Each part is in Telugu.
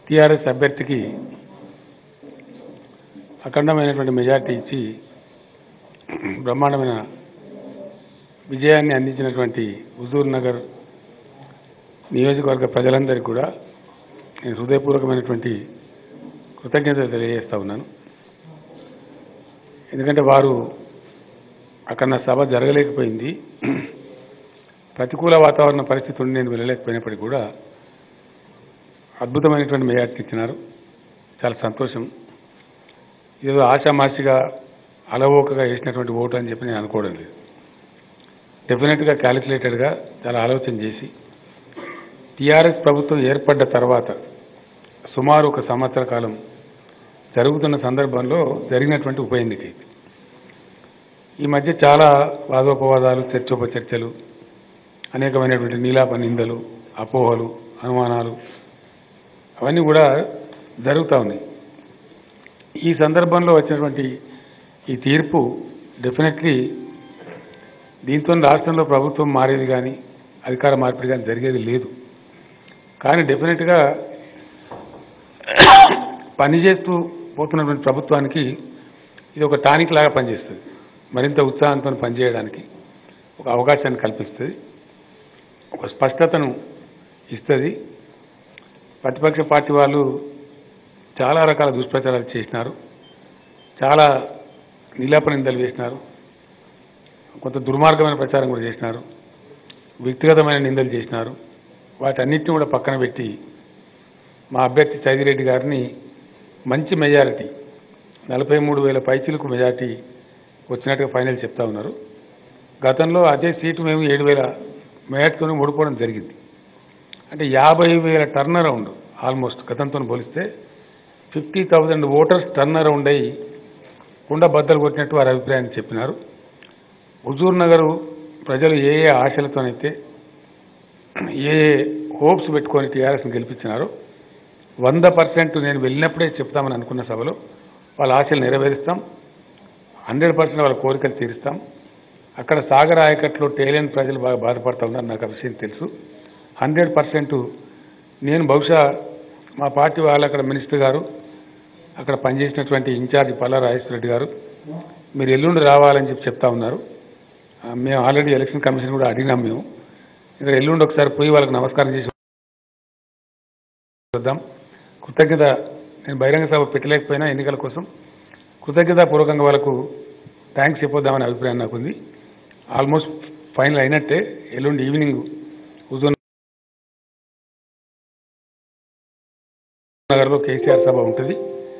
టీఆర్ఎస్ అభ్యర్థికి అఖండమైనటువంటి మెజార్టీ ఇచ్చి బ్రహ్మాండమైన విజయాన్ని అందించినటువంటి హుజూర్ నగర్ నియోజకవర్గ ప్రజలందరికీ కూడా నేను హృదయపూర్వకమైనటువంటి కృతజ్ఞతలు తెలియజేస్తా ఉన్నాను ఎందుకంటే వారు అక్కడ నా సభ జరగలేకపోయింది ప్రతికూల వాతావరణ పరిస్థితి ఉండి నేను వెళ్ళలేకపోయినప్పటికీ కూడా అద్భుతమైనటువంటి మెజార్టీ ఇచ్చినారు చాలా సంతోషం ఏదో ఆషామాషిగా అలవోకగా వేసినటువంటి ఓటు అని చెప్పి నేను అనుకోవడం లేదు డెఫినెట్గా క్యాలిక్యులేటెడ్గా చాలా ఆలోచన చేసి టీఆర్ఎస్ ప్రభుత్వం ఏర్పడ్డ తర్వాత సుమారు ఒక సంవత్సర కాలం జరుగుతున్న సందర్భంలో జరిగినటువంటి ఉప ఎన్నిక ఇది ఈ మధ్య చాలా వాదోపవాదాలు చర్చోపచర్చలు అనేకమైనటువంటి నీలాప నిందలు అపోహలు అనుమానాలు అవన్నీ కూడా జరుగుతూ ఉన్నాయి ఈ సందర్భంలో వచ్చినటువంటి ఈ తీర్పు డెఫినెట్లీ దీంతో రాష్ట్రంలో ప్రభుత్వం మారేది కానీ అధికార మార్పిడి కానీ జరిగేది లేదు కానీ డెఫినెట్గా పనిచేస్తూ పోతున్నటువంటి ప్రభుత్వానికి ఇది ఒక టానిక్ లాగా పనిచేస్తుంది మరింత ఉత్సాహంతో పనిచేయడానికి ఒక అవకాశాన్ని కల్పిస్తుంది ఒక స్పష్టతను ఇస్తుంది ప్రతిపక్ష పార్టీ వాళ్ళు చాలా రకాల దుష్ప్రచారాలు చేసినారు చాలా నిలాప నిందలు వేసినారు కొంత దుర్మార్గమైన ప్రచారం కూడా చేసినారు వ్యక్తిగతమైన నిందలు చేసినారు వాటన్నిటిని కూడా పక్కన పెట్టి మా అభ్యర్థి చైదిరెడ్డి గారిని మంచి మెజారిటీ నలభై మూడు వేల పైచిలకు మెజారిటీ వచ్చినట్టుగా ఫైనల్ చెప్తా ఉన్నారు గతంలో అదే సీటు మేము ఏడు వేల మెజార్టీతో ఓడిపోవడం జరిగింది అంటే యాభై వేల టర్న్ అరౌండ్ ఆల్మోస్ట్ గతంతో పోలిస్తే fifty thousand voters turn around అయ్యి కుండ బద్దలు కొట్టినట్టు వారి అభిప్రాయాన్ని చెప్పినారు హుజూర్ నగర్ ప్రజలు ఏ ఏ ఆశలతోనైతే ఏ ఏ హోప్స్ పెట్టుకొని టీఆర్ఎస్ని గెలిపించినారో వంద పర్సెంట్ నేను వెళ్ళినప్పుడే చెప్తామని అనుకున్న సభలో వాళ్ళ ఆశలు నెరవేరుస్తాం హండ్రెడ్ పర్సెంట్ వాళ్ళ కోరికలు తీరుస్తాం అక్కడ సాగర్ ఆయకట్లో టేలెంట్ ప్రజలు బాగా బాధపడతా ఉన్నారు నాకు ఆ విషయం తెలుసు హండ్రెడ్ పర్సెంట్ నేను బహుశా మా పార్టీ వాళ్ళు అక్కడ మినిస్టర్ గారు అక్కడ పనిచేసినటువంటి ఇన్ఛార్జ్ పల్లా రాజేశ్వర గారు మీరు ఎల్లుండి రావాలని చెప్పి చెప్తా ఉన్నారు ఆ, మేము ఆల్రెడీ ఎలక్షన్ కమిషన్ కూడా అడిగినాం మేము ఇక్కడ ఎల్లుండి ఒకసారి పోయి వాళ్ళకి నమస్కారం చేసి వద్దాం కృతజ్ఞత నేను బహిరంగ సభ పెట్టలేకపోయినా ఎన్నికల కోసం కృతజ్ఞతాపూర్వకంగా వాళ్ళకు థ్యాంక్స్ చెప్పొద్దామనే అభిప్రాయం నాకు ఉంది ఆల్మోస్ట్ ఫైనల్ అయినట్టే ఎల్లుండి ఈవినింగ్ హుజూర్ నగర్లో కేసీఆర్ సభ ఉంటుంది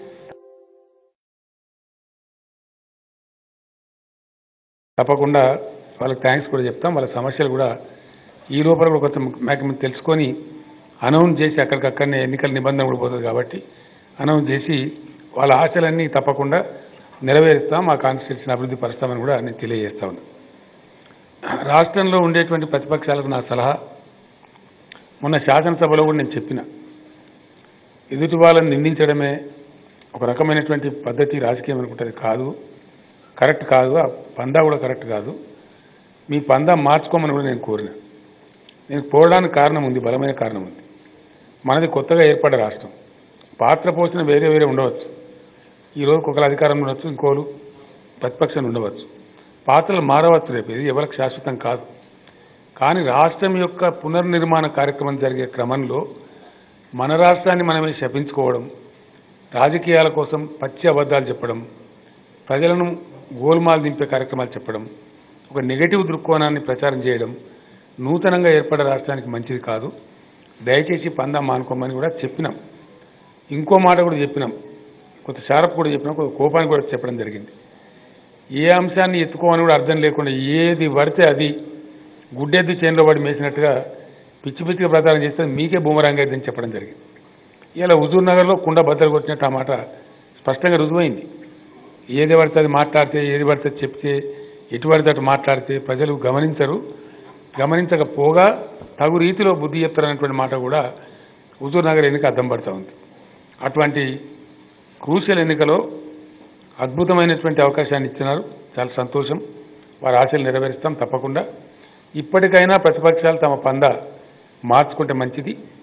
తప్పకుండా వాళ్ళకి థ్యాంక్స్ కూడా చెప్తాం వాళ్ళ సమస్యలు కూడా ఈ లోపల కూడా కొంచెం మాకు తెలుసుకొని అనౌన్స్ చేసి అక్కడికక్కడనే ఎన్నికల నిబంధన కూడా పోతుంది కాబట్టి అనౌన్స్ చేసి వాళ్ళ ఆశలన్నీ తప్పకుండా నెరవేరుస్తాం మా కాన్స్టిట్యూషన్ అభివృద్ధి పరుస్తామని కూడా నేను తెలియజేస్తా ఉన్నాను రాష్ట్రంలో ఉండేటువంటి ప్రతిపక్షాలకు నా సలహా మొన్న శాసనసభలో కూడా నేను చెప్పిన ఎదుటి వాళ్ళని నిందించడమే ఒక రకమైనటువంటి పద్ధతి రాజకీయం అనుకుంటుంది కాదు కరెక్ట్ కాదు ఆ పందా కూడా కరెక్ట్ కాదు మీ పందా మార్చుకోమని కూడా నేను కోరిన నేను పోవడానికి కారణం ఉంది బలమైన కారణం ఉంది మనది కొత్తగా ఏర్పడ్డ రాష్ట్రం పాత్ర పోసిన వేరే వేరే ఉండవచ్చు ఈ రోజుకి ఒకరు అధికారంలో ఉండొచ్చు ఇంకోరు ప్రతిపక్షం ఉండవచ్చు పాత్రలు మారవచ్చు రేపు ఇది ఎవరికి శాశ్వతం కాదు కానీ రాష్ట్రం యొక్క పునర్నిర్మాణ కార్యక్రమం జరిగే క్రమంలో మన రాష్ట్రాన్ని మనమే శపించుకోవడం రాజకీయాల కోసం పచ్చి అబద్ధాలు చెప్పడం ప్రజలను గోల్మాల్ దింపే కార్యక్రమాలు చెప్పడం ఒక నెగటివ్ దృక్కోణాన్ని ప్రచారం చేయడం నూతనంగా ఏర్పడే రాష్ట్రానికి మంచిది కాదు దయచేసి పందా మానుకోమని కూడా చెప్పినాం ఇంకో మాట కూడా చెప్పినాం కొంత షారప్ కూడా చెప్పినాం కొంత కోపాన్ని కూడా చెప్పడం జరిగింది ఏ అంశాన్ని ఎత్తుకోమని కూడా అర్థం లేకుండా ఏది పడితే అది గుడ్డెద్దు చేనులో పడి మేసినట్టుగా పిచ్చి పిచ్చిగా ప్రచారం చేస్తే మీకే బూమరాంగ్ అయిద్దని చెప్పడం జరిగింది ఇలా హుజూర్ నగర్లో కుండ బద్దలు కొట్టినట్టు ఆ మాట స్పష్టంగా రుజువైంది ఏది పడితే అది మాట్లాడితే ఏది పడితే అది చెప్తే ఎటు పడితే అటు మాట్లాడితే ప్రజలు గమనించరు గమనించకపోగా తగు రీతిలో బుద్ధి చెప్తారనేటువంటి మాట కూడా హుజూర్ నగర్ ఎన్నిక అద్దం పడుతూ ఉంది అటువంటి క్రూషియల్ ఎన్నికలో అద్భుతమైనటువంటి అవకాశాన్ని ఇచ్చినారు చాలా సంతోషం వారి ఆశలు నెరవేరుస్తాం తప్పకుండా ఇప్పటికైనా ప్రతిపక్షాలు తమ పంద మార్చుకుంటే మంచిది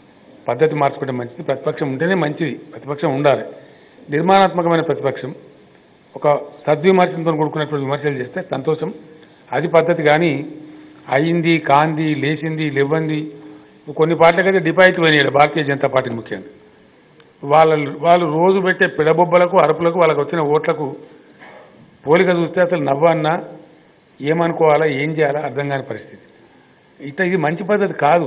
పద్ధతి మార్చుకుంటే మంచిది ప్రతిపక్షం ఉంటేనే మంచిది ప్రతిపక్షం ఉండాలి నిర్మాణాత్మకమైన ప్రతిపక్షం ఒక సద్విమర్శంతో కూడుకున్నటువంటి విమర్శలు చేస్తే సంతోషం అది పద్ధతి కానీ అయింది కాంది లేచింది లేవంది కొన్ని పార్టీలకైతే డిపాజిట్ పోయినాయి భారతీయ జనతా పార్టీకి ముఖ్యంగా వాళ్ళ వాళ్ళు రోజు పెట్టే పిడబొబ్బలకు అరుపులకు వాళ్ళకి వచ్చిన ఓట్లకు పోలిక చూస్తే అసలు నవ్వన్నా ఏమనుకోవాలా ఏం చేయాలా అర్థం కాని పరిస్థితి ఇట్లా ఇది మంచి పద్ధతి కాదు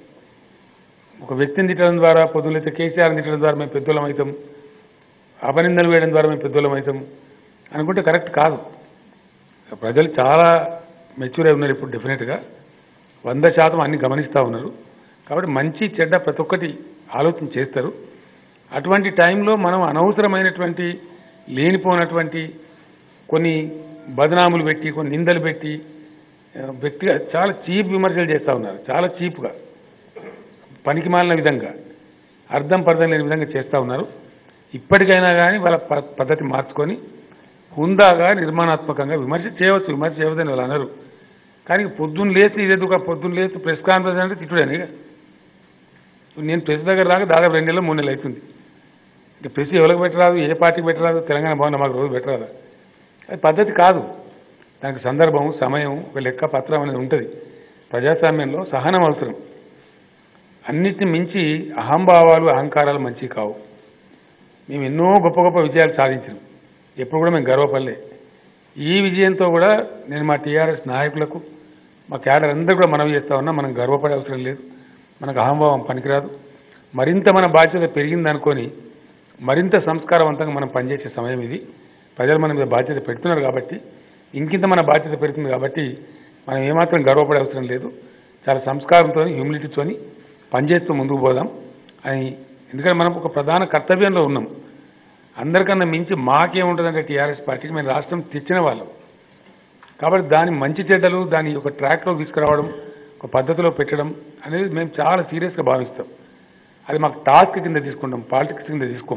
ఒక వ్యక్తిని తిట్టడం ద్వారా పొద్దులైతే కేసీఆర్ని తిట్టడం ద్వారా మేము పెద్దోళ్ళం అవుతాం అపనిందలు వేయడం ద్వారా మేము పెద్దోళ్ళం అవుతాం అనుకుంటే కరెక్ట్ కాదు ప్రజలు చాలా మెచ్యూర్ అయి ఉన్నారు ఇప్పుడు డెఫినెట్గా వంద శాతం అన్ని గమనిస్తూ ఉన్నారు కాబట్టి మంచి చెడ్డ ప్రతి ఒక్కటి ఆలోచన చేస్తారు అటువంటి టైంలో మనం అనవసరమైనటువంటి లేనిపోనటువంటి కొన్ని బదనాములు పెట్టి కొన్ని నిందలు పెట్టి ఆ, వ్యక్తిగా చాలా చీప్ విమర్శలు చేస్తూ ఉన్నారు చాలా చీప్గా పనికి మాలిన విధంగా అర్థం పర్థం లేని విధంగా చేస్తూ ఉన్నారు ఇప్పటికైనా కానీ వాళ్ళ ప- పద్ధతి మార్చుకొని హుందాగా నిర్మాణాత్మకంగా విమర్శ చేయవచ్చు విమర్శ చేయవద్దని వాళ్ళు అనరు కానీ పొద్దున్న లేచి ఇదేందుకు పొద్దున్న లేచి ప్రెస్ కాన్ఫరెన్స్ అంటే తిట్టుడని ఇక. నేను ప్రెస్ దగ్గర రాక దాదాపు రెండు నెలలు మూడు నెలలు అవుతుంది ఇంకా ప్రెస్ ఎవరికి పెట్టరాదు ఏ పార్టీకి పెట్టరాదు తెలంగాణ భవన్ మాకు రోజు పెట్టరాదు అది పద్ధతి కాదు దానికి సందర్భం సమయం ఒక లెక్క పత్రం అనేది ఉంటుంది ప్రజాస్వామ్యంలో సహనం అవసరం అన్నిటిని మించి అహంభావాలు అహంకారాలు మంచివి కావు మేము ఎన్నో గొప్ప గొప్ప విజయాలు సాధించాం ఎప్పుడు కూడా మేము గర్వపడలే ఈ విజయంతో కూడా నేను మా టీఆర్ఎస్ నాయకులకు మా క్యాడర్ అందరూ కూడా మనవి చేస్తా ఉన్నా మనం గర్వపడే అవసరం లేదు మనకు అహంభావం పనికిరాదు మరింత మన బాధ్యత పెరిగిందనుకొని మరింత సంస్కారవంతంగా మనం పనిచేసే సమయం ఇది ప్రజలు మన మీద బాధ్యత పెడుతున్నారు కాబట్టి ఇంకింత మన బాధ్యత పెడుతుంది కాబట్టి మనం ఏమాత్రం గర్వపడే అవసరం లేదు చాలా సంస్కారంతో హ్యూమిలిటీతోని పనిచేస్తూ ముందుకు పోదాం అని ఎందుకంటే మనం ఒక ప్రధాన కర్తవ్యంలో ఉన్నాం అందరికన్నా మించి మాకేముంటుందంటే టీఆర్ఎస్ పార్టీకి మేము రాష్ట్రం తెచ్చిన వాళ్ళం కాబట్టి దాని మంచి చెడ్డలు దాని ఒక ట్రాక్లో తీసుకురావడం ఒక పద్ధతిలో పెట్టడం అనేది మేము చాలా సీరియస్గా భావిస్తాం అది మాకు టాస్క్ కింద తీసుకుంటాం పాలిటిక్స్ కింద తీసుకోం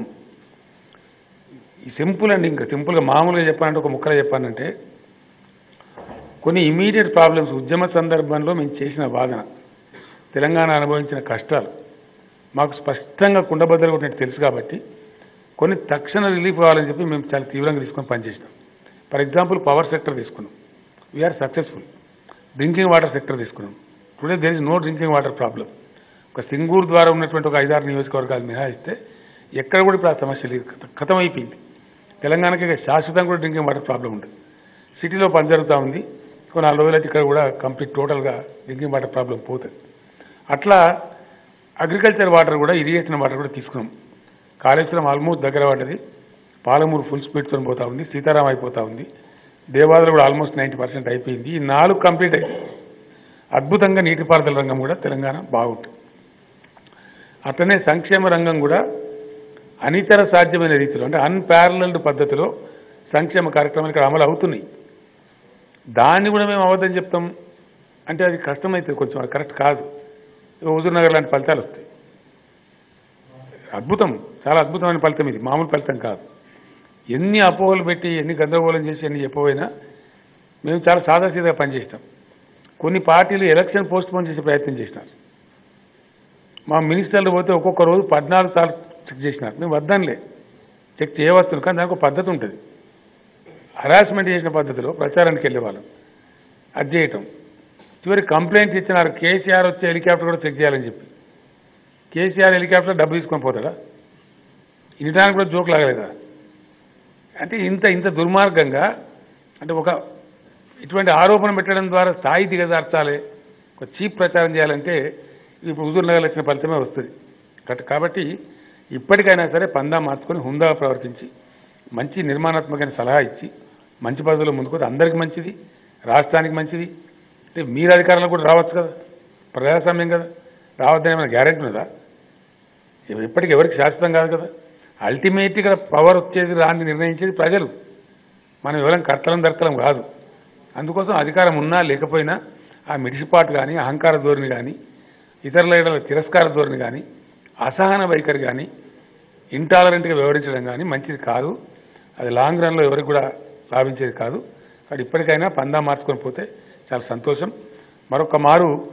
ఈ సింపుల్ అండి ఇంకా సింపుల్గా మామూలుగా చెప్పాలంటే ఒక ముక్కలో చెప్పానంటే కొన్ని ఇమీడియట్ ప్రాబ్లమ్స్ ఉద్యమ సందర్భంలో మేము చేసిన వాదన తెలంగాణ అనుభవించిన కష్టాలు మాకు స్పష్టంగా కుండబద్దలు కొట్టినట్టు తెలుసు కాబట్టి కొన్ని తక్షణ రిలీఫ్ కావాలని చెప్పి మేము చాలా తీవ్రంగా తీసుకొని పనిచేసినాం ఫర్ ఎగ్జాంపుల్ పవర్ సెక్టర్ తీసుకున్నాం we are successful drinking water sector తీసుకున్నాం today there is no drinking water problem ఒక సింగూరు ద్వారా ఉన్నటువంటి ఒక ఐదారు నియోజకవర్గాలు మినహాయిస్తే ఎక్కడ కూడా ఇప్పుడు ఆ సమస్య లేదు ఖతం అయిపోయింది తెలంగాణకి ఇక శాశ్వతంగా కూడా డ్రింకింగ్ వాటర్ ప్రాబ్లం ఉండదు సిటీలో పని జరుగుతూ ఉంది కొన్ని నాలుగు రోజులైతే ఇక్కడ కూడా కంప్లీట్ టోటల్గా డ్రింకింగ్ వాటర్ ప్రాబ్లం పోతుంది అట్లా అగ్రికల్చర్ వాటర్ కూడా ఇరిగేషన్ వాటర్ కూడా తీసుకున్నాం కాళేశ్వరం ఆల్మోస్ట్ దగ్గర పడ్డది పాలమూరు ఫుల్ స్పీడ్తో పోతా ఉంది సీతారాం అయిపోతా ఉంది దేవాదులు కూడా ఆల్మోస్ట్ నైంటీ పర్సెంట్ అయిపోయింది ఈ నాలుగు కంప్లీట్ అయ్యింది అద్భుతంగా నీటిపారుదల రంగం కూడా తెలంగాణ బాగుంటుంది అట్లనే సంక్షేమ రంగం కూడా అనితర సాధ్యమైన రీతిలో అంటే అన్పారలల్డ్ పద్ధతిలో సంక్షేమ కార్యక్రమాలు ఇక్కడ అమలు అవుతున్నాయి దాన్ని కూడా మేము అవద్దని చెప్తాం అంటే అది కష్టమవుతుంది కొంచెం అది కరెక్ట్ కాదు హుజూర్ నగర్ లాంటి ఫలితాలు వస్తాయి అద్భుతం చాలా అద్భుతమైన ఫలితం ఇది మామూలు ఫలితం కాదు ఎన్ని అపోహలు పెట్టి ఎన్ని గందరగోళం చేసి ఎన్ని చెప్పబోయినా మేము చాలా సాదాసీదాగా పనిచేస్తాం కొన్ని పార్టీలు ఎలక్షన్ పోస్ట్ పోన్ చేసే ప్రయత్నం చేసినారు మా మినిస్టర్లు పోతే ఒక్కొక్క రోజు పద్నాలుగు సార్లు చెక్ చేసినారు మేము వద్దనులే చెక్ చేయవస్తుంది కానీ దానికి ఒక పద్ధతి ఉంటుంది హరాస్మెంట్ చేసిన పద్ధతిలో ప్రచారానికి వెళ్ళే వాళ్ళం అది చేయటం చివరి కంప్లైంట్ ఇచ్చినారు కేసీఆర్ వచ్చే హెలికాప్టర్ కూడా చెక్ చేయాలని చెప్పి కేసీఆర్ హెలికాప్టర్ డబ్బు తీసుకొని పోతాడా ఇనడానికి కూడా జోక్ లాగలేదా అంటే ఇంత ఇంత దుర్మార్గంగా అంటే ఒక ఇటువంటి ఆరోపణ పెట్టడం ద్వారా స్థాయి దిగజార్చాలి ఒక చీప్ ప్రచారం చేయాలంటే ఇప్పుడు హుజూర్ నగర్ వచ్చిన ఫలితమే వస్తుంది కట్- కాబట్టి ఇప్పటికైనా సరే పందా మార్చుకొని హుందాగా ప్రవర్తించి మంచి నిర్మాణాత్మకమైన సలహా ఇచ్చి మంచి పద్ధతిలో ముందుకు అందరికీ మంచిది రాష్ట్రానికి మంచిది అంటే మీరు అధికారంలో కూడా రావచ్చు కదా ప్రజాస్వామ్యం కదా రావద్దని ఏమైనా గ్యారెంటీ ఉన్నదా ఇవి ఇప్పటికి ఎవరికి శాశ్వతం కాదు కదా అల్టిమేట్గా పవర్ వచ్చేది రాని నిర్ణయించేది ప్రజలు మనం ఎవరం కర్తలం దర్తలం కాదు అందుకోసం అధికారం ఉన్నా లేకపోయినా ఆ మిడిసిపాటు కానీ అహంకార ధోరణి కానీ ఇతరుల ఎడల తిరస్కార ధోరణి కానీ అసహన వైఖరి కానీ ఇంటాలరెంట్గా వ్యవహరించడం కానీ మంచిది కాదు అది లాంగ్ రన్లో ఎవరికి కూడా లాభించేది కాదు కాబట్టి ఇప్పటికైనా పందా మార్చుకొని పోతే చాలా సంతోషం మరొక మారు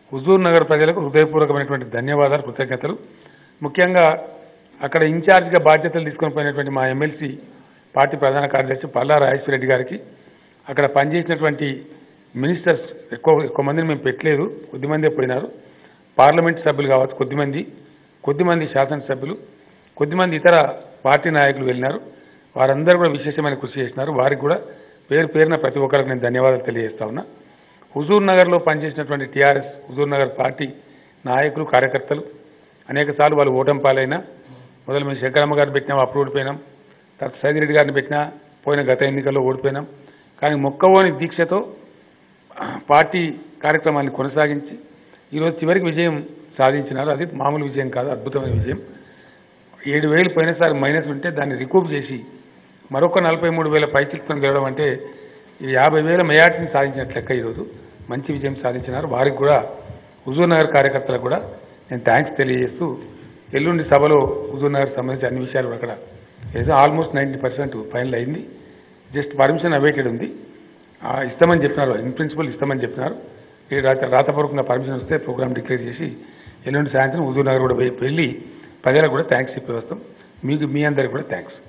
హుజూర్ నగర్ ప్రజలకు హృదయపూర్వకమైనటువంటి ధన్యవాదాలు కృతజ్ఞతలు ముఖ్యంగా అక్కడ ఇన్ఛార్జిగా బాధ్యతలు తీసుకొని పోయినటువంటి మా ఎమ్మెల్సీ పార్టీ ప్రధాన కార్యదర్శి పల్లా రాజేశ్వర గారికి అక్కడ పనిచేసినటువంటి మినిస్టర్స్ ఎక్కువ ఎక్కువ మందిని మేము పెట్టలేదు కొద్దిమందే పోయినారు పార్లమెంట్ సభ్యులు కావచ్చు కొద్దిమంది కొద్దిమంది శాసనసభ్యులు కొద్దిమంది ఇతర పార్టీ నాయకులు వెళ్ళినారు వారందరూ కూడా విశేషమైన కృషి చేసినారు వారికి కూడా పేరు పేరున ప్రతి ఒక్కరికి నేను ధన్యవాదాలు తెలియజేస్తా ఉన్నా హుజూర్ నగర్లో పనిచేసినటువంటి టీఆర్ఎస్ హుజూర్ నగర్ పార్టీ నాయకులు కార్యకర్తలు అనేక సార్లు వాళ్ళు ఓటమి పాలైనా మొదలు మేము శంకరమ్మ గారిని పెట్టినాం అప్పుడు ఓడిపోయినాం తర్వాత సైదిరెడ్డి గారిని పెట్టినా పోయిన గత ఎన్నికల్లో ఓడిపోయినాం కానీ మొక్కవోని దీక్షతో పార్టీ కార్యక్రమాన్ని కొనసాగించి ఈరోజు చివరికి విజయం సాధించినారు అది మామూలు విజయం కాదు అద్భుతమైన విజయం ఏడు వేలు పోయినసారి మైనస్ ఉంటే దాన్ని రికూప్ చేసి మరొక నలభై మూడు వేల పైచిలుపులను గెలవడం అంటే ఈ యాభై వేల మెజార్టీని సాధించినట్లు లెక్క ఈరోజు మంచి విజయం సాధించినారు వారికి కూడా హుజూర్ నగర్ కార్యకర్తలకు కూడా నేను థ్యాంక్స్ తెలియజేస్తూ ఎల్లుండి సభలో హుజూర్ నగర్ సంబంధించి అన్ని విషయాలు కూడా అక్కడ ఏదో ఆల్మోస్ట్ నైంటీ పర్సెంట్ ఫైనల్ అయింది జస్ట్ పర్మిషన్ అవైటెడ్ ఉంది ఆ, ఇస్తామని చెప్పినారు ఇన్ ప్రిన్సిపల్ ఇస్తామని చెప్పినారు ఈ రాత రాతపూర్వకంగా పర్మిషన్ వస్తే ప్రోగ్రామ్ డిక్లేర్ చేసి ఎల్లుండి సాయంత్రం హుజూర్ నగర్ కూడా వె- వెళ్ళి ప్రజలకు కూడా థ్యాంక్స్ చెప్పి వస్తాం మీకు మీ అందరికి కూడా థ్యాంక్స్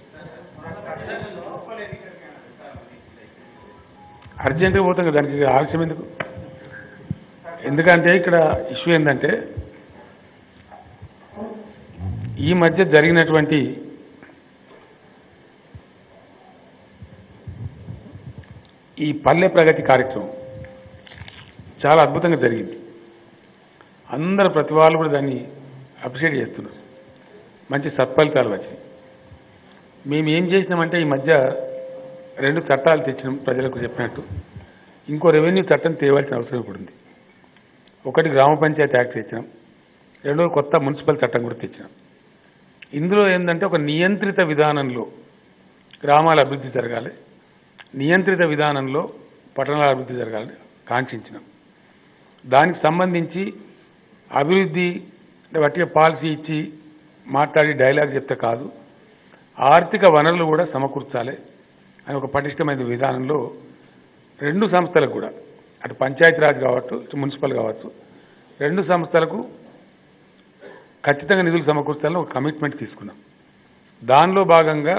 అర్జెంటుగా పోతాం కదా దానికి ఆలస్యం ఎందుకు ఎందుకంటే ఇక్కడ ఇష్యూ ఏంటంటే ఈ మధ్య జరిగినటువంటి ఈ పల్లె ప్రగతి కార్యక్రమం చాలా అద్భుతంగా జరిగింది అందరు ప్రతి వాళ్ళు కూడా దాన్ని అప్రిషియేట్ చేస్తున్నారు మంచి సత్ఫలితాలు వచ్చినాయి మేము ఏం చేసినామంటే ఈ మధ్య రెండు చట్టాలు తెచ్చినాం ప్రజలకు చెప్పినట్టు ఇంకో రెవెన్యూ చట్టం తేవాల్సిన అవసరం కూడా ఉంది ఒకటి గ్రామ పంచాయతీ యాక్ట్ తెచ్చినాం రెండోది కొత్త మున్సిపల్ చట్టం కూడా తెచ్చినాం ఇందులో ఏంటంటే ఒక నియంత్రిత విధానంలో గ్రామాల అభివృద్ధి జరగాలి నియంత్రిత విధానంలో పట్టణాల అభివృద్ధి జరగాలని కాంక్షించినాం దానికి సంబంధించి అభివృద్ధి అంటే వట్టిగా పాలసీ ఇచ్చి మాట్లాడి డైలాగ్ చెప్తే కాదు ఆర్థిక వనరులు కూడా సమకూర్చాలి అని ఒక పటిష్టమైన విధానంలో రెండు సంస్థలకు కూడా అటు పంచాయతీరాజ్ కావచ్చు ఇటు మున్సిపల్ కావచ్చు రెండు సంస్థలకు ఖచ్చితంగా నిధులు సమకూర్చాలని ఒక కమిట్మెంట్ తీసుకున్నాం దానిలో భాగంగా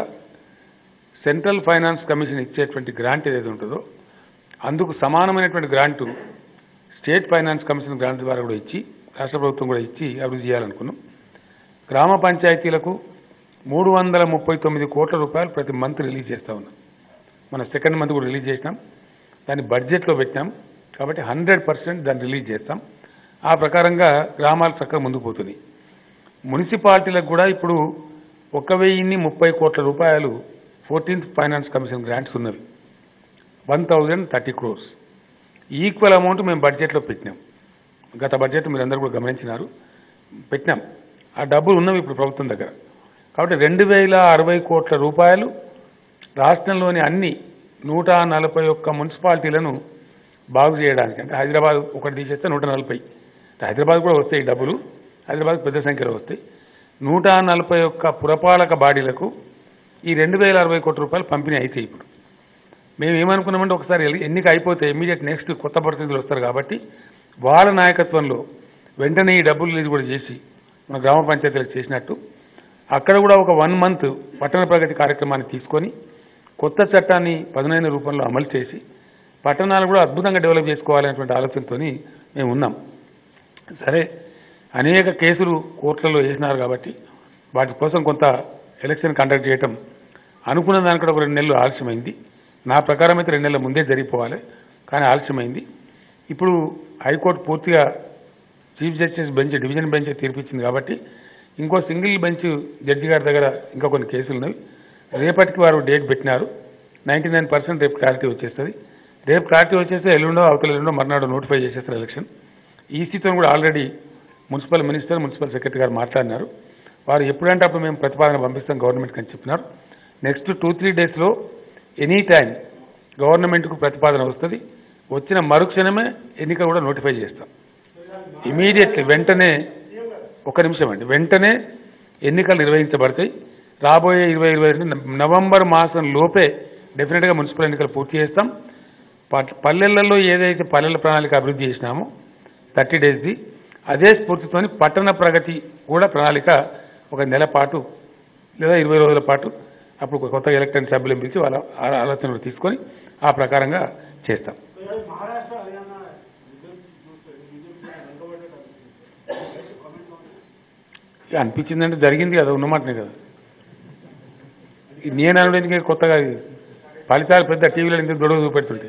సెంట్రల్ ఫైనాన్స్ కమిషన్ ఇచ్చేటువంటి గ్రాంట్ ఏదైతే ఉంటుందో అందుకు సమానమైనటువంటి grant state finance commission grant ద్వారా కూడా ఇచ్చి రాష్ట్ర ప్రభుత్వం కూడా ఇచ్చి అభివృద్ధి చేయాలనుకున్నాం గ్రామ పంచాయతీలకు మూడు వందల ముప్పై తొమ్మిది కోట్ల రూపాయలు ప్రతి మంత్ రిలీజ్ చేస్తా ఉన్నాం మన సెకండ్ మంత్ కూడా రిలీజ్ చేసినాం దాన్ని బడ్జెట్లో పెట్టినాం కాబట్టి హండ్రెడ్ పర్సెంట్ దాన్ని రిలీజ్ చేస్తాం ఆ ప్రకారంగా గ్రామాలు చక్కగా ముందుకు పోతున్నాయి మున్సిపాలిటీలకు కూడా ఇప్పుడు ఒక వెయ్యిన్ని ముప్పై కోట్ల రూపాయలు ఫోర్టీన్త్ ఫైనాన్స్ కమిషన్ గ్రాంట్స్ ఉన్నవి one thousand thirty crores equal amount మేము బడ్జెట్లో పెట్టినాం గత బడ్జెట్ మీరు అందరూ కూడా గమనించినారు పెట్టినాం ఆ డబ్బులు ఉన్నవి ఇప్పుడు ప్రభుత్వం దగ్గర కాబట్టి రెండు వేల అరవై కోట్ల రూపాయలు రాష్ట్రంలోని అన్ని నూట నలభై ఒక్క మున్సిపాలిటీలను బాగు చేయడానికి అంటే హైదరాబాద్ ఒకటి తీసేస్తే నూట నలభై అంటే హైదరాబాద్ కూడా వస్తాయి ఈ డబ్బులు హైదరాబాద్ పెద్ద సంఖ్యలో వస్తాయి నూట నలభై ఒక్క పురపాలక బాడీలకు ఈ రెండు వేల అరవై కోట్ల రూపాయలు పంపిణీ అవుతాయి ఇప్పుడు మేము ఏమనుకున్నామంటే ఒకసారి ఎల్లి- ఎన్నిక అయిపోతే ఇమీడియట్ నెక్స్ట్ కొత్త ప్రతినిధులు వస్తారు కాబట్టి వాళ్ళ నాయకత్వంలో వెంటనే ఈ డబ్బులు ఇది కూడా చేసి మన గ్రామ పంచాయతీలకు చేసినట్టు అక్కడ కూడా ఒక వన్ మంత్ పట్టణ ప్రగతి కార్యక్రమాన్ని తీసుకొని కొత్త చట్టాన్ని పదునైన రూపంలో అమలు చేసి పట్టణాలు కూడా అద్భుతంగా డెవలప్ చేసుకోవాలనేటువంటి ఆలోచనతో మేము ఉన్నాం సరే అనేక కేసులు కోర్టులలో వేసినారు కాబట్టి వాటి కోసం కొంత ఎలక్షన్ కండక్ట్ చేయటం అనుకున్న దానికంటే ఒక రెండు నెలలు ఆలస్యమైంది నా ప్రకారం అయితే రెండు నెలల ముందే జరిగిపోవాలి కానీ ఆలస్యమైంది ఇప్పుడు హైకోర్టు పూర్తిగా chief justice bench division bench తీర్పిచ్చింది కాబట్టి ఇంకో సింగిల్ బెంచ్ జడ్జి గారి దగ్గర ఇంకా కొన్ని కేసులు ఉన్నవి రేపటికి వారు డేట్ పెట్టినారు నైంటీ నైన్ పర్సెంట్ రేపు క్లారిటీ వచ్చేస్తుంది రేపు క్లారిటీ వచ్చేస్తే ఎల్లుండో అవతల ఎల్లుండో మర్నాడు నోటిఫై చేసేస్తారు ఎలక్షన్ ఈసీతో కూడా already municipal minister municipal secretary గారు మాట్లాడినారు వారు ఎప్పుడంటే అప్పుడు మేము ప్రతిపాదన పంపిస్తాం గవర్నమెంట్కి అని చెప్పినారు నెక్స్ట్ టూ త్రీ డేస్లో ఎనీ టైం గవర్నమెంట్కు ప్రతిపాదన వస్తుంది వచ్చిన మరుక్షణమే ఎన్నిక కూడా నోటిఫై చేస్తాం ఇమీడియట్లీ వెంటనే ఒక నిమిషం అండి వెంటనే ఎన్నికలు నిర్వహించబడతాయి రాబోయే ఇరవై ఇరవై రెండు నవంబర్ మాసం లోపే డెఫినెట్గా మున్సిపల్ ఎన్నికలు పూర్తి చేస్తాం పట్- పల్లెలలో ఏదైతే పల్లెల ప్రణాళిక అభివృద్ధి చేసినామో థర్టీ డేస్ది అదే స్ఫూర్తితోని పట్టణ ప్రగతి కూడా ప్రణాళిక ఒక నెల పాటు లేదా ఇరవై రోజుల పాటు అప్పుడు కొత్త ఎలక్టెడ్ సభ్యులను పిలిచి వాళ్ళ ఆ- ఆలోచనలు తీసుకొని ఆ ప్రకారంగా చేస్తాం మహారాష్ట్ర హర్యానా విద్యుత్ చూస్తే విద్యుత్ వెనుకబడేటట్టు ఇక అనిపించిందంటే జరిగింది కదా ఉన్నమాటనే కదా ఈ నేను అనడానికి కొత్తగా ఇది ఫలితాలు పెద్ద టీవీలో ఎందుకు గొడవ చూపెడుతుంటే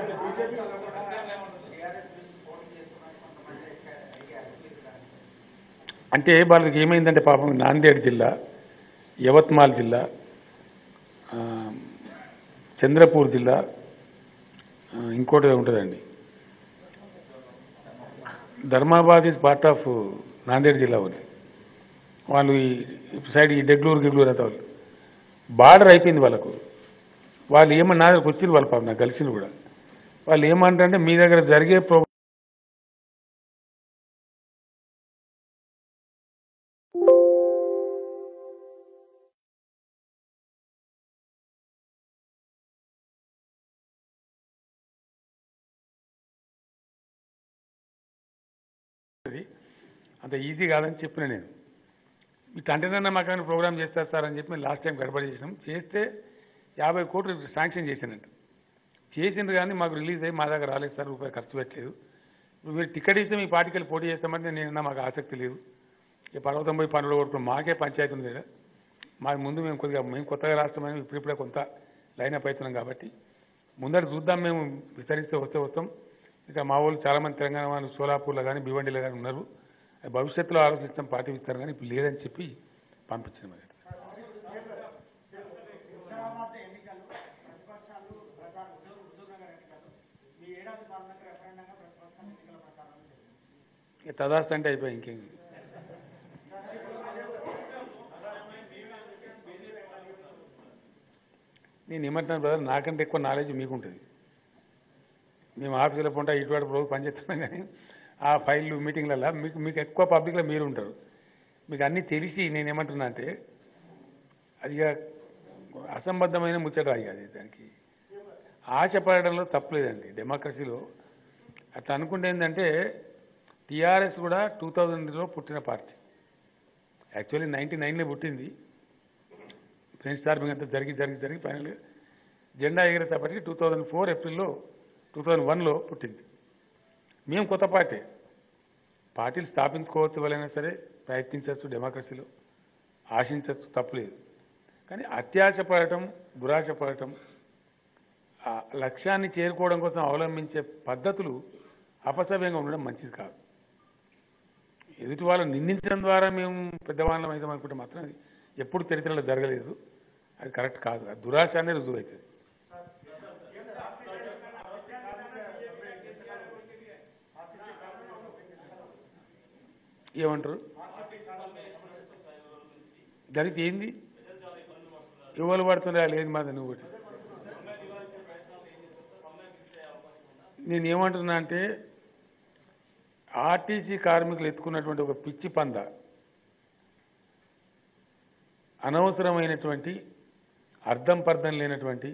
అంటే వాళ్ళకి ఏమైందంటే పాపం నాందేడ్ జిల్లా యవత్మాల్ జిల్లా ఆ, చంద్రపూర్ జిల్లా ఆ, ఇంకోటి ఉంటుందండి Dharmabad is part of Nanded జిల్లా ఉంది వాళ్ళు ఈ ఇటు సైడ్ ఈ డెగ్లూరు గిగ్లూరు అంతా వాళ్ళు బార్డర్ అయిపోయింది వాళ్ళకు వాళ్ళు ఏమన్నా నా దగ్గరకు వచ్చింది వాళ్ళు పాపం నాకు కలిసింది కూడా వాళ్ళు ఏమంటారంటే మీ దగ్గర జరిగే ప్రో అంత ఈజీ కాదని చెప్పిన నేను ఇట్లంటేనన్నా మాకు ఏమైనా ప్రోగ్రామ్ చేస్తారు సార్ అని చెప్పి లాస్ట్ టైం గడబడి చేసినాం చేస్తే యాభై కోట్లు శాంక్షన్ చేశానంట చేసింది కానీ మాకు రిలీజ్ అయ్యి మా దగ్గర రాలేదు సార్ రూపాయి ఖర్చు పెట్టలేదు ఇప్పుడు మీరు టికెట్ ఇస్తే మీ పార్టీకి పోటీ చేస్తామంటే నేనన్నా మాకు ఆసక్తి లేదు ఈ పర్వతం పోయి పనులు కొడుకున్నాం మాకే పంచాయతీ ఉంది కదా మాది ముందు మేము కొద్దిగా మేము కొత్తగా రాష్ట్రమైన ఇప్పుడిప్పుడే కొంత లైన్ అప్ అవుతున్నాం కాబట్టి ముందర చూద్దాం మేము విస్తరిస్తే వస్తే వస్తాం ఇక మా వాళ్ళు చాలామంది తెలంగాణ వాళ్ళు సోలాపూర్లో కానీ భివండిలో కానీ ఉన్నారు అది భవిష్యత్తులో ఆలోచిస్తాం పార్టీ ఇస్తారు కానీ ఇప్పుడు లేదని చెప్పి పంపించిన మరి హుజరాబాద్ ఎన్నికలు ప్రతిపక్షాలు ప్రచారం హుజూర్ హుజూర్నగర్ ఎన్నికలు ఈ ఏడాది పార్లమెంట్ రెఫరెండంగా ప్రతిపక్షాల ఎన్నికల ప్రచారం జరిగింది ఇక తదాస్తు అంటే అయిపోయి ఇంకేం నేను ఏమంటున్నాను బ్రదర్ నాకంటే ఎక్కువ నాలెడ్జ్ మీకుంటుంది మేము ఆఫీసులో పొంటా ఇటువంటి రోజు పనిచేస్తున్నాం కానీ ఆ ఫైళ్ళు మీటింగ్లలో మీకు మీకు ఎక్కువ పబ్లిక్లో మీరు ఉంటారు మీకు అన్నీ తెలిసి నేను ఏమంటున్నా అంటే అది ఇక అసంబద్ధమైన ముచ్చట అయ్యి అది దానికి ఆశపడడంలో తప్పులేదండి డెమోక్రసీలో అట్లా అనుకుంటే ఏంటంటే టీఆర్ఎస్ కూడా టూ థౌజండ్లో పుట్టిన పార్టీ యాక్చువల్లీ నైంటీ నైన్లో పుట్టింది ఫ్రెండ్స్ టార్మింగ్ అంతా జరిగి జరిగి జరిగి ఫైనల్గా జెండా ఎగిరేటప్పటికి టూ థౌజండ్ ఫోర్ ఏప్రిల్లో టూ థౌజండ్ వన్లో పుట్టింది మేము కొత్త పార్టీ పార్టీలు స్థాపించుకోవచ్చు ఎవరైనా సరే ప్రయత్నించవచ్చు డెమోక్రసీలో ఆశించవచ్చు తప్పులేదు కానీ అత్యాశ పడటం దురాశ పడటం ఆ లక్ష్యాన్ని చేరుకోవడం కోసం అవలంబించే పద్ధతులు అపసవ్యంగా ఉండడం మంచిది కాదు ఎదుటి వాళ్ళని నిందించడం ద్వారా మేము పెద్దవాళ్ళం అవుతాం అనుకుంటే మాత్రం అది ఎప్పుడు చరిత్రలో జరగలేదు అది కరెక్ట్ కాదు అది దురాశ అనేది రుజువు అవుతుంది ఏమంటారు దానికి ఏంది ఎవరు పడుతుందా లేదు మాది నువ్వు ఒకటి నేను ఏమంటున్నా అంటే ఆర్టీసీ కార్మికులు ఎత్తుకున్నటువంటి ఒక పిచ్చి పంద అనవసరమైనటువంటి అర్థం పర్థం లేనటువంటి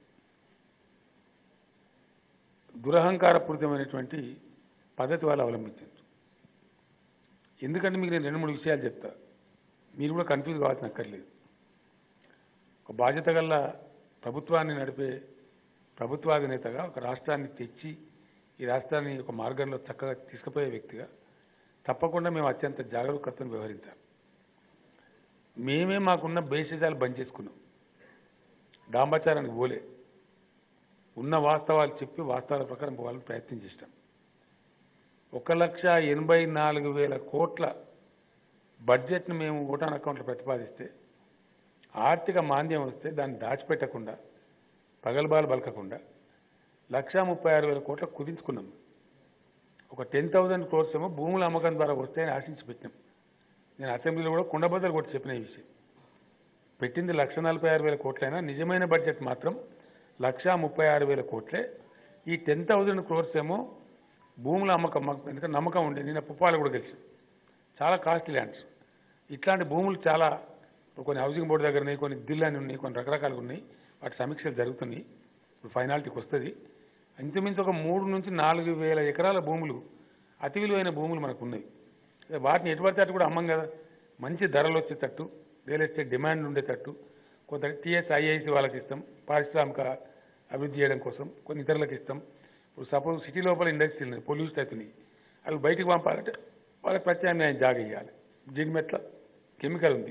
దురహంకారపూరితమైనటువంటి పద్ధతి వాళ్ళు అవలంబించారు ఎందుకంటే మీకు నేను రెండు మూడు విషయాలు చెప్తా మీరు కూడా కన్ఫ్యూజ్ కావాల్సిన అక్కర్లేదు ఒక బాధ్యత గల ప్రభుత్వాన్ని నడిపే ప్రభుత్వాధినేతగా ఒక రాష్ట్రాన్ని తెచ్చి ఈ రాష్ట్రాన్ని ఒక మార్గంలో చక్కగా తీసుకుపోయే వ్యక్తిగా తప్పకుండా మేము అత్యంత జాగరూకతను వ్యవహరించాలి మేమే మాకున్న బేసిజాలు బంద్ చేసుకున్నాం డాంబాచారానికి పోలే ఉన్న వాస్తవాలు చెప్పి వాస్తవాల ప్రకారం వాళ్ళని ప్రయత్నం చేస్తాం ఒక లక్ష ఎనభై నాలుగు వేల కోట్ల బడ్జెట్ను మేము ఓటాన్ అకౌంట్లో ప్రతిపాదిస్తే ఆర్థిక మాంద్యం వస్తే దాన్ని దాచిపెట్టకుండా పగలబాలు బలకకుండా లక్షా ముప్పై ఆరు వేల కోట్ల కుదించుకున్నాం ఒక టెన్ థౌజండ్ క్రోర్స్ ఏమో భూముల అమ్మకం ద్వారా వస్తాయని ఆశించి పెట్టినాం నేను అసెంబ్లీలో కూడా కుండబద్దలు కొట్టి చెప్పిన ఈ విషయం పెట్టింది లక్ష నలభై ఆరు వేల కోట్లైనా నిజమైన బడ్జెట్ మాత్రం లక్షా ముప్పై ఆరు వేల కోట్లే ఈ టెన్ థౌజండ్ క్రోర్స్ ఏమో భూముల అమ్మకం మాకు ఎందుకంటే నమ్మకం ఉండే నేను పుప్పాలు కూడా తెలిసి చాలా కాస్ట్లీ ల్యాండ్స్ ఇట్లాంటి భూములు చాలా ఇప్పుడు కొన్ని హౌసింగ్ బోర్డు దగ్గర ఉన్నాయి కొన్ని దిల్లాని ఉన్నాయి కొన్ని రకరకాలుగా ఉన్నాయి వాటి సమీక్షలు జరుగుతున్నాయి ఇప్పుడు ఫైనాలిటీకి వస్తుంది ఇంచుమించు ఒక మూడు నుంచి నాలుగు వేల ఎకరాల భూములు అతి విలువైన భూములు మనకు ఉన్నాయి ఇక వాటిని ఎటువంటి అటు కూడా అమ్మం కదా మంచి ధరలు వచ్చేటట్టు రియల్ ఎస్టేట్ డిమాండ్ ఉండేటట్టు కొంత టీఎస్ ఐఐసి వాళ్ళకి ఇస్తాం పారిశ్రామిక అభివృద్ధి చేయడం కోసం కొన్ని ఇతరులకు ఇస్తాం ఇప్పుడు సపోజ్ సిటీ లోపల ఇండస్ట్రీలు ఉన్నాయి పొల్యూషన్ అవుతున్నాయి అవి బయటికి పంపాలంటే వాళ్ళకి ప్రత్యామ్నాయం జాగ ఇవ్వాలి జిగ్మెట్ల కెమికల్ ఉంది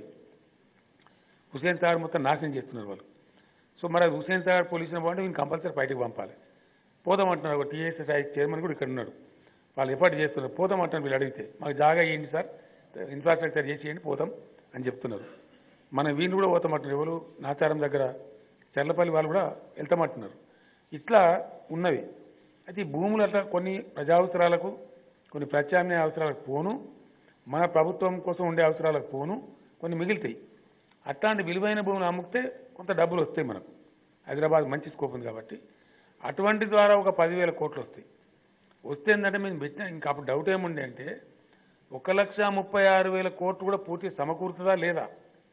హుసేన్ సాగర్ మొత్తం నాశనం చేస్తున్నారు వాళ్ళు సో మరి అది హుసేన్ సాగర్ పొల్యూషన్ బాగుంటే వీళ్ళు కంపల్సరీ బయటకు పంపాలి పోదామంటున్నారు ఒక టీఎస్ఎస్ఐ చైర్మన్ కూడా ఇక్కడ ఉన్నాడు వాళ్ళు ఎఫర్ట్ చేస్తున్నారు పోతామంటున్నారు వీళ్ళు అడిగితే మాకు జాగా ఇవ్వండి సార్ ఇన్ఫ్రాస్ట్రక్చర్ చేసి ఇవ్వండి పోతాం అని చెప్తున్నారు మన వీళ్ళు కూడా పోతామంటున్నారు ఎవరు నాచారం దగ్గర చెర్లపల్లి వాళ్ళు కూడా వెళ్తామంటున్నారు ఇట్లా ఉన్నవి అయితే ఈ భూములు అట్లా కొన్ని ప్రజా అవసరాలకు కొన్ని ప్రత్యామ్నాయ అవసరాలకు పోను మన ప్రభుత్వం కోసం ఉండే అవసరాలకు పోను కొన్ని మిగులుతాయి అట్లాంటి విలువైన భూములు అమ్ముతే కొంత డబ్బులు వస్తాయి మనకు హైదరాబాద్ మంచి స్కోప్ ఉంది కాబట్టి అటువంటి ద్వారా ఒక పదివేల కోట్లు వస్తాయి వస్తే ఏంటంటే మేము పెట్టిన ఇంకా అప్పుడు డౌట్ ఏముండే అంటే ఒక లక్ష ముప్పై ఆరు వేల కోట్లు కూడా పూర్తి సమకూరుతుందా లేదా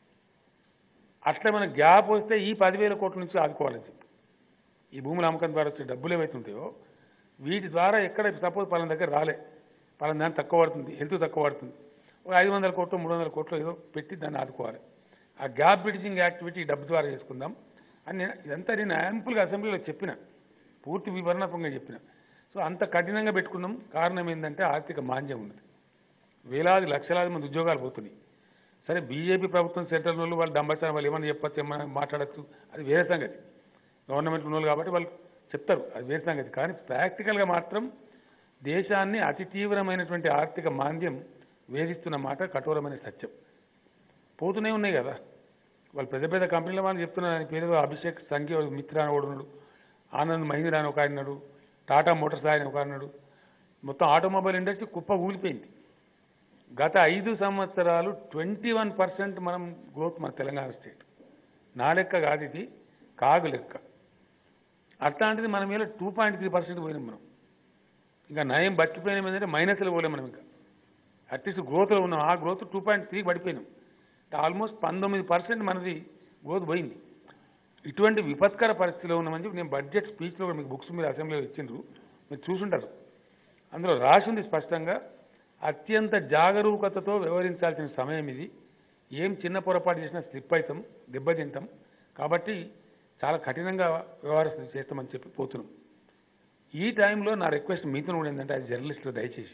అట్లా మన గ్యాప్ వస్తే ఈ పదివేల కోట్ల నుంచి ఆదుకోవాలని చెప్పి ఈ భూముల అమ్మకం ద్వారా వచ్చే డబ్బులు ఏవైతే ఉంటాయో వీటి ద్వారా ఎక్కడ సపోజ్ పలాన దగ్గర రాలే పలాన దాన్ని తక్కువ పడుతుంది హెల్త్ తక్కువ పడుతుంది ఒక ఐదు వందల కోట్లు మూడు వందల కోట్లు ఏదో పెట్టి దాన్ని ఆదుకోవాలి ఆ గ్యాప్ బ్రిడ్జింగ్ యాక్టివిటీ ఈ డబ్బు ద్వారా చేసుకుందాం అని నేను ఇదంతా నేను యాంపుల్గా అసెంబ్లీలో చెప్పిన పూర్తి వివరణాత్మకంగా చెప్పిన సో అంత కఠినంగా పెట్టుకున్నాం కారణం ఏంటంటే ఆర్థిక మాంద్యం ఉన్నది వేలాది లక్షలాది మంది ఉద్యోగాలు పోతున్నాయి సరే బీజేపీ ప్రభుత్వం సెంట్రల్ వాళ్ళు వాళ్ళు డంబచారం వాళ్ళు ఏమన్నా చెప్పచ్చు ఏమన్నా మాట్లాడచ్చు అది వేరే సంగతి గవర్నమెంట్ ఉన్నోళ్ళు కాబట్టి వాళ్ళు చెప్తారు అది వేరే సంగతి కానీ ప్రాక్టికల్గా మాత్రం దేశాన్ని అతి తీవ్రమైనటువంటి ఆర్థిక మాంద్యం వేధిస్తున్న మాట కఠోరమైన సత్యం పోతూనే ఉన్నాయి కదా వాళ్ళు పెద్ద పెద్ద కంపెనీల వాళ్ళు చెప్తున్నారు ఆయన పేరు అభిషేక్ సంఖ్య మిత్ర అని ఒకడు ఉన్నాడు ఆనంద్ మహీంద్ర అని ఒక ఆయన ఉన్నాడు టాటా మోటార్స్ ఆయన ఒక ఆయన ఉన్నాడు మొత్తం ఆటోమొబైల్ ఇండస్ట్రీ కుప్ప ఊలిపోయింది గత ఐదు సంవత్సరాలు ట్వంటీ వన్ పర్సెంట్ మనం గ్రోత్ మన తెలంగాణ స్టేట్ నా లెక్క కాదు ఇది కాగు లెక్క అట్లాంటిది మన మీద టూ పాయింట్ త్రీ పర్సెంట్ పోయినాం మనం ఇంకా నయం బతికిపోయినాం ఏంటంటే మైనస్లో పోలేం మనం ఇంకా అట్లీస్ట్ గ్రోత్లో ఉన్నాం ఆ గ్రోత్ టూ పాయింట్ త్రీ పడిపోయినాం ఆల్మోస్ట్ పంతొమ్మిది పర్సెంట్ మనది గ్రోత్ పోయింది ఇటువంటి విపత్కర పరిస్థితిలో ఉన్నామని చెప్పి నేను బడ్జెట్ స్పీచ్లో కూడా మీకు బుక్స్ మీరు అసెంబ్లీలో ఇచ్చిండ్రు మీరు చూసుంటారు అందులో రాసింది స్పష్టంగా అత్యంత జాగరూకతతో వ్యవహరించాల్సిన సమయం ఇది ఏం చిన్న పొరపాటు చేసినా స్లిప్ అవుతాం దెబ్బతింటాం కాబట్టి చాలా కఠినంగా వ్యవహారం చేస్తామని చెప్పి పోతున్నాం ఈ టైంలో నా రిక్వెస్ట్ మీతో కూడా ఏంటంటే అది జర్నలిస్టులు దయచేసి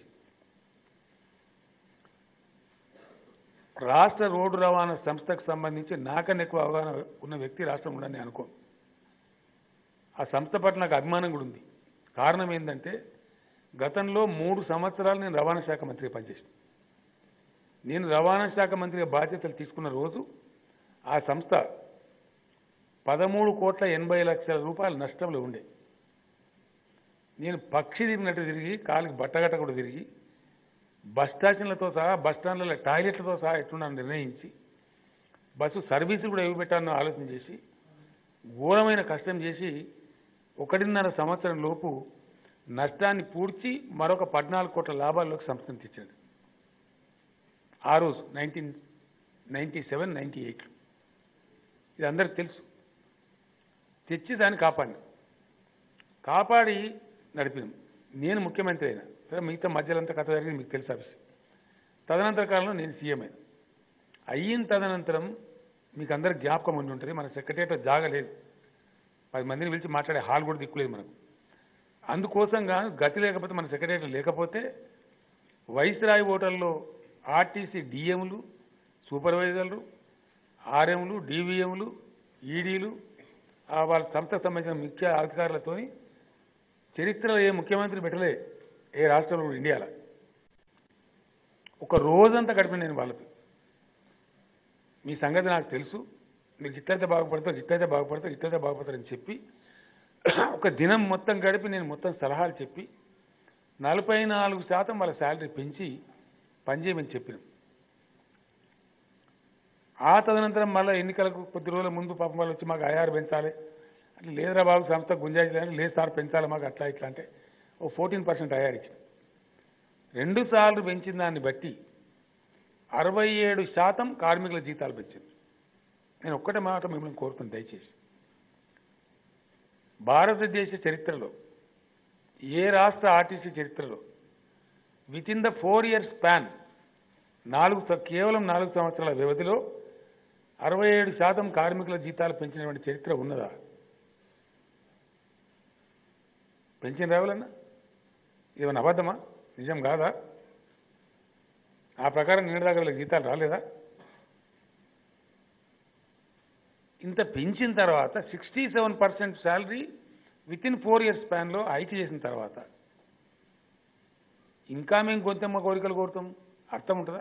రాష్ట్ర రోడ్డు రవాణా సంస్థకు సంబంధించి నాకన్నా ఎక్కువ అవగాహన ఉన్న వ్యక్తి రాష్ట్రం ఉండని అనుకో ఆ సంస్థ పట్ల నాకు అభిమానం కూడా ఉంది కారణం ఏంటంటే గతంలో మూడు సంవత్సరాలు నేను రవాణా శాఖ మంత్రిగా పనిచేసాను నేను రవాణా శాఖ మంత్రిగా బాధ్యతలు తీసుకున్న రోజు ఆ సంస్థ పదమూడు కోట్ల ఎనభై లక్షల రూపాయల నష్టంలో ఉండే నేను పక్షి తిరిగినట్టు తిరిగి కాలికి బట్టగట్ట కూడా తిరిగి బస్ స్టేషన్లతో సహా బస్ స్టాండ్ల టాయిలెట్లతో సహా ఎట్లున్నా నిర్ణయించి బస్సు సర్వీసులు కూడా ఏవి పెట్టాలని ఆలోచన చేసి ఘోరమైన కష్టం చేసి ఒకటిన్నర సంవత్సరం లోపు నష్టాన్ని పూడ్చి మరొక పద్నాలుగు కోట్ల లాభాల్లోకి సంస్థను తెచ్చాడు ఆ రోజు నైన్టీన్ నైన్టీ సెవెన్ నైన్టీ ఎయిట్లో ఇది అందరికి తెలుసు తెచ్చి దాన్ని కాపాడిన కాపాడి నడిపినాం నేను ముఖ్యమంత్రి అయినా సరే మిగతా మధ్యలో అంతా కథ జరిగింది మీకు తెలుసు ఆఫీస్ తదనంతర కాలంలో నేను సీఎం అయినా అయిన తదనంతరం మీకు అందరు జ్ఞాపకం ఉండి ఉంటుంది మన సెక్రటరియట్లో జాగలేదు పది మందిని పిలిచి మాట్లాడే హాల్ కూడా దిక్కులేదు మనకు అందుకోసంగా గతి లేకపోతే మన సెక్రటరీ లేకపోతే వైస్రాయ్ హోటల్లో ఆర్టీసీ డిఎంలు సూపర్వైజర్లు ఆర్ఎంలు డివిఎంలు ఈడీలు వాళ్ళ సంస్థకు సంబంధించిన ముఖ్య అధికారులతోని చరిత్రలో ఏ ముఖ్యమంత్రి పెట్టలే ఏ రాష్ట్రంలో కూడా ఇండియాలో ఒక రోజంతా గడిపిన నేను వాళ్ళతో మీ సంగతి నాకు తెలుసు మీరు ఇట్లయితే బాగుపడతారు ఇట్లయితే బాగుపడతారు ఇట్లయితే బాగుపడతారని చెప్పి ఒక దినం మొత్తం గడిపి నేను మొత్తం సలహాలు చెప్పి నలభై నాలుగు శాతం వాళ్ళ శాలరీ పెంచి పనిచేయమని చెప్పినాం ఆ తదనంతరం మళ్ళీ ఎన్నికలకు కొద్ది రోజుల ముందు పాపం వాళ్ళు వచ్చి మాకు ఐఆర్ పెంచాలి అంటే లేదురా బాబు సంస్థ గుంజాయిషి లేదు లేదు సార్ పెంచాలి మాకు అట్లా ఇట్లా అంటే ఓ ఫోర్టీన్ పర్సెంట్ ఐఆర్ ఇచ్చిన రెండు సార్లు పెంచిన దాన్ని బట్టి అరవై ఏడు శాతం కార్మికుల జీతాలు పెంచింది నేను ఒక్కటే మాట మిమ్మల్ని కోరుకుని దయచేసి భారతదేశ చరిత్రలో ఏ రాష్ట్ర ఆర్టీసీ చరిత్రలో within the four years span నాలుగు సం- కేవలం నాలుగు సంవత్సరాల వ్యవధిలో అరవై ఏడు శాతం కార్మికుల జీతాలు పెంచినటువంటి చరిత్ర ఉన్నదా పెంచిన రావాలన్నా ఇదేమన్నా అబద్ధమా నిజం కాదా ఆ ప్రకారం నిన్నదాకా వీళ్ళకి జీతాలు రాలేదా ఇంత పెంచిన తర్వాత sixty seven percent salary within four years స్పాన్లో హైక్ చేసిన తర్వాత ఇంకా మేము కొంతమ్మ కోరికలు కోరుతాం అర్థం ఉంటుందా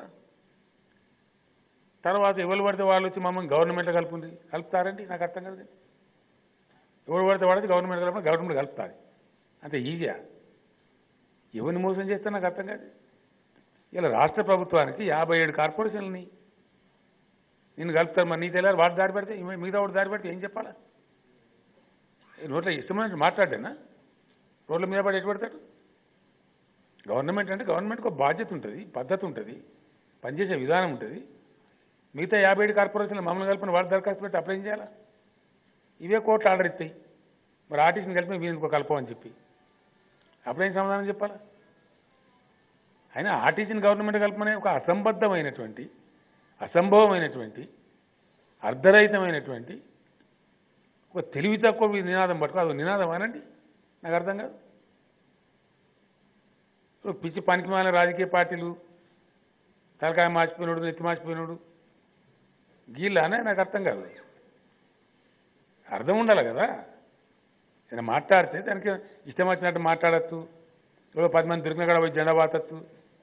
తర్వాత ఎవరు పడితే వాళ్ళు వచ్చి మమ్మల్ని గవర్నమెంట్లో కలుపుంది కలుపుతారండి నాకు అర్థం కాదు ఎవరు పడితే వాడితే గవర్నమెంట్ కలపడం గవర్నమెంట్ కలుపుతారు అంతే ఈజీయా ఎవరిని మోసం చేస్తే నాకు అర్థం కాదు ఇలా రాష్ట్ర ప్రభుత్వానికి యాభై ఏడు కార్పొరేషన్లని నిన్ను కలుపుతారు మరి నీ తెల్లారు వాడు దారి పెడితే ఇవి- మిగతా వాడు దారి పెడితే ఏం చెప్పాలా ఈ నోట్లో ఇష్టమైన మాట్లాడానా రోడ్ల మీద పడి ఎటు పెడతాడు గవర్నమెంట్ అంటే గవర్నమెంట్కి ఒక బాధ్యత ఉంటుంది పద్ధతి ఉంటుంది పనిచేసే విధానం ఉంటుంది మిగతా యాభై ఏడు కార్పొరేషన్లు మమ్మల్ని కలిపిన వాళ్ళు దరఖాస్తు పెట్టి అప్లై చేయాలా ఇవే కోర్టు ఆర్డర్ ఇస్తాయి మరి ఆర్టీసీని కలిపి వీళ్ళకి కలపమని చెప్పి అప్పుడేం సమాధానం చెప్పాలా అయినా ఆర్టీసీని గవర్నమెంట్ కలపమనే ఒక అసంబద్ధమైనటువంటి అసంభవమైనటువంటి అర్ధరహితమైనటువంటి ఒక తెలివి తక్కువ నినాదం పట్టుకో అది నినాదం అనండి నాకు అర్థం కాదు ఓ పిచ్చి పనికి మాలిన రాజకీయ పార్టీలు తలకాయ మార్చిపోయినాడు నెత్తి మార్చిపోయినాడు గీళ్ళనే నాకు అర్థం కాదు అర్థం ఉండాలి కదా నేను మాట్లాడితే దానికి ఇష్టం వచ్చినట్టు మాట్లాడచ్చు ఎవరో పది మంది దొరికిన కాడ పోయి జెండా పాతచ్చు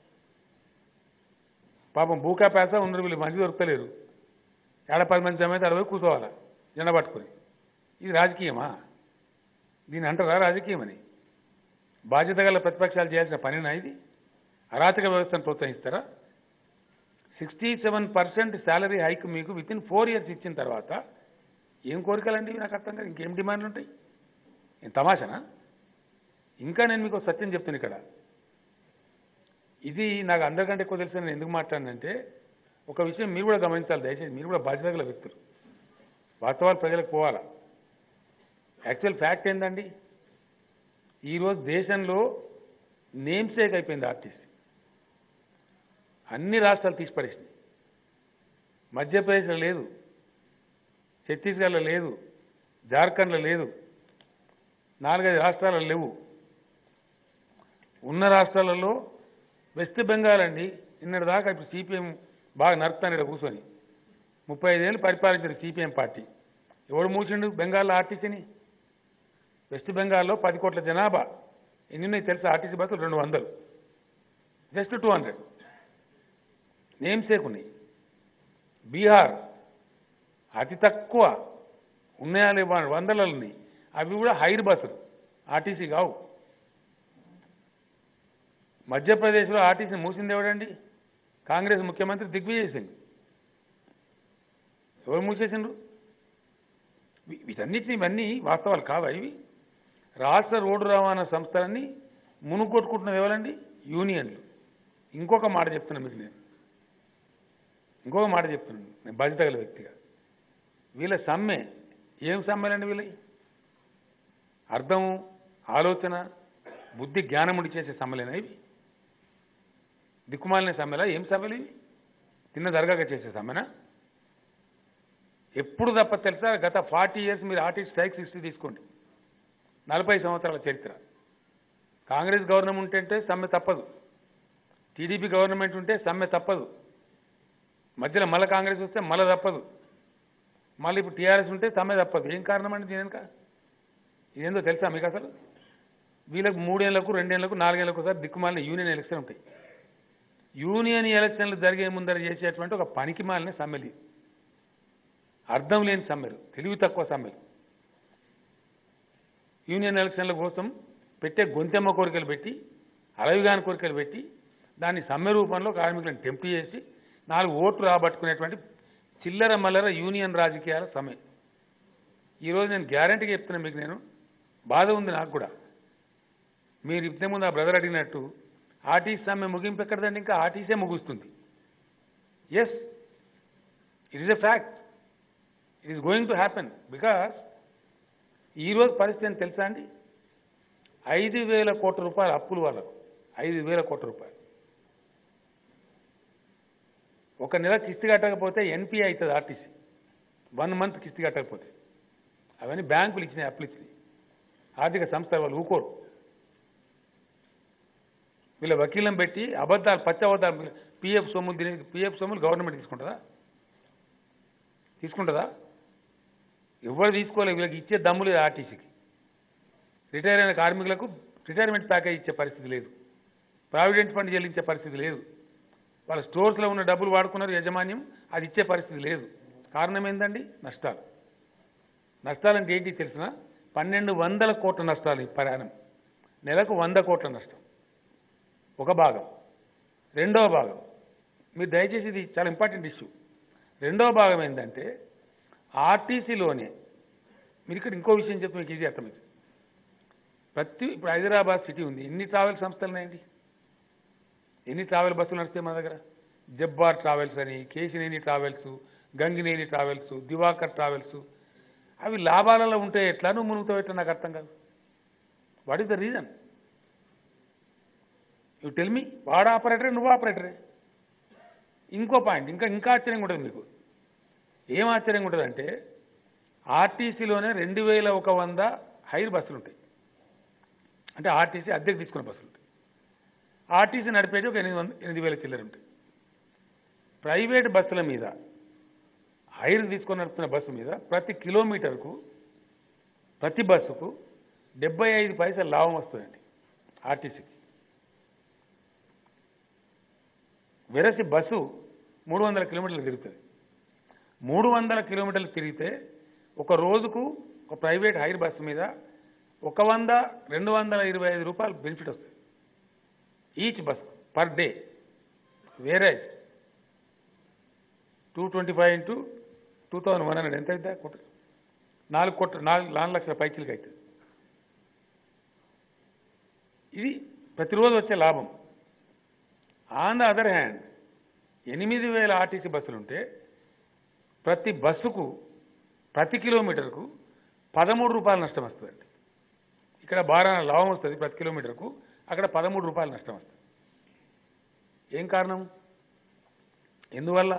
పాపం బూకా పేస ఉన్నారు వీళ్ళు మంచి దొరకలేరు ఏడ పది మంది జమైతే అక్కడ పోయి కూర్చోవాలి జెండా పట్టుకొని ఇది రాజకీయమా దీని అంటారా రాజకీయమని బాధ్యత గల ప్రతిపక్షాలు చేయాల్సిన పనినా ఇది అరాచక వ్యవస్థను ప్రోత్సహిస్తారా sixty seven percent salary hike మీకు విత్ ఇన్ ఫోర్ ఇయర్స్ ఇచ్చిన తర్వాత ఏం కోరికలండి ఇవి నాకు అర్థం కాదు ఇంకేం డిమాండ్లు ఉంటాయి ఏం తమాషనా ఇంకా నేను మీకు ఒక సత్యం చెప్తాను ఇక్కడ ఇది నాకు అందరికంటే ఎక్కువ తెలుసు నేను ఎందుకు మాట్లాడినంటే ఒక విషయం మీరు కూడా గమనించాలి దయచేసి మీరు కూడా బాధ్యత గల వ్యక్తులు వాస్తవాలు ప్రజలకు పోవాలా యాక్చువల్ ఫ్యాక్ట్ ఏందండి ఈరోజు దేశంలో నేమ్ సేక్ అయిపోయింది ఆర్టీసీ అన్ని రాష్ట్రాలు తీసి పడేసినాయి మధ్యప్రదేశ్లో లేదు ఛత్తీస్గఢ్లో లేదు జార్ఖండ్లో లేదు నాలుగైదు రాష్ట్రాలలో లేవు ఉన్న రాష్ట్రాలలో వెస్ట్ బెంగాల్ అండి నిన్నటి దాకా ఇప్పుడు సిపిఎం బాగా నడుపుతాను ఇక్కడ కూర్చొని ముప్పై ఐదేళ్ళు పరిపాలించారు సిపిఎం పార్టీ ఎవడు మూసిండు బెంగాల్లో ఆర్టీసీని వెస్ట్ బెంగాల్లో పది కోట్ల జనాభా ఎన్ని ఉన్నాయి తెలుసా ఆర్టీసీ బస్సులు రెండు వందలు just two hundred name sake ఉన్నాయి బీహార్ అతి తక్కువ ఉన్నాయా లేవా వందలలో ఉన్నాయి అవి కూడా హైర్ బస్సులు ఆర్టీసీ కావు మధ్యప్రదేశ్లో ఆర్టీసీ మూసింది ఎవడండి కాంగ్రెస్ ముఖ్యమంత్రి దిగ్విజయ్ సింగ్ ఎవరు మూసేసిండ్రు వీ- వీటన్నిటిని ఇవన్నీ వాస్తవాలు కావా ఇవి రాష్ట్ర రోడ్డు రవాణా సంస్థలన్నీ మునుగొట్టుకుంటున్నది ఎవరండి యూనియన్లు ఇంకొక మాట చెప్తున్నా మీకు నేను ఇంకొక మాట చెప్తున్నాను నేను బాధ్యత గల వ్యక్తిగా వీళ్ళ సమ్మె ఏం సమ్మెలండి వీళ్ళవి అర్థం ఆలోచన బుద్ధి జ్ఞానం ఉండి చేసే సమ్మెలేనా ఇవి దిక్కుమాలిన సమ్మెలా ఏం సమ్మెలు ఇవి తిన్న దరగాగా చేసే సమ్మెనా ఎప్పుడు తప్ప తెలుసా గత ఫార్టీ ఇయర్స్ మీరు ఆర్టిస్ట్ స్ట్రైక్స్ హిస్టరీ తీసుకోండి నలభై సంవత్సరాల చరిత్ర కాంగ్రెస్ గవర్నమెంట్ ఉంటే సమ్మె తప్పదు టీడీపీ గవర్నమెంట్ ఉంటే సమ్మె తప్పదు మధ్యలో మళ్ళీ కాంగ్రెస్ వస్తే మళ్ళీ తప్పదు మళ్ళీ ఇప్పుడు టీఆర్ఎస్ ఉంటే సమ్మె తప్పదు ఏం కారణం అండి దీని వెనుక ఇదేందో తెలుసా మీకు అసలు వీళ్ళకి మూడేళ్లకు రెండేళ్లకు నాలుగేళ్లకు ఒకసారి దిక్కుమాలిన యూనియన్ ఎలక్షన్ ఉంటాయి యూనియన్ ఎలక్షన్లు జరిగే ముందర చేసేటువంటి ఒక పనికి మాలిన సమ్మెలు ఇవి. అర్థం లేని సమ్మెలు తెలివి తక్కువ సమ్మెలు యూనియన్ ఎలక్షన్ల కోసం పెట్టే గొంతెమ్మ కోరికలు పెట్టి అలవిగాని కోరికలు పెట్టి దాన్ని సమ్మె రూపంలో కార్మికులను టెంప్ట్ చేసి నాలుగు ఓట్లు రాబట్టుకునేటువంటి చిల్లర మల్లర యూనియన్ రాజకీయాల సమ్మె ఈరోజు నేను గ్యారంటీగా చెప్తున్నా మీకు నేను బాధ ఉంది నాకు కూడా మీరు ఇంత ముందు ఆ బ్రదర్ అడిగినట్టు ఆర్టీసీ సమ్మె ముగింపు ఎక్కడదండి ఇంకా ఆర్టీసీ ముగుస్తుంది yes it is a fact it is going to happen because ఈరోజు పరిస్థితి ఏంటి తెలుసా అండి ఐదు వేల కోట్ల రూపాయల అప్పులు వాళ్ళకు ఐదు వేల కోట్ల రూపాయలు ఒక నెల కిస్తీ కట్టకపోతే ఎన్పిఐ అవుతుంది ఆర్టీసీ వన్ మంత్ కిస్తీ కట్టకపోతే అవన్నీ బ్యాంకులు ఇచ్చినాయి అప్పులు ఇచ్చినాయి ఆర్థిక సంస్థల వాళ్ళు ఊకోరు వీళ్ళ వకీలం పెట్టి అబద్ధాలు పచ్చి అబద్ధాలు పిఎఫ్ సొమ్ములు తినే పిఎఫ్ సొమ్ములు గవర్నమెంట్ తీసుకుంటుందా తీసుకుంటుందా ఎవరు తీసుకోలేదు వీళ్ళకి ఇచ్చే దమ్ము లేదు ఆర్టీసీకి రిటైర్ అయిన కార్మికులకు రిటైర్మెంట్ ప్యాకేజ్ ఇచ్చే పరిస్థితి లేదు ప్రావిడెంట్ ఫండ్ చెల్లించే పరిస్థితి లేదు వాళ్ళ స్టోర్స్లో ఉన్న డబ్బులు వాడుకున్నారు యాజమాన్యం అది ఇచ్చే పరిస్థితి లేదు కారణం ఏందండి నష్టాలు నష్టాలంటే ఏంటి తెలిసిన పన్నెండు వందల కోట్ల నష్టాలు ఈ ప్రయాణం నెలకు వంద కోట్ల నష్టం ఒక భాగం రెండవ భాగం మీరు దయచేసి ఇది చాలా ఇంపార్టెంట్ ఇష్యూ రెండవ భాగం ఏంటంటే ఆర్టీసీలోనే మీరు ఇక్కడ ఇంకో విషయం చెప్తే మీకు ఈజీ అర్థమైంది ప్రతి ఇప్పుడు హైదరాబాద్ సిటీ ఉంది ఎన్ని ట్రావెల్ సంస్థలు ఉన్నాయండి ఎన్ని ట్రావెల్ బస్సులు నడుస్తాయి మన దగ్గర జబ్బార్ ట్రావెల్స్ అని Kesineni travels Gangineni travels Diwakar travels అవి లాభాలలో ఉంటే ఎట్లా నువ్వు మునుగుతావు ఎట్లా నాకు అర్థం కాదు what is the reason you tell me వాడు ఆపరేటరే నువ్వు ఆపరేటరే ఇంకో పాయింట్ ఇంకా ఇంకా ఆశ్చర్యంగా ఉంటుంది మీకు ఏం ఆశ్చర్యంగా ఉంటుంది అంటే ఆర్టీసీలోనే రెండు వేల ఒక వంద హైర్ బస్సులు ఉంటాయి అంటే ఆర్టీసీ అద్దెకు తీసుకున్న బస్సులు ఉంటాయి ఆర్టీసీ నడిపేది ఒక ఎనిమిది వంద ఎనిమిది వేల చిల్లర ఉంటాయి ప్రైవేట్ బస్సుల మీద హైర్ తీసుకొని నడుపుతున్న బస్సు మీద ప్రతి కిలోమీటర్కు ప్రతి బస్సుకు డెబ్బై ఐదు పైసలు లాభం వస్తుందండి ఆర్టీసీకి వెరసి బస్సు మూడు వందల కిలోమీటర్లు తిరుగుతుంది మూడు వందల కిలోమీటర్లు తిరిగితే ఒక రోజుకు ఒక ప్రైవేట్ హైర్ బస్సు మీద ఒక వంద రెండు వందల ఇరవై ఐదు రూపాయలు బెనిఫిట్ వస్తుంది ఈచ్ బస్ పర్ డే వేరే two twenty five into two thousand one hundred ఎంత అవుతుందా కోట నాలుగు కోట్ల నాలుగు నాలుగు లక్షల పైకిలకి అవుతుంది ఇది ప్రతిరోజు వచ్చే లాభం ఆన్ ద అదర్ హ్యాండ్ ఎనిమిది వేల ఆర్టీసీ బస్సులు ఉంటే ప్రతి బస్సుకు ప్రతి కిలోమీటర్కు పదమూడు రూపాయల నష్టం వస్తుందండి ఇక్కడ బాగా లాభం వస్తుంది ప్రతి కిలోమీటర్కు అక్కడ పదమూడు రూపాయల నష్టం వస్తుంది ఏం కారణం ఎందువల్ల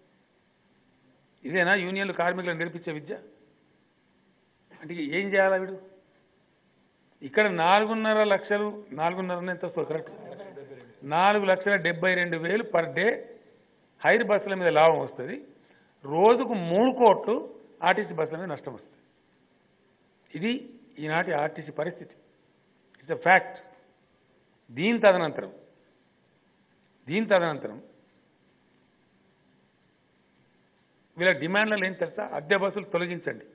ఇదేనా యూనియన్లు కార్మికులను నేర్పించే విద్య అంటే ఏం చేయాలా వీడు ఇక్కడ నాలుగున్నర లక్షలు నాలుగున్నర ఎంత వస్తుంది కరెక్ట్ నాలుగు లక్షల డెబ్బై రెండు వేలు పర్ డే హైర్ బస్సుల మీద లాభం వస్తుంది రోజుకు మూడు కోట్లు ఆర్టీసీ బస్సుల మీద నష్టం వస్తుంది ఇది ఈనాటి ఆర్టీసీ పరిస్థితి ఇట్స్ అ ఫ్యాక్ట్ దీని తదనంతరం దీని తదనంతరం వీళ్ళ డిమాండ్లలో ఏం తెలుసా అద్దె బస్సులు తొలగించండి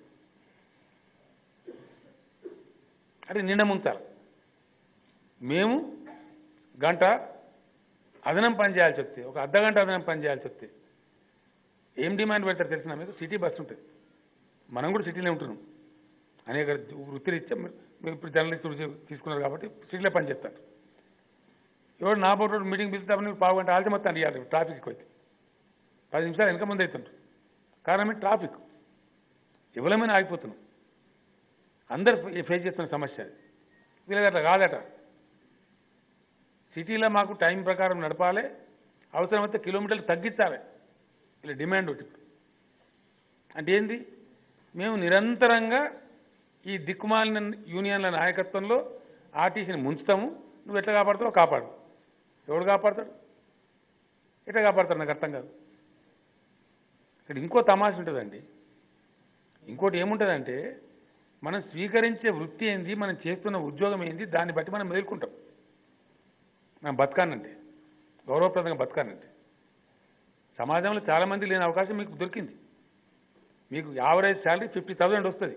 అంటే నిండా ముంచాలి మేము గంట అదనం పని చేయాల్సి వస్తే ఒక అర్ధ గంట అదనం పని చేయాల్సి వస్తే ఏం డిమాండ్ పెడతారు తెలిసిన మీకు సిటీ బస్సు ఉంటుంది మనం కూడా సిటీలో ఉంటున్నాం అనేక వృత్తిరీత్యా మీరు మీరు ఇప్పుడు జర్నలిస్ట్ వృత్తి తీసుకున్నారు కాబట్టి సిటీలో పని చేస్తారు ఎవరు నా పోటీ మీటింగ్ పిలుస్తామని పావు గంట ఆల్చి మొత్తం అడిగారు ట్రాఫిక్ వచ్చి పది నిమిషాలు వెనక ముందు అవుతుంటారు కారణం ఏంటి ట్రాఫిక్ ఎవరమైనా ఆగిపోతున్నాం అందరు ఫేస్ చేస్తున్న సమస్య అది వీళ్ళకి అట్లా కాదట సిటీలో మాకు టైం ప్రకారం నడపాలి అవసరమైతే కిలోమీటర్లు తగ్గించాలి ఇలా డిమాండ్ ఒకటి ఇప్పుడు. అంటే ఏంది మేము నిరంతరంగా ఈ దిక్కుమాలిన యూనియన్ల నాయకత్వంలో ఆర్టీసీని ముంచుతాము నువ్వు ఎట్లా కాపాడుతావో కాపాడు ఎవడు కాపాడతాడు ఎట్లా కాపాడతాడు నాకు అర్థం కాదు ఇక్కడ ఇంకో తమాష ఉంటుందండి ఇంకోటి ఏముంటుందంటే మనం స్వీకరించే వృత్తి ఏంది మనం చేస్తున్న ఉద్యోగం ఏంది దాన్ని బట్టి మనం మేల్కుంటాం మనం బతకానంటే గౌరవప్రదంగా బతకానంటే సమాజంలో చాలామంది లేని అవకాశం మీకు దొరికింది మీకు యావరేజ్ శాలరీ ఫిఫ్టీ థౌసండ్ వస్తుంది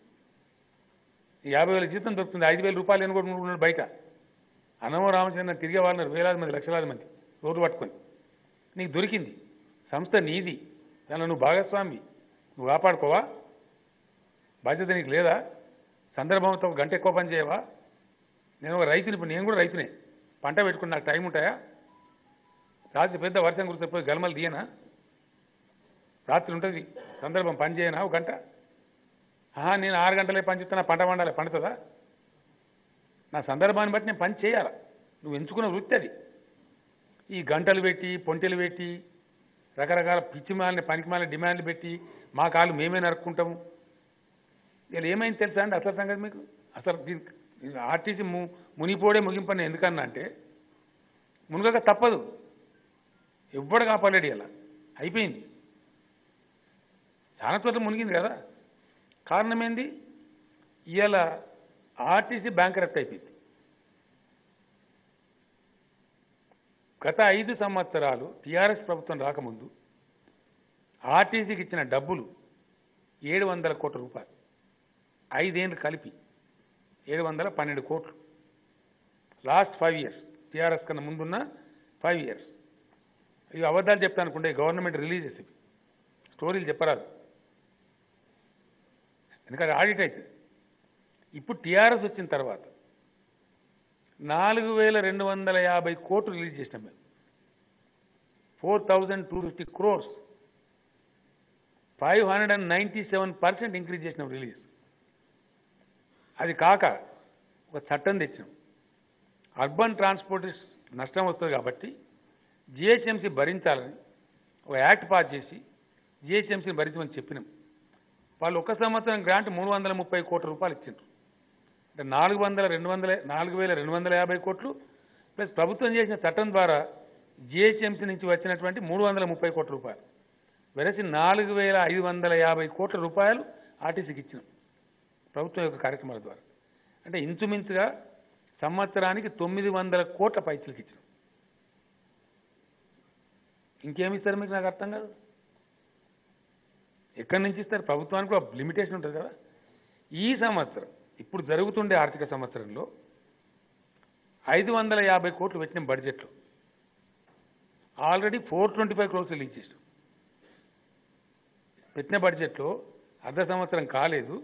ఈ యాభై వేల జీతం దొరుకుతుంది ఐదు వేల రూపాయలు అని కూడా ఉన్నాడు బయట అన్నమో రామచంద్ర తిరిగే వాళ్ళని వేలాది మంది లక్షలాది మంది రోడ్డు పట్టుకొని నీకు దొరికింది సంస్థ నీది దానిలో నువ్వు భాగస్వామి నువ్వు కాపాడుకోవా బాధ్యత నీకు లేదా సందర్భంతో ఒక గంట ఎక్కువ పని చేయవా నేను ఒక రైతుని ఇప్పుడు నేను కూడా రైతునే పంట పెట్టుకుని నాకు టైం ఉంటాయా రాత్రి పెద్ద వర్షం కురిస్తే పోయి గలమలు తీయనా రాత్రి ఉంటుంది సందర్భం పని చేయనా ఒక గంట ఆహా నేను ఆరు గంటలే పని చేస్తున్నా పంట పండాలి పండుతుందా నా సందర్భాన్ని బట్టి నేను పని చేయాలా నువ్వు ఎంచుకున్న వృత్తి అది ఈ గంటలు పెట్టి పొంటెలు పెట్టి రకరకాల పిచ్చిమాలని పనికిమాలని డిమాండ్లు పెట్టి మా కాళ్ళు మేమే నరుక్కుంటాము ఇలా ఏమైంది తెలుసా అండి అసలు సంగతి మీకు అసలు దీనికి ఆర్టీసీ ము మునిపోడే ముగింపని ఎందుకన్నా అంటే మునగక తప్పదు ఎవ్వడు కాపాడాడు ఇలా అయిపోయింది చాలా చోట్ల మునిగింది కదా కారణం ఏంది ఇవాళ ఆర్టీసీ బ్యాంకరప్ట్ అయిపోయింది గత ఐదు సంవత్సరాలు టీఆర్ఎస్ ప్రభుత్వం రాకముందు ఆర్టీసీకి ఇచ్చిన డబ్బులు ఏడు వందల కోట్ల రూపాయలు ఐదేళ్ళు కలిపి ఏడు వందల పన్నెండు కోట్లు లాస్ట్ ఫైవ్ ఇయర్స్ టీఆర్ఎస్ కన్నా ముందున్న ఫైవ్ ఇయర్స్ ఇవి అబద్ధాలు చెప్తాను అనుకుంటే గవర్నమెంట్ రిలీజ్ చేసేవి స్టోరీలు చెప్పరాదు ఎందుకంటే ఆడిట్ అవుతుంది ఇప్పుడు టీఆర్ఎస్ వచ్చిన తర్వాత నాలుగు వేల రెండు వందల యాభై కోట్లు రిలీజ్ చేసినాం మేము four thousand two fifty crores five hundred and ninety seven percent increase చేసినాం రిలీజ్ అది కాక ఒక చట్టం తెచ్చినాం అర్బన్ ట్రాన్స్పోర్ట్ నష్టం వస్తుంది కాబట్టి జిహెచ్ఎంసీ భరించాలని ఒక యాక్ట్ పాస్ చేసి జిహెచ్ఎంసీని భరించమని చెప్పినాం వాళ్ళు ఒక సంవత్సరం గ్రాంట్ మూడు వందల ముప్పై కోట్ల రూపాయలు ఇచ్చిండ్రు అంటే నాలుగు వందల రెండు వందల నాలుగు వేల రెండు వందల యాభై కోట్లు ప్లస్ ప్రభుత్వం చేసిన చట్టం ద్వారా జిహెచ్ఎంసీ నుంచి వచ్చినటువంటి మూడు వందల ముప్పై కోట్ల రూపాయలు వెరసి నాలుగు వేల ఐదు వందల యాభై కోట్ల రూపాయలు ఆర్టీసీకి ఇచ్చినాం ప్రభుత్వం యొక్క కార్యక్రమాల ద్వారా అంటే ఇంచుమించుగా సంవత్సరానికి తొమ్మిది వందల కోట్ల పైసలకి ఇచ్చినాం ఇంకేమి ఇస్తారు మీకు నాకు అర్థం కాదు ఎక్కడి నుంచి ఇస్తారు ప్రభుత్వానికి ఒక లిమిటేషన్ ఉంటుంది కదా ఈ సంవత్సరం ఇప్పుడు జరుగుతుండే ఆర్థిక సంవత్సరంలో ఐదు వందల యాభై కోట్లు పెట్టిన బడ్జెట్లో already four twenty five crores release చేసాం పెట్టిన బడ్జెట్లో అర్ధ సంవత్సరం కాలేదు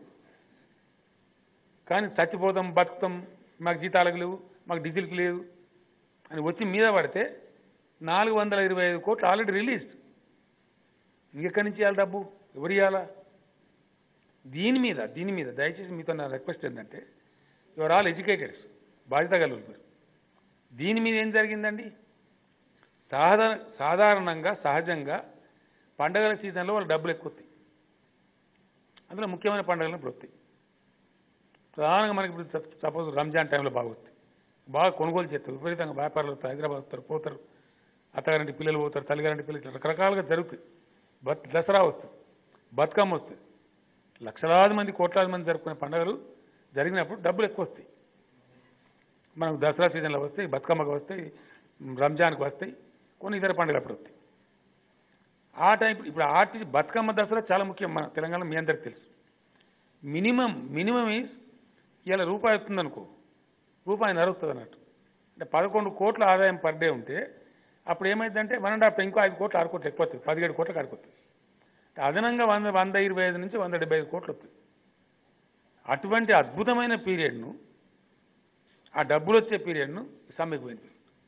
కానీ చచ్చిపోతాం బతుకుతాం మాకు జీతాలకు లేవు మాకు డీజిల్కి లేదు అని వచ్చి మీద పడితే నాలుగు వందల ఇరవై ఐదు కోట్లు ఆల్రెడీ రిలీజ్డ్ ఇంకెక్కడి నుంచి ఇవ్వాలి డబ్బు ఎవరు ఇవ్వాలా దీని మీద దీని మీద దయచేసి మీతో నా రిక్వెస్ట్ ఏంటంటే యువర్ ఆల్ ఎడ్యుకేటెడ్స్ బాధ్యత గలరు మీరు దీని మీద ఏం జరిగిందండి సాధారణ సాధారణంగా సహజంగా పండగల సీజన్లో వాళ్ళు డబ్బులు ఎక్కువ వస్తాయి అందులో ముఖ్యమైన పండుగలు ఇప్పుడు వస్తాయి ప్రధానంగా మనకి ఇప్పుడు సపోజ్ రంజాన్ టైంలో బాగా వస్తాయి బాగా కొనుగోలు చేస్తారు విపరీతంగా వ్యాపారాలు వస్తారు హైదరాబాద్ వస్తారు పోతారు అత్తగారింటి పిల్లలు పోతారు తల్లిగారింటి పిల్లలు ఇట్లా రకరకాలుగా జరుగుతాయి బత్ దసరా వస్తుంది బతుకమ్మ వస్తుంది లక్షలాది మంది కోట్లాది మంది జరుపుకునే పండుగలు జరిగినప్పుడు డబ్బులు ఎక్కువ వస్తాయి మనకు దసరా సీజన్లో వస్తాయి బతుకమ్మకు వస్తాయి రంజాన్కి వస్తాయి కొన్ని ఇతర పండుగలు అప్పుడు వస్తాయి ఆ టైం ఇప్పుడు ఆర్టీ బతుకమ్మ దసరా చాలా ముఖ్యం మన తెలంగాణ మీ అందరికి తెలుసు మినిమం మినిమం ఈజ్ ఇలా రూపాయి వస్తుంది అనుకో రూపాయి నరుస్తుంది అన్నట్టు అంటే పదకొండు కోట్ల ఆదాయం పర్ డే ఉంటే అప్పుడు ఏమైందంటే వన్ అండ్ హాఫ్ ఇంకో ఐదు కోట్లు ఆరు కోట్లు ఎక్కువ వస్తుంది పదిహేడు కోట్లకు ఆడుకొస్తుంది అదనంగా వంద వంద ఇరవై ఐదు నుంచి వంద డెబ్బై ఐదు కోట్లు వస్తుంది అటువంటి అద్భుతమైన పీరియడ్ను ఆ డబ్బులు వచ్చే పీరియడ్ను సమ్మెకు పోయింది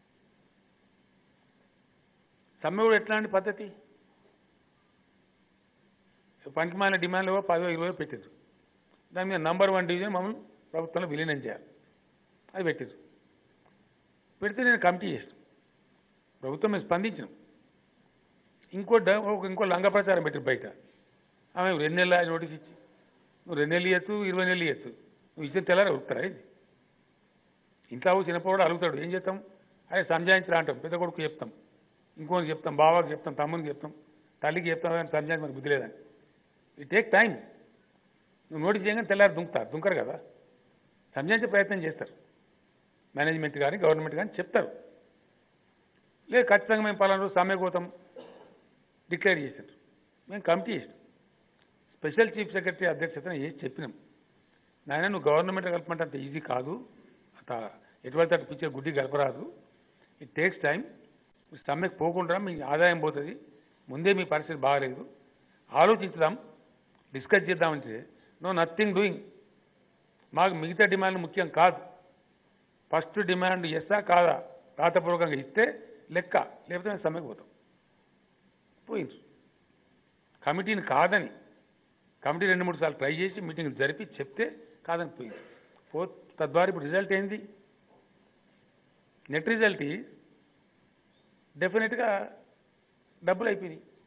సమ్మె కూడా ఎట్లాంటి పద్ధతి పనికిమాలిన డిమాండ్లు పదో ఇరవై పెట్టారు దాని మీద నంబర్ వన్ డివిజన్ మమ్మల్ని ప్రభుత్వంలో విలీనం చేయాలి అది పెట్టారు పెడితే నేను కమిటీ చేస్తాను ప్రభుత్వం మేము స్పందించినాం ఇంకో డ- ఒక ఇంకో లంగ ప్రచారం పెట్టారు బయట ఆమె రెండు నెలల నోటీస్ ఇచ్చి నువ్వు రెండు నెలలు ఇవ్వచ్చు ఇరవై నెలలు ఇవ్వచ్చు నువ్వు ఇచ్చిన తెల్లారి అడుగుతారా ఇది ఇంట్లో చిన్నపోవాడు అడుగుతాడు ఏం చేస్తాం అదే సంజాయించరా అంటాం పెద్ద కొడుకు చెప్తాం ఇంకోకి చెప్తాం బావాకి చెప్తాం తమ్మునికి చెప్తాం తల్లికి చెప్తాం కానీ సంజాయించి మనకు బుద్ధి లేదని ఇట్ టేక్ టైం నువ్వు నోటీస్ చేయగానే తెల్లారి దుంకుతారు దుంకరు కదా సంజాయించే ప్రయత్నం చేస్తారు మేనేజ్మెంట్ కానీ గవర్నమెంట్ కానీ చెప్తారు లేదు ఖచ్చితంగా మేము పలానా రోజు సమ్మె పోతాం డిక్లేర్ చేశారు మేము కమిటీ చేసాం స్పెషల్ చీఫ్ సెక్రటరీ అధ్యక్షతన చేసి చెప్పినాం నాయన నువ్వు గవర్నమెంట్ కలపమంటే అంత ఈజీ కాదు అంత ఎటువంటి అటు పిచ్చర్ గుడ్డి గడపరాదు ఇట్ టేక్స్ టైం సమ్మెకు పోకుండా మీ ఆదాయం పోతుంది ముందే మీ పరిస్థితి బాగాలేదు ఆలోచించుదాం డిస్కస్ చేద్దామంటే నో నథింగ్ డూయింగ్ మాకు మిగతా డిమాండ్ ముఖ్యం కాదు ఫస్ట్ డిమాండ్ ఎస్సా కాదా రాతపూర్వకంగా ఇస్తే లెక్క లేకపోతే మేము సమ్మెకు పోతాం పోయింది కమిటీని కాదని కమిటీ రెండు మూడు సార్లు ట్రై చేసి మీటింగ్ జరిపి చెప్తే కాదని పోయింది పో తద్వారా ఇప్పుడు రిజల్ట్ ఏంది నెట్ రిజల్ట్ డెఫినెట్గా డబ్బులు అయిపోయినాయి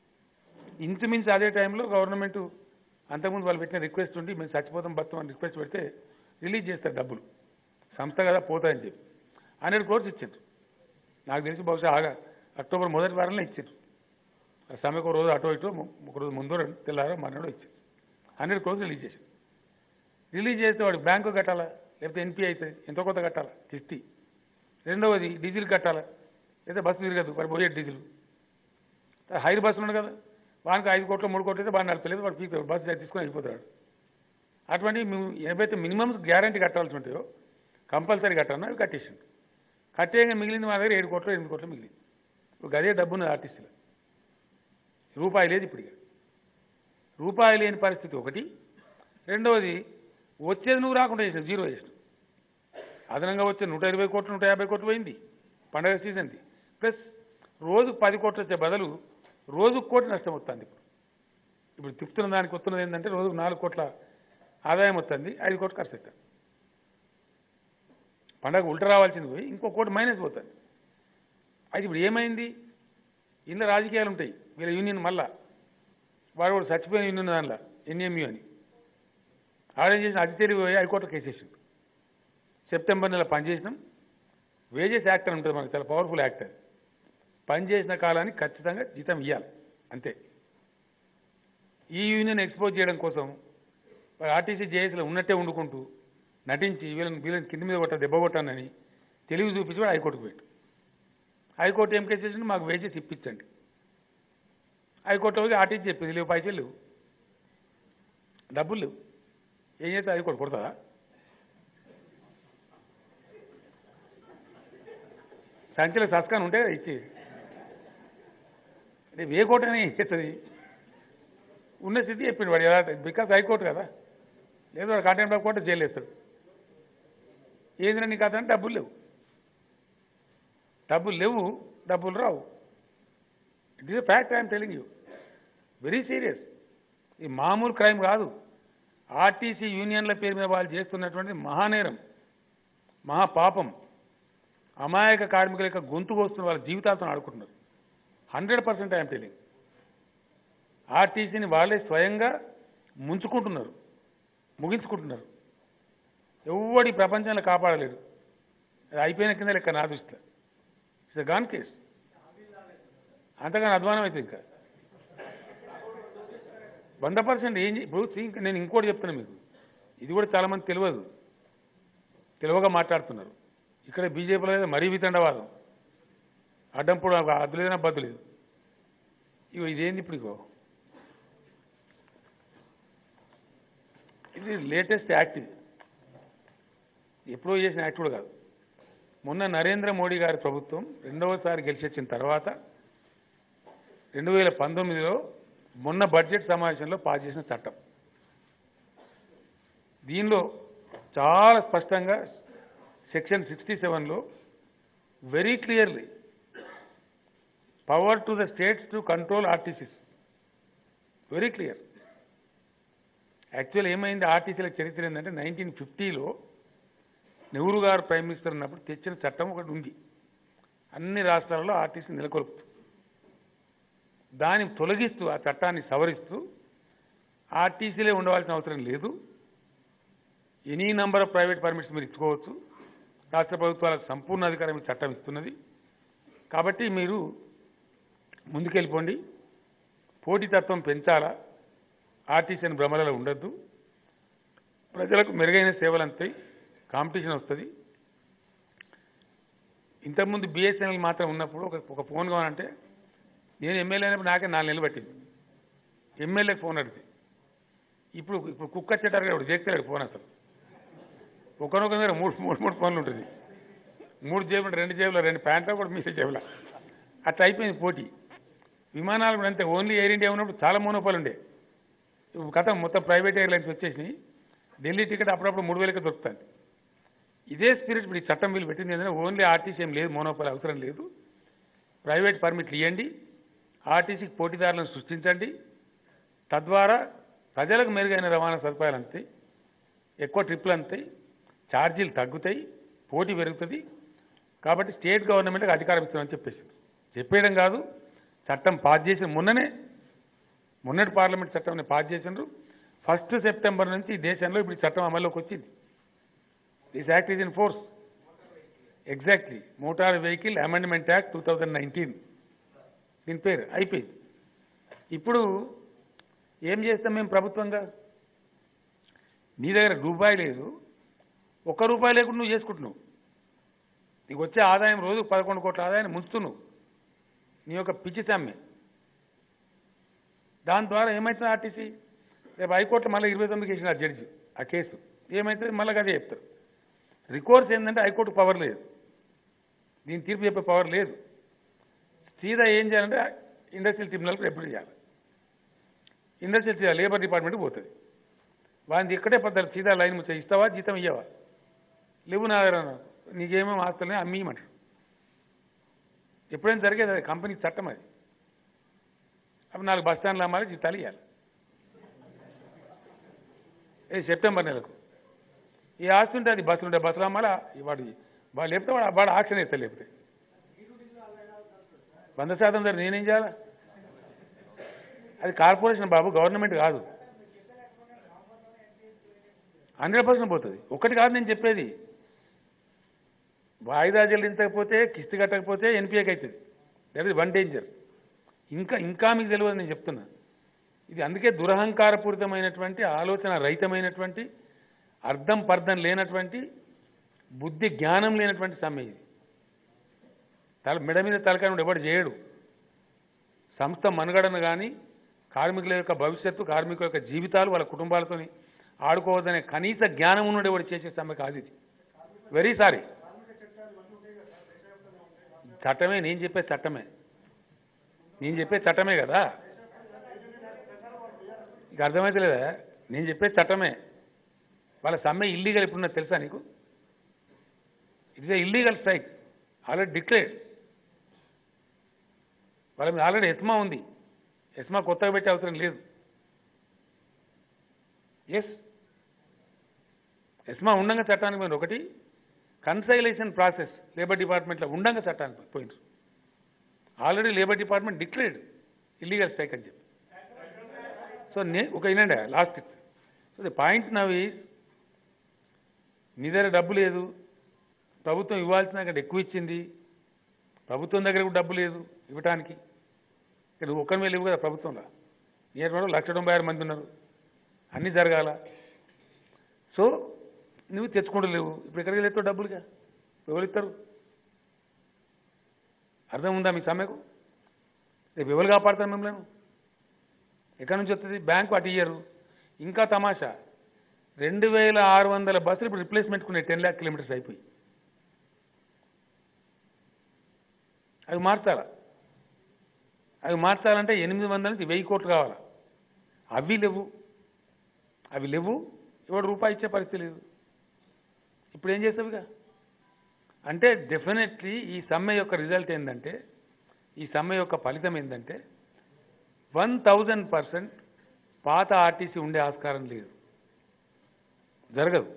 ఇంచుమించు అదే టైంలో గవర్నమెంట్ అంతకుముందు వాళ్ళు పెట్టిన రిక్వెస్ట్ ఉండి మేము చచ్చిపోతాం బతాం అని రిక్వెస్ట్ పెడితే రిలీజ్ చేస్తారు డబ్బులు సంస్థ కదా పోతాయని చెప్పి హండ్రెడ్ కోర్స్ ఇచ్చారు నాకు తెలిసి బహుశా ఆగా అక్టోబర్ మొదటి వారంలో ఇచ్చారు ఆ సమ్మెకు ఒక రోజు అటో ఇటో ము- ఒక రోజు ముందు రెండు తెల్లారో మర్నాడో ఇచ్చారు హండ్రెడ్ కోర్స్ రిలీజ్ చేశారు రిలీజ్ చేస్తే వాడికి బ్యాంకు కట్టాలా లేకపోతే ఎన్పీ అవుతుంది ఎంతో కొంత కట్టాలా కిస్తీ రెండవది డీజిల్ కట్టాలా లేదా బస్సు తిరగదు వాడు పోయే డీజిల్ హైర్ బస్సులు ఉన్నాడు కదా వానికి ఐదు కోట్లు మూడు కోట్లు అయితే బాగా నడపలేదు వాడు పీకుతాడు బస్సు తీసుకొని వెళ్ళిపోతాడు అటువంటి మేము ఏవైతే మినిమమ్స్ గ్యారంటీ కట్టాల్సి ఉంటాయో కంపల్సరీ కట్టాలన్నా అవి కట్టేసిండు కట్టేయంగా మిగిలింది మా దగ్గర ఏడు కోట్లు ఎనిమిది కోట్లు మిగిలింది ఇప్పుడు గదే డబ్బున్నది ఆర్టిస్టులు రూపాయి లేదు ఇప్పుడు ఇక రూపాయి లేని పరిస్థితి ఒకటి రెండవది వచ్చేది నువ్వు రాకుండా చేసినావు జీరో చేసినావు అదనంగా వచ్చే నూట ఇరవై కోట్లు నూట యాభై కోట్లు పోయింది పండగ సీజన్ది ప్లస్ రోజు పది కోట్లు వచ్చే బదులు రోజు కోటి నష్టం వస్తుంది ఇప్పుడు ఇప్పుడు తిప్పుతున్న దానికి వస్తున్నది ఏంటంటే రోజుకు నాలుగు కోట్ల ఆదాయం వస్తుంది ఐదు కోట్లు ఖర్చు అవుతుంది పండగ ఉల్ట రావాల్సింది పోయి ఇంకో కోటి మైనస్ పోతుంది అయితే ఇప్పుడు ఏమైంది ఇందులో రాజకీయాలు ఉంటాయి వీళ్ళ యూనియన్ మళ్ళా వాడు కూడా చచ్చిపోయిన యూనియన్ దానిలో ఎన్ఎంయూ అని ఆడేం చేసిన అతి తెలివి పోయి హైకోర్టు కేసేసిండు సెప్టెంబర్ నెల పనిచేసినాం వేజెస్ యాక్ట్ అని ఉంటుంది మనకు చాలా పవర్ఫుల్ యాక్ట్ అది పనిచేసిన కాలానికి ఖచ్చితంగా జీతం ఇవ్వాలి అంతే ఈ యూనియన్ ఎక్స్పోజ్ చేయడం కోసం ఆర్టీసీ జేఏసీలో ఉన్నట్టే వండుకుంటూ నటించి వీళ్ళని వీళ్ళని కింద మీద కొట్ట దెబ్బ కొట్టానని తెలివి చూపించి వాడు హైకోర్టుకు పెట్టు హైకోర్టు ఏం కేసు చేసింది మాకు వేజెస్ ఇప్పించండి హైకోర్టు పోయి ఆర్టీసీ చెప్పింది లేవు పైసలు లేవు డబ్బులు లేవు ఏం చేస్తే హైకోర్టు కొడతారా సంఖ్యలో సస్కాన్ ఉంటే కదా ఇచ్చి అంటే ఏ కోర్టు అని ఏం చేస్తుంది ఉన్న స్థితి చెప్పిండు వాడు ఎలా బికాస్ హైకోర్టు కదా లేదు వాడు కాంటెంప్ట్ ఆఫ్ కోర్టు జైలు వేస్తాడు ఏందిరా నీ కథ అంటే డబ్బులు లేవు డబ్బులు లేవు డబ్బులు రావు it is fact I'm telling you very serious ఇది మామూలు క్రైమ్ కాదు ఆర్టీసీ యూనియన్ల పేరు మీద వాళ్ళు చేస్తున్నటువంటి మహానేరం మహాపాపం అమాయక కార్మికుల యొక్క గొంతు కోస్తున్న వాళ్ళ జీవితాలతో ఆడుకుంటున్నారు హండ్రెడ్ పర్సెంట్ ఐఎమ్ టెలింగ్ ఆర్టీసీని వాళ్ళే స్వయంగా ముంచుకుంటున్నారు ముగించుకుంటున్నారు ఎవడి ప్రపంచంలో కాపాడలేడు అది అయిపోయిన కింద లెక్క నా దృష్టిలో ఇట్స్ గాన్ కేస్ అంతగానో అధ్వానం అయితే ఇంకా వంద పర్సెంట్ ఏం చే- ఇప్పుడు see, నేను ఇంకోటి చెప్తున్నా మీకు ఇది కూడా చాలా మంది తెలియదు తెలివగా మాట్లాడుతున్నారు ఇక్కడ బీజేపీలో అయితే మరీ వితండవాదం అడ్డంపుడు అద్దు లేదన్నా బద్దు లేదు ఇగో ఇదేంది ఇప్పుడు ఇగో ఇది లేటెస్ట్ యాక్ట్ ఇది ఎప్పుడో చేసిన యాక్ట్ కూడా కాదు మొన్న నరేంద్ర మోడీ గారి ప్రభుత్వం రెండవసారి గెలిచొచ్చిన తర్వాత రెండు వేల పంతొమ్మిదిలో మొన్న బడ్జెట్ సమావేశంలో పాస్ చేసిన చట్టం దీనిలో చాలా స్పష్టంగా సెక్షన్ సిక్స్టీ సెవెన్లో very clearly power to the states to control RTCs very clear actual ఏమైంది ఆర్టీసీల చరిత్ర ఏంటంటే నైన్టీన్ ఫిఫ్టీలో నెహ్రూ గారు ప్రైమ్ మినిస్టర్ ఉన్నప్పుడు తెచ్చిన చట్టం ఒకటి ఉంది అన్ని రాష్ట్రాల్లో ఆర్టీసీ నెలకొల్పుతూ దాన్ని తొలగిస్తూ ఆ చట్టాన్ని సవరిస్తూ ఆర్టీసీలే ఉండవలసిన అవసరం లేదు any number of private permits మీరు ఇచ్చుకోవచ్చు రాష్ట్ర ప్రభుత్వాలకు సంపూర్ణ అధికారం ఈ చట్టం ఇస్తున్నది కాబట్టి మీరు ముందుకెళ్ళిపోండి పోటీతత్వం పెంచాలా ఆర్టీసీ అని భ్రమలలో ఉండొద్దు ప్రజలకు మెరుగైన సేవలు అంతాయి కాంపిటీషన్ వస్తుంది ఇంతకుముందు బిఎస్ఎన్ఎల్ మాత్రం ఉన్నప్పుడు ఒక ఒక ఫోన్ కావాలంటే నేను ఎమ్మెల్యే అయినప్పుడు నాకే నాలుగు నెలలు పట్టింది ఎమ్మెల్యేకి ఫోన్ అడిగితే ఇప్పుడు ఇప్పుడు కుక్క వచ్చేటారు ఇప్పుడు చేస్తలేడు ఫోన్ అసలు ఒకనొక దగ్గర మూడు మూడు మూడు ఫోన్లు ఉంటుంది మూడు జేబులు రెండు జేబులు రెండు ప్యాంట్లు కూడా మీసే జేబుల అట్లా అయిపోయింది పోటీ విమానాలు కూడా అంతే ఓన్లీ ఎయిర్ ఇండియా ఉన్నప్పుడు చాలా మోనోపాలు ఉండే ఇప్పుడు కథ మొత్తం ప్రైవేట్ ఎయిర్లైన్స్ వచ్చేసినాయి ఢిల్లీ టికెట్ అప్పుడప్పుడు మూడు వేలకి దొరుకుతుంది ఇదే స్పిరిట్ ఇప్పుడు ఈ చట్టం వీళ్ళు పెట్టింది ఏంటంటే ఓన్లీ ఆర్టీసీ ఏం లేదు మోనోపాల్ అవసరం లేదు ప్రైవేట్ పర్మిట్లు ఇవ్వండి ఆర్టీసీకి పోటీదారులను సృష్టించండి తద్వారా ప్రజలకు మెరుగైన రవాణా సదుపాయాలు అంతాయి ఎక్కువ ట్రిప్లు అంతాయి ఛార్జీలు తగ్గుతాయి పోటీ పెరుగుతుంది కాబట్టి స్టేట్ గవర్నమెంట్కి అధికారం ఇస్తామని చెప్పేసి చెప్పేయడం కాదు చట్టం పాస్ చేసిన మొన్ననే మొన్నటి పార్లమెంట్ చట్టం పాస్ చేసినారు ఫస్ట్ సెప్టెంబర్ నుంచి ఈ దేశంలో ఇప్పుడు ఈ చట్టం అమల్లోకి వచ్చింది this act is in force exactly motor vehicle amendment act two thousand nineteen దీని పేరు అయిపోయింది ఇప్పుడు ఏం చేస్తాం మేము ప్రభుత్వంగా నీ దగ్గర రూపాయి లేదు ఒక్క రూపాయి లేకుండా నువ్వు చేసుకుంటున్నావు నీకు వచ్చే ఆదాయం రోజు పదకొండు కోట్ల ఆదాయాన్ని ముంచుతున్నావు నీ యొక్క పిచ్చి సమ్మె దాని ద్వారా ఏమవుతుంది ఆర్టీసీ రేపు హైకోర్టులో మళ్ళీ ఇరవై తొమ్మిది కేసిన ఆ జడ్జి ఆ కేసు ఏమవుతుంది మళ్ళీ అదే చెప్తారు రికోర్స్ ఏంటంటే హైకోర్టు పవర్ లేదు దీని తీర్పు చెప్పే పవర్ లేదు సీదా ఏం చేయాలంటే ఇండస్ట్రియల్ ట్రిబ్యునల్కి రిప్రజెంట్ చేయాలి ఇండస్ట్రియల్ లేబర్ డిపార్ట్మెంట్కి పోతుంది వాడిని ఇక్కడే పద్ధతి సీదా లైన్ ముచ్చ ఇస్తావా జీతం ఇయ్యవా లేవు నా దగ్గర నీకేమేమి ఆస్తులని అమ్మీయమంటారు ఎప్పుడైనా జరిగేది అది కంపెనీ చట్టం అది అప్పుడు నాలుగు బస్ స్టాండ్లు అమ్మాలి జీతాలు ఇవ్వాలి ఏ సెప్టెంబర్ నెలకు ఈ ఆస్తి ఉంటే అది బస్సులు ఉంటే బస్సులు అమ్మాలా వాడు వాడు లేపితే వాడు వాడు ఆక్షన్ ఇస్తా లేపితే వంద శాతం ధర నేనేం చేయాలా అది కార్పొరేషన్ బాబు గవర్నమెంట్ కాదు హండ్రెడ్ పర్సెంట్ పోతుంది ఒకటి కాదు నేను చెప్పేది వాయిదా చెల్లించకపోతే కిస్తీ కట్టకపోతే ఎన్పిఏకి అవుతుంది దట్ ఇస్ వన్ డేంజర్ ఇంకా ఇంకా మీకు తెలియదు నేను చెప్తున్నా ఇది అందుకే దురహంకారపూరితమైనటువంటి ఆలోచన రహితమైనటువంటి అర్థం పర్థం లేనటువంటి బుద్ధి జ్ఞానం లేనటువంటి సమ్మె ఇది తల మెడ మీద తలకాయ ఎవడు చేయడు సంస్థ మనుగడను కానీ కార్మికుల యొక్క భవిష్యత్తు కార్మికుల యొక్క జీవితాలు వాళ్ళ కుటుంబాలతోని ఆడుకోవద్దనే కనీస జ్ఞానం ఉన్నది ఎవడు చేసే సమ్మె కాదు ఇది వెరీ సారీ చట్టమే నేను చెప్పే చట్టమే నేను చెప్పే చట్టమే కదా ఇక అర్థమైతే లేదా నేను చెప్పే చట్టమే వాళ్ళ సమ్మె ఇల్లీగల్ ఎప్పుడున్నా తెలుసా నీకు it's a illegal strike already declared వాళ్ళ మీద ఆల్రెడీ ఎస్మా ఉంది ఎస్మా కొత్తగా పెట్టే అవసరం లేదు ఎస్ ఎస్మా ఉండంగా చట్టానికి పోయింది ఒకటి కన్సైలేషన్ ప్రాసెస్ లేబర్ డిపార్ట్మెంట్లో ఉండంగా చట్టానికి పోయినారు already labour department declared illegal strike అని చెప్పి సో నే ఒక వినండి last so the point now is నీ దగ్గర డబ్బు లేదు ప్రభుత్వం ఇవ్వాల్సిన కంటే ఎక్కువ ఇచ్చింది ప్రభుత్వం దగ్గర కూడా డబ్బు లేదు ఇవ్వటానికి ఇక నువ్వు ఒక్కరి మీద లేవు కదా ప్రభుత్వంలో నియర్ లక్ష తొంభై ఆరు మంది ఉన్నారు అన్నీ జరగాల సో నువ్వు తెచ్చుకుంటూ లేవు ఇప్పుడు ఎక్కడికి వెళ్తావు డబ్బులుగా ఎవరు ఇస్తారు అర్థం ఉందా మీ సమ్మెకు రేపు ఎవరు కాపాడతారు మిమ్మల్ని ఎక్కడి నుంచి వస్తుంది బ్యాంకు అటు ఇయ్యరు ఇంకా తమాషా రెండు వేల ఆరు వందల బస్సులు ఇప్పుడు రిప్లేస్మెంట్ కొనే టెన్ ల్యాక్ కిలోమీటర్స్ అయిపోయి అవి మార్చాలా అవి మార్చాలంటే ఎనిమిది వందల నుంచి వెయ్యి కోట్లు కావాలా అవి లేవు అవి లేవు ఇవాడు రూపాయి ఇచ్చే పరిస్థితి లేదు ఇప్పుడు ఏం చేస్తావుగా అంటే డెఫినెట్లీ ఈ సమ్మె యొక్క రిజల్ట్ ఏంటంటే ఈ సమ్మె యొక్క ఫలితం ఏంటంటే వన్ థౌజండ్ పర్సెంట్ పాత ఆర్టీసీ ఉండే ఆస్కారం లేదు జరగదు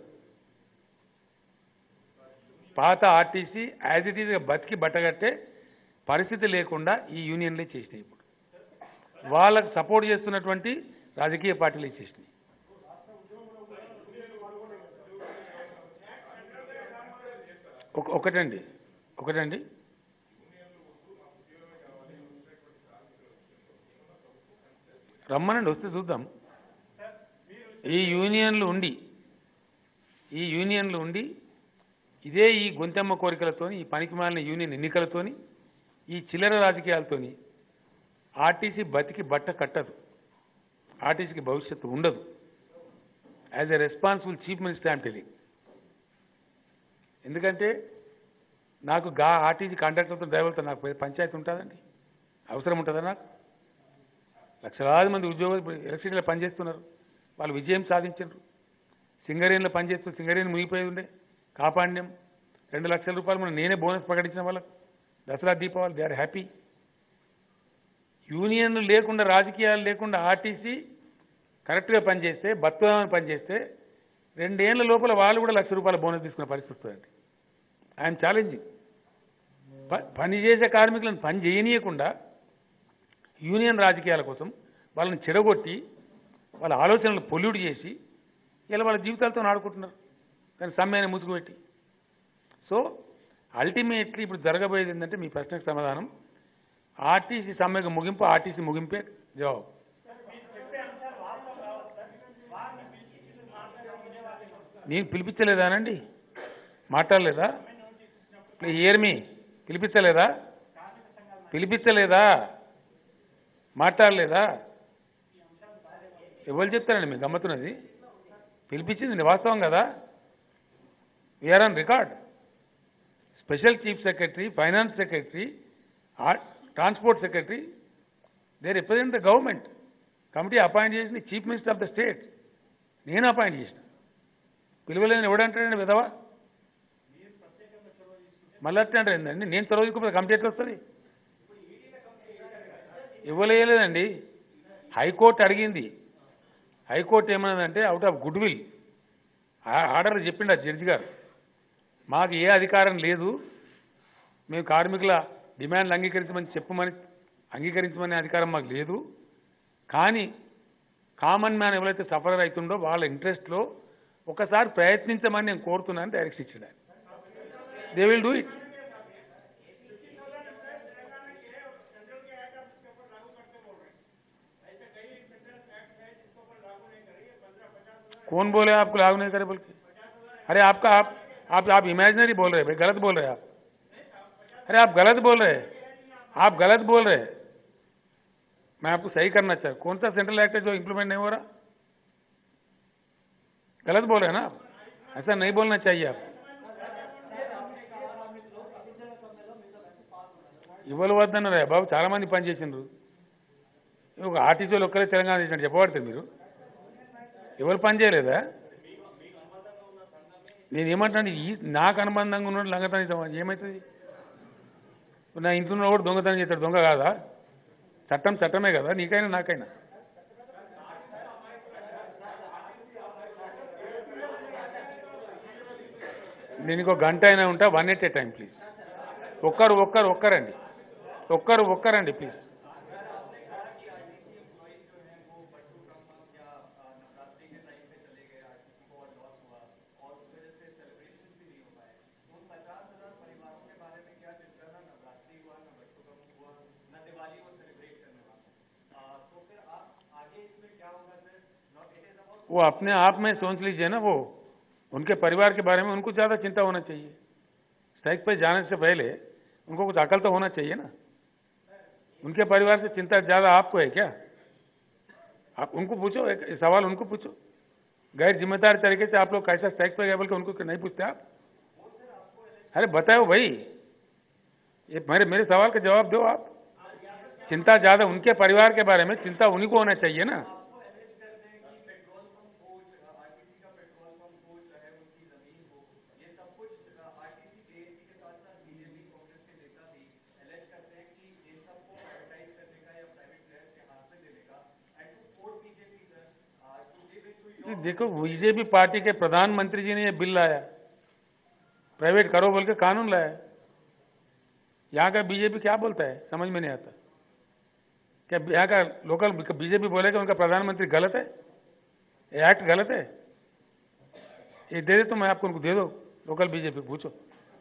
పాత ఆర్టీసీ యాజ్ ఇట్ ఈజ్ బతికి బట్టగట్టే పరిస్థితి లేకుండా ఈ యూనియన్లే చేసినాయి ఇప్పుడు వాళ్ళకు సపోర్ట్ చేస్తున్నటువంటి రాజకీయ పార్టీలే చేసినాయి ఒక- ఒకటండి ఒకటండి రమ్మనండి వస్తే చూద్దాం ఈ యూనియన్లు ఉండి ఈ యూనియన్లు ఉండి ఇదే ఈ గొంతెమ్మ కోరికలతోని ఈ పనికిమాలిన యూనియన్ ఎన్నికలతోని ఈ చిల్లర రాజకీయాలతోని ఆర్టీసీ బతికి బట్ట కట్టదు ఆర్టీసీకి భవిష్యత్తు ఉండదు as a responsible chief minister I'm telling ఎందుకంటే నాకు గా ఆర్టీసీ కాంట్రాక్టర్తో డ్రైవర్తో నాకు పెద్ద పంచాయతీ ఉంటుందండి అవసరం ఉంటుందా నాకు లక్షలాది మంది ఉద్యోగులు ఇప్పుడు ఎలక్ట్రిసిటీలో పనిచేస్తున్నారు వాళ్ళు విజయం సాధించారు సింగరేణిలో పనిచేస్తూ సింగరేణి మునిగిపోయి ఉండే కాపాడినాం రెండు లక్షల రూపాయలు మనం నేనే బోనస్ ప్రకటించిన వాళ్ళకు Dasara Deepavali they are happy యూనియన్లు లేకుండా రాజకీయాలు లేకుండా ఆర్టీసీ కరెక్ట్గా పనిచేస్తే బతుకమని పనిచేస్తే రెండేళ్ల లోపల వాళ్ళు కూడా లక్ష రూపాయల బోనస్ తీసుకునే పరిస్థితి వస్తుందండి ఐఎమ్ ఛాలెంజింగ్ ప- పని చేసే కార్మికులను పని చేయనీయకుండా యూనియన్ రాజకీయాల కోసం వాళ్ళని చెడగొట్టి వాళ్ళ ఆలోచనలు పొల్యూట్ చేసి ఇలా వాళ్ళ జీవితాలతో ఆడుకుంటున్నారు కానీ సమ్మెని ముసుగు పెట్టి సో అల్టిమేట్లీ ఇప్పుడు జరగబోయేది ఏంటంటే మీ ప్రశ్నకు సమాధానం ఆర్టీసీ సమ్మెకు ముగింపు ఆర్టీసీ ముగింపే జవాబు నేను పిలిపించలేదానండి మాట్లాడలేదా ఇయర్ మీ పిలిపించలేదా పిలిపించలేదా మాట్లాడలేదా ఎవరు చెప్తారండి మీకు గమ్మతున్నది పిలిపించింది వాస్తవం కదా we are on record special chief secretary finance secretary transport secretary they represent the government committee appoint చేసింది chief minister of the state నేను అపాయింట్ చేసిన పిలువలేని ఎవడంటాడండి విధవా మళ్ళీ అట్లా అంటారు ఏంటండి నేను చొరవ తీసుకోకపోతే కమిటీ ఎట్లా వస్తుంది ఇవ్వలేదండి హైకోర్టు అడిగింది హైకోర్టు ఏమన్నదంటే out of good will order చెప్పిండు ఆ జడ్జి గారు మాకు ఏ అధికారం లేదు మేము కార్మికుల డిమాండ్లు అంగీకరించమని చెప్పమని అంగీకరించమనే అధికారం మాకు లేదు కానీ కామన్ మ్యాన్ ఎవరైతే సఫర్ అవుతుండో వాళ్ళ ఇంట్రెస్ట్లో ఒకసారి ప్రయత్నించమని నేను కోరుతున్నాను డైరెక్షన్ ఇచ్చాడు ఆయన దే విల్ డూ ఇట్ कौन बोले आपको लागू नहीं करे बोल के अरे आपका आप आप आप इमेजिनरी बोल रहे हैं भाई गलत बोल रहे हैं आप अरे आप गलत बोल रहे हैं आप गलत बोल रहे हैं मैं आपको सही करना चाह कौन सा सेंट्रल एक्ट है जो इम्प्लीमेंट नहीं हो रहा गलत बोल रहे हैं ना आप ऐसा नहीं बोलना चाहिए आप ఇవ్వవద్దన్నారు బాబు చాలా మంది పని చేసిండ్రు ఒక ఆర్టీసీలు ఒక్కరే తెలంగాణ చేసినట్టు చెప్పబడుతుంది మీరు ఎవరు పని చేయలేదా నేను ఏమంటాను ఈ నాకు అనుబంధంగా ఉన్నాడు లంగతనం చేద్దాం ఏమవుతుంది ఇప్పుడు నా ఇంట్లో కూడా దొంగతనం చేస్తాడు దొంగ కాదా చట్టం చట్టమే కదా నీకైనా నాకైనా నేను ఇంకో గంట అయినా ఉంటా one at a time please ఒక్కరు ఒక్కరు ఒక్కరండి ఒక్కరు ఒక్కరండి ప్లీజ్ वो अपने आप में सोच लीजिए ना वो उनके परिवार के बारे में उनको ज़्यादा चिंता होना चाहिए स्ट्राइक पे जाने से पहले उनको कुछ अकल तो होना चाहिए ना उनके परिवार से चिंता ज़्यादा आपको है क्या आप उनको पूछो एक सवाल उनको पूछो गैर जिम्मेदार तरीके से आप लोग कैसा स्ट्राइक पे गए बोल के उनको नहीं पूछते आप अरे बताओ भाई ये मेरे मेरे सवाल का जवाब दो आप चिंता ज़्यादा उनके परिवार के बारे में चिंता उन्हीं को होना चाहिए ना जी, देखो बीजेपी पार्टी के प्रधानमंत्री जी ने ये बिल लाया प्राइवेट करो बोल के कानून लाया यहाँ का बीजेपी क्या बोलता है समझ में नहीं आता क्या यहाँ का लोकल बीजेपी बोलेगा उनका प्रधानमंत्री गलत है ये एक्ट गलत है ये दे दे तो मैं आपको उनको दे दो लोकल बीजेपी पूछो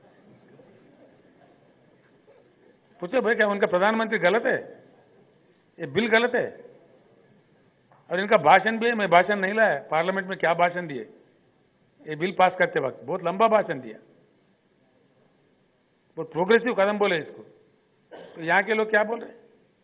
पूछो भाई क्या उनका प्रधानमंत्री गलत है ये बिल गलत है और इनका भाषण भी है मैं भाषण नहीं लाया पार्लियामेंट में क्या भाषण दिए ये बिल पास करते वक्त बहुत लंबा भाषण दिया बहुत प्रोग्रेसिव कदम बोले इसको तो यहाँ के लोग क्या बोल रहे हैं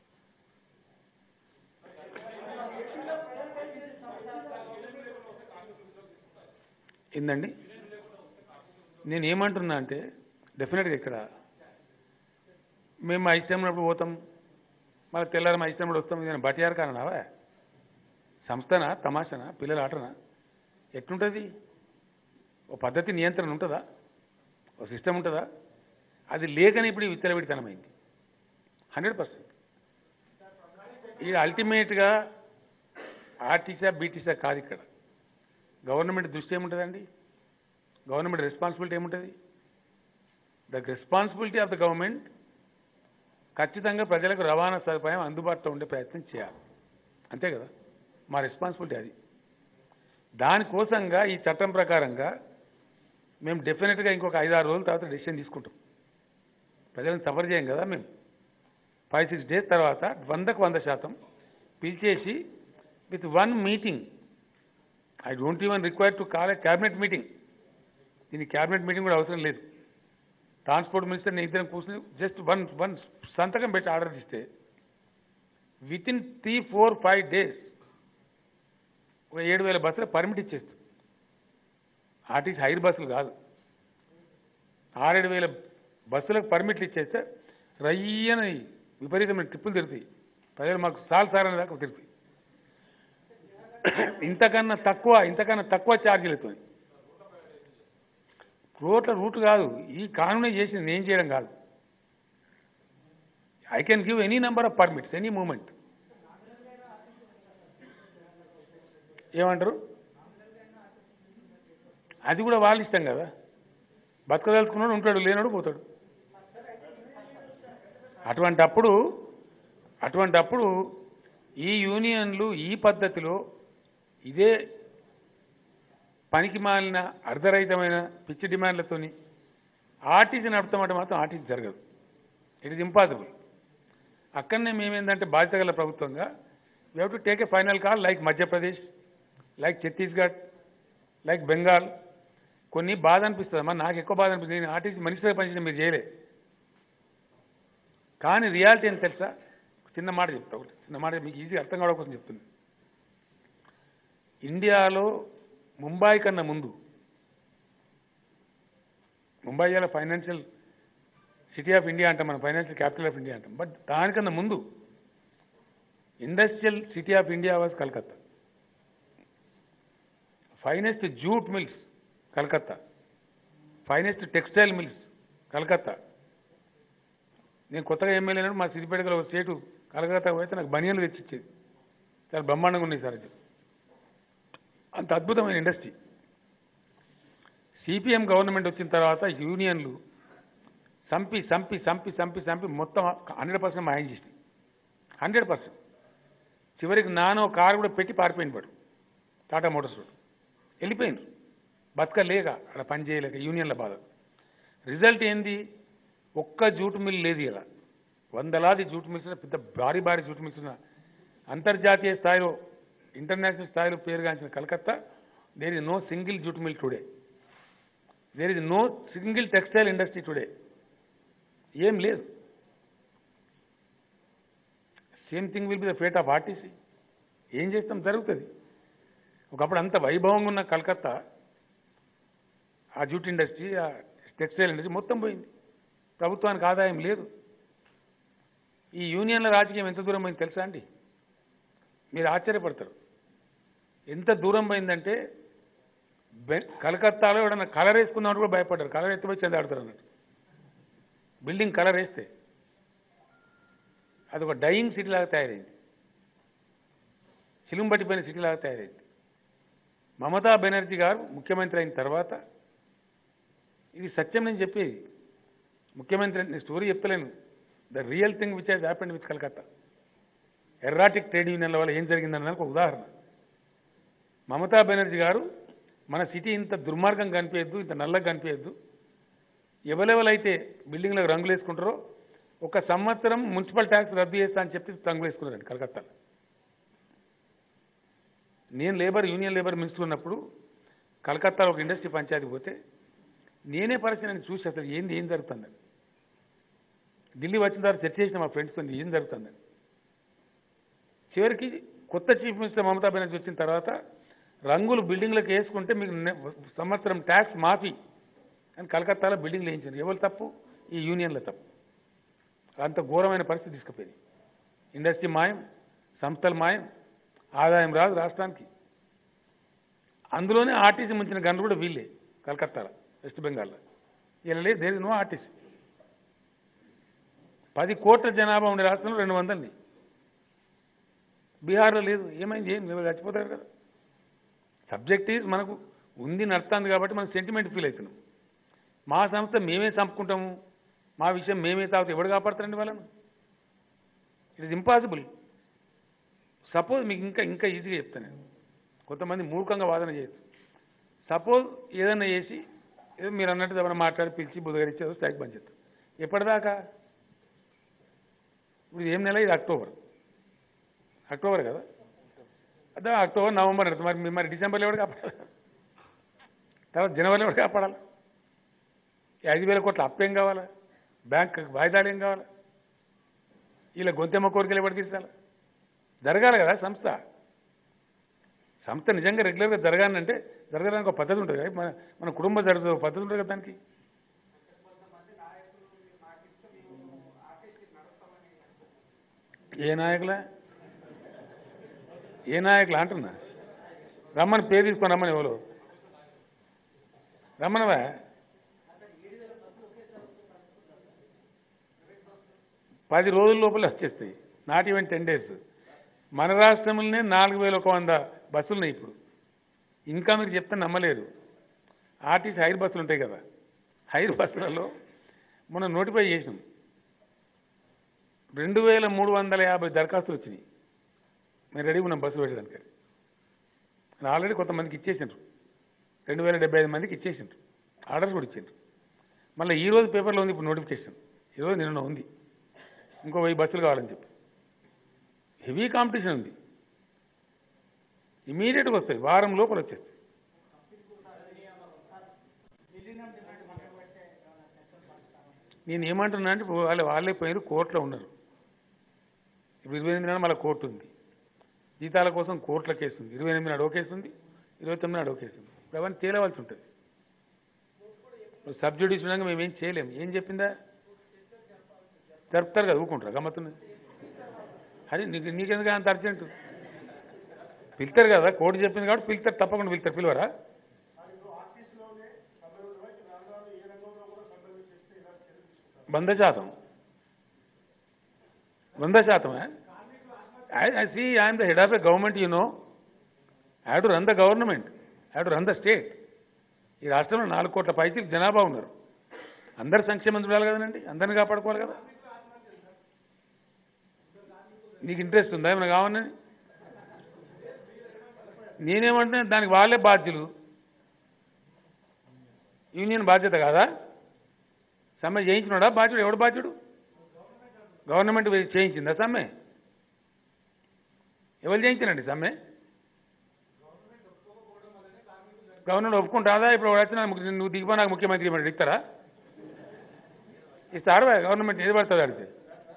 ఏందండి నేను ఏమంటున్నా అంటే డెఫినెట్గా ఇక్కడ మేము మా ఇష్టం ఉన్నప్పుడు పోతాం మళ్ళీ తెల్లారి మా ఇష్టం వస్తాం ఇది బటియారు కానవా సంస్థనా తమాషనా పిల్లల ఆటనా ఎట్లుంటుంది ఓ పద్ధతి నియంత్రణ ఉంటుందా ఓ సిస్టమ్ ఉంటుందా అది లేకని ఇప్పుడు విచ్చలవిడితనమైంది హండ్రెడ్ పర్సెంట్ ఇది అల్టిమేట్గా ఆర్టీసా బీటీసా కాదు ఇక్కడ గవర్నమెంట్ దృష్టి ఏముంటుందండి గవర్నమెంట్ రెస్పాన్సిబిలిటీ ఏముంటుంది the responsibility of the government ఖచ్చితంగా ప్రజలకు రవాణా సదుపాయం అందుబాటులో ఉండే ప్రయత్నం చేయాలి అంతే కదా మా రెస్పాన్సిబిలిటీ అది దానికోసంగా ఈ చట్టం ప్రకారంగా మేము డెఫినెట్గా ఇంకొక ఐదు ఆరు రోజుల తర్వాత డెసిషన్ తీసుకుంటాం ప్రజలను సఫర్ చేయం కదా మేము ఫైవ్ సిక్స్ డేస్ తర్వాత వందకు వంద శాతం పిలిచేసి with one meeting I don't even require to call a cabinet meeting దీనికి క్యాబినెట్ మీటింగ్ కూడా అవసరం లేదు ట్రాన్స్పోర్ట్ మినిస్టర్ నేను ఇద్దరం కూర్చుని జస్ట్ వన్ వన్ సంతకం పెట్టి ఆర్డర్ ఇస్తే within three four five days ఒక ఏడు వేల బస్సులు పర్మిట్ ఇచ్చేస్తాం ఆర్టీసీ హైర్ బస్సులు కాదు ఆరేడు వేల బస్సులకు పర్మిట్లు ఇచ్చేస్తే రయ్యని విపరీతమైన ట్రిప్పులు తిరుగుతాయి ప్రజలు మాకు సాల్ సారని దాకా తిరుగుతాయి ఇంతకన్నా తక్కువ ఇంతకన్నా తక్కువ ఛార్జీలతో రోడ్ల రూట్ కాదు ఈ కానూనే చేసింది నేను చేయడం కాదు I can give any number of permits any moment ఏమంటారు అది కూడా వాళ్ళ ఇష్టం కదా బతకదలుచుకున్నాడు ఉంటాడు లేనాడు పోతాడు అటువంటి అప్పుడు అటువంటి అప్పుడు ఈ యూనియన్లు ఈ పద్ధతిలో ఇదే పనికి మాలిన అర్ధరహితమైన పిచ్చి డిమాండ్లతోని ఆర్టీసీ నడుపుతామంటే మాత్రం ఆర్టీసీ జరగదు ఇట్ ఇస్ ఇంపాసిబుల్ అక్కడనే మేమేందంటే బాధ్యత గల ప్రభుత్వంగా we have to take a final call like Madhya Pradesh like Chhattisgarh like Bengal కొన్ని బాధ అనిపిస్తుంది అమ్మా నాకు ఎక్కువ బాధ అనిపిస్తుంది నేను ఆర్టీసీ మినిస్టర్గా పనిచేసిన మీరు చేయలే కానీ రియాలిటీ ఏం తెలుసా చిన్న మాట చెప్తా ఒకటి చిన్న మాట మీకు ఈజీ అర్థం కావడం కోసం చెప్తుంది ఇండియాలో ముంబై కన్నా ముందు ముంబై ఇవాళ ఫైనాన్షియల్ సిటీ ఆఫ్ ఇండియా అంటాం మన ఫైనాన్షియల్ క్యాపిటల్ ఆఫ్ ఇండియా అంటాం బట్ దానికన్నా ముందు industrial city of India was Calcutta finest jute mills Calcutta finest textile mills Calcutta నేను కొత్తగా ఎమ్మెల్యే అయినప్పుడు మా సిద్దిపేటలో ఒక స్టేటు కలకత్తా పోతే నాకు బనియన్లు తెచ్చిచ్చేది చాలా బ్రహ్మాండంగా ఉన్నాయి సార్ అది అంత అద్భుతమైన ఇండస్ట్రీ సిపిఎం గవర్నమెంట్ వచ్చిన తర్వాత యూనియన్లు సంపి సంపి సంపి సంపి సంపి మొత్తం హండ్రెడ్ పర్సెంట్ మాయం చేసినాయి హండ్రెడ్ పర్సెంట్ చివరికి నానో కారు కూడా పెట్టి పారిపోయింది వాడు టాటా మోటార్స్ వాడు వెళ్ళిపోయింది బతకలేక అక్కడ పని చేయలేక యూనియన్ల బాధ రిజల్ట్ ఏంది ఒక్క జూట్ మిల్ లేదు ఇలా వందలాది జూట్ మిల్స్ ఉన్న పెద్ద భారీ భారీ జూట్ మిల్స్ ఉన్న అంతర్జాతీయ స్థాయిలో ఇంటర్నేషనల్ స్థాయిలో పేరుగాంచిన Calcutta there is no single jute mill today there is no single textile industry today ఏం లేదు same thing will be the fate of RTC ఏం చేస్తాం జరుగుతుంది ఒకప్పుడు అంత వైభవంగా ఉన్న కలకత్తా ఆ జూట్ ఇండస్ట్రీ ఆ టెక్స్టైల్ ఇండస్ట్రీ మొత్తం పోయింది ప్రభుత్వానికి ఆదాయం లేదు ఈ యూనియన్ల రాజకీయం ఎంత దూరం పోయింది తెలుసా అండి మీరు ఆశ్చర్యపడతారు ఎంత దూరం పోయిందంటే బె- కలకత్తాలో ఎవడన్నా కలర్ వేసుకున్నవాడు కూడా భయపడ్డారు కలర్ ఎత్తిపోయి చెంది ఆడతారు అన్నట్టు బిల్డింగ్ కలర్ వేస్తే అది ఒక డయింగ్ సిటీ లాగా తయారైంది చిలుం పట్టిపోయిన సిటీ లాగా తయారైంది మమతా బెనర్జీ గారు ముఖ్యమంత్రి అయిన తర్వాత ఇది సత్యం నేను చెప్పేది ముఖ్యమంత్రి నేను స్టోరీ చెప్తలేను the real thing which has happened with Calcutta erratic trade యూనియన్ల వల్ల ఏం జరిగిందన్నదానికి ఒక ఉదాహరణ మమతా బెనర్జీ గారు మన సిటీ ఇంత దుర్మార్గం కనిపించద్దు ఇంత నల్లగా కనిపించద్దు ఎవరెవరైతే బిల్డింగ్లకు రంగులు వేసుకుంటారో ఒక సంవత్సరం మున్సిపల్ ట్యాక్స్ రద్దు చేస్తా అని చెప్పి రంగులు వేసుకున్నారండి కలకత్తాలో నేను లేబర్ యూనియన్ లేబర్ మినిస్టర్ ఉన్నప్పుడు కలకత్తాలో ఒక ఇండస్ట్రీ పంచాయతీ పోతే నేనే పరిస్థితిని చూసి అసలు ఏంది ఏం జరుగుతుందని ఢిల్లీ వచ్చిన తర్వాత చర్చ చేసిన మా ఫ్రెండ్స్తో ఏం జరుగుతుందని చివరికి కొత్త చీఫ్ మినిస్టర్ మమతా బెనర్జీ వచ్చిన తర్వాత రంగులు బిల్డింగ్లకు వేసుకుంటే మీకు నె- సంవత్సరం ట్యాక్స్ మాఫీ అని కలకత్తాలో బిల్డింగ్లు వేయించారు ఎవరు తప్పు ఈ యూనియన్ల తప్పు అంత ఘోరమైన పరిస్థితి తీసుకుపోయింది ఇండస్ట్రీ మాయం సంస్థలు మాయం ఆదాయం రాదు రాష్ట్రానికి అందులోనే ఆర్టీసీ ముంచిన గన్లు కూడా వీళ్ళే కలకత్తాలో వెస్ట్ బెంగాల్లో ఇలా లేదు దేర్ నో ఆర్టీసీ పది కోట్ల జనాభా ఉండే రాష్ట్రంలో రెండు వందలని బీహార్లో లేదు ఏమైంది ఏం లేదు చచ్చిపోతారు కదా సబ్జెక్ట్ ఈజ్ మనకు ఉంది నడుస్తుంది కాబట్టి మనం సెంటిమెంట్ ఫీల్ అవుతున్నాం మా సంస్థ మేమే చంపుకుంటాము మా విషయం మేమే తాగితే ఎవడు కాపాడతారండి వాళ్ళను ఇట్ ఇస్ ఇంపాసిబుల్ సపోజ్ మీకు ఇంకా ఇంకా ఈజీగా చెప్తాను నేను కొంతమంది మూర్ఖంగా వాదన చేయొచ్చు సపోజ్ ఏదైనా చేసి ఏదో మీరు అన్నట్టు ఏమైనా మాట్లాడి పిలిచి బుధగరిచ్చేదో స్ట్రైక్ బంద్ చేస్తాం ఎప్పటిదాకా ఇప్పుడు ఏం నెల ఇది అక్టోబర్ అక్టోబర్ కదా అదే అక్టోబర్ నవంబర్ అంటే మరి మరి డిసెంబర్లో ఎవరు కాపాడాలి తర్వాత జనవరిలో ఎవరు కాపాడాలి ఈ ఐదు వేల కోట్ల అప్పు ఏం కావాలా బ్యాంక్ వాయిదాలు ఏం కావాలా వీళ్ళ గొంతెమ్మ కోరికలు ఎవరు తీర్చాలి జరగాలి కదా సంస్థ సంస్థ నిజంగా రెగ్యులర్గా జరగాలంటే జరగడానికి ఒక పద్ధతి ఉంటుంది కదా మన మన కుటుంబ జరుగుతుంది ఒక పద్ధతి ఉంటుంది కదా దానికి ఏ నాయకులా ఏ నాయకులు అంటున్నా రమ్మని పేరు తీసుకొని రమ్మని ఎవరు రమ్మనవా పది రోజుల లోపల వచ్చేస్తాయి నాట్ ఈవెన్ టెన్ డేస్ మన రాష్ట్రంలోనే నాలుగు వేల ఒక వంద బస్సులు ఉన్నాయి ఇప్పుడు ఇంకా మీరు చెప్తే నమ్మలేరు ఆర్టీసీ హైర్ బస్సులు ఉంటాయి కదా హైర్ బస్సులలో మనం నోటిఫై చేసినాం రెండు వేల మూడు వందల యాభై దరఖాస్తులు వచ్చినాయి మేము రెడీ ఉన్నాం బస్సు పెట్టడానికి ఆల్రెడీ కొంతమందికి ఇచ్చేసిండ్రు రెండు వేల డెబ్బై ఐదు మందికి ఇచ్చేసిండ్రు ఆర్డర్స్ కూడా ఇచ్చిండ్రు మళ్ళీ ఈ రోజు పేపర్లో ఉంది ఇప్పుడు నోటిఫికేషన్ ఈరోజు నిన్న ఉంది ఇంకో వెయ్యి బస్సులు కావాలని చెప్పి హెవీ కాంపిటీషన్ ఉంది ఇమీడియట్గా వస్తాయి వారం లోపల వచ్చేస్తాయి విలీనం డిమాండ్ మనకు పెట్టే ఏమైనా చర్చలు పరిష్కారం నేను ఏమంటున్నా అంటే ఇప్పుడు వాళ్ళు వాళ్ళే పోయిన కోర్టులో ఉన్నారు ఇప్పుడు ఇరవై ఎనిమిది నాడు మళ్ళీ కోర్టు ఉంది జీతాల కోసం కోర్టుల కేసు ఉంది ఇరవై ఎనిమిది నాడు ఒక కేసు ఉంది ఇరవై తొమ్మిది నాడు ఒక కేసు ఉంది ఇప్పుడు అవన్నీ తేలవలసి ఉంటుంది ఇప్పుడు సబ్జుడిస్ ఉండగా మేము ఏం చేయలేము ఏం చెప్పిందా జరుపుతారు కదా ఊకుంటారు గమ్మత్తున్నది అది నీకు నీకెందుకు అంత అర్జెంట్ పిలుతారు కదా కోర్టు చెప్పింది కాబట్టి పిలుతారు తప్పకుండా పిలుతారు పిలవరా వంద శాతం వంద శాతమే I see I'm the head of the government you know I to run the government I to run the state ఈ రాష్ట్రంలో నాలుగు కోట్ల పైసలు జనాభా ఉన్నారు అందరు సంక్షేమం చూడాలి కదండి అందరిని కాపాడుకోవాలి కదా నీకు ఇంట్రెస్ట్ ఉందా ఏమైనా కావాలని నేనేమంటున్నా దానికి వాళ్ళే బాధ్యులు యూనియన్ బాధ్యత కాదా సమ్మె చేయించినాడా బాధ్యుడు ఎవడు బాధ్యుడు గవర్నమెంట్ వే- చేయించిందా సమ్మె ఎవరు చేయించారండి సమ్మె గవర్నమెంట్ ఒప్పుకుంటాదా ఇప్పుడు వాడు వచ్చిన ముఖ్య- నువ్వు దిగిపో నాకు ముఖ్యమంత్రి ఇవ్వమంటే ఇస్తారా ఇస్తారా గవర్నమెంట్ ఏది పడుతుంది అడిగితే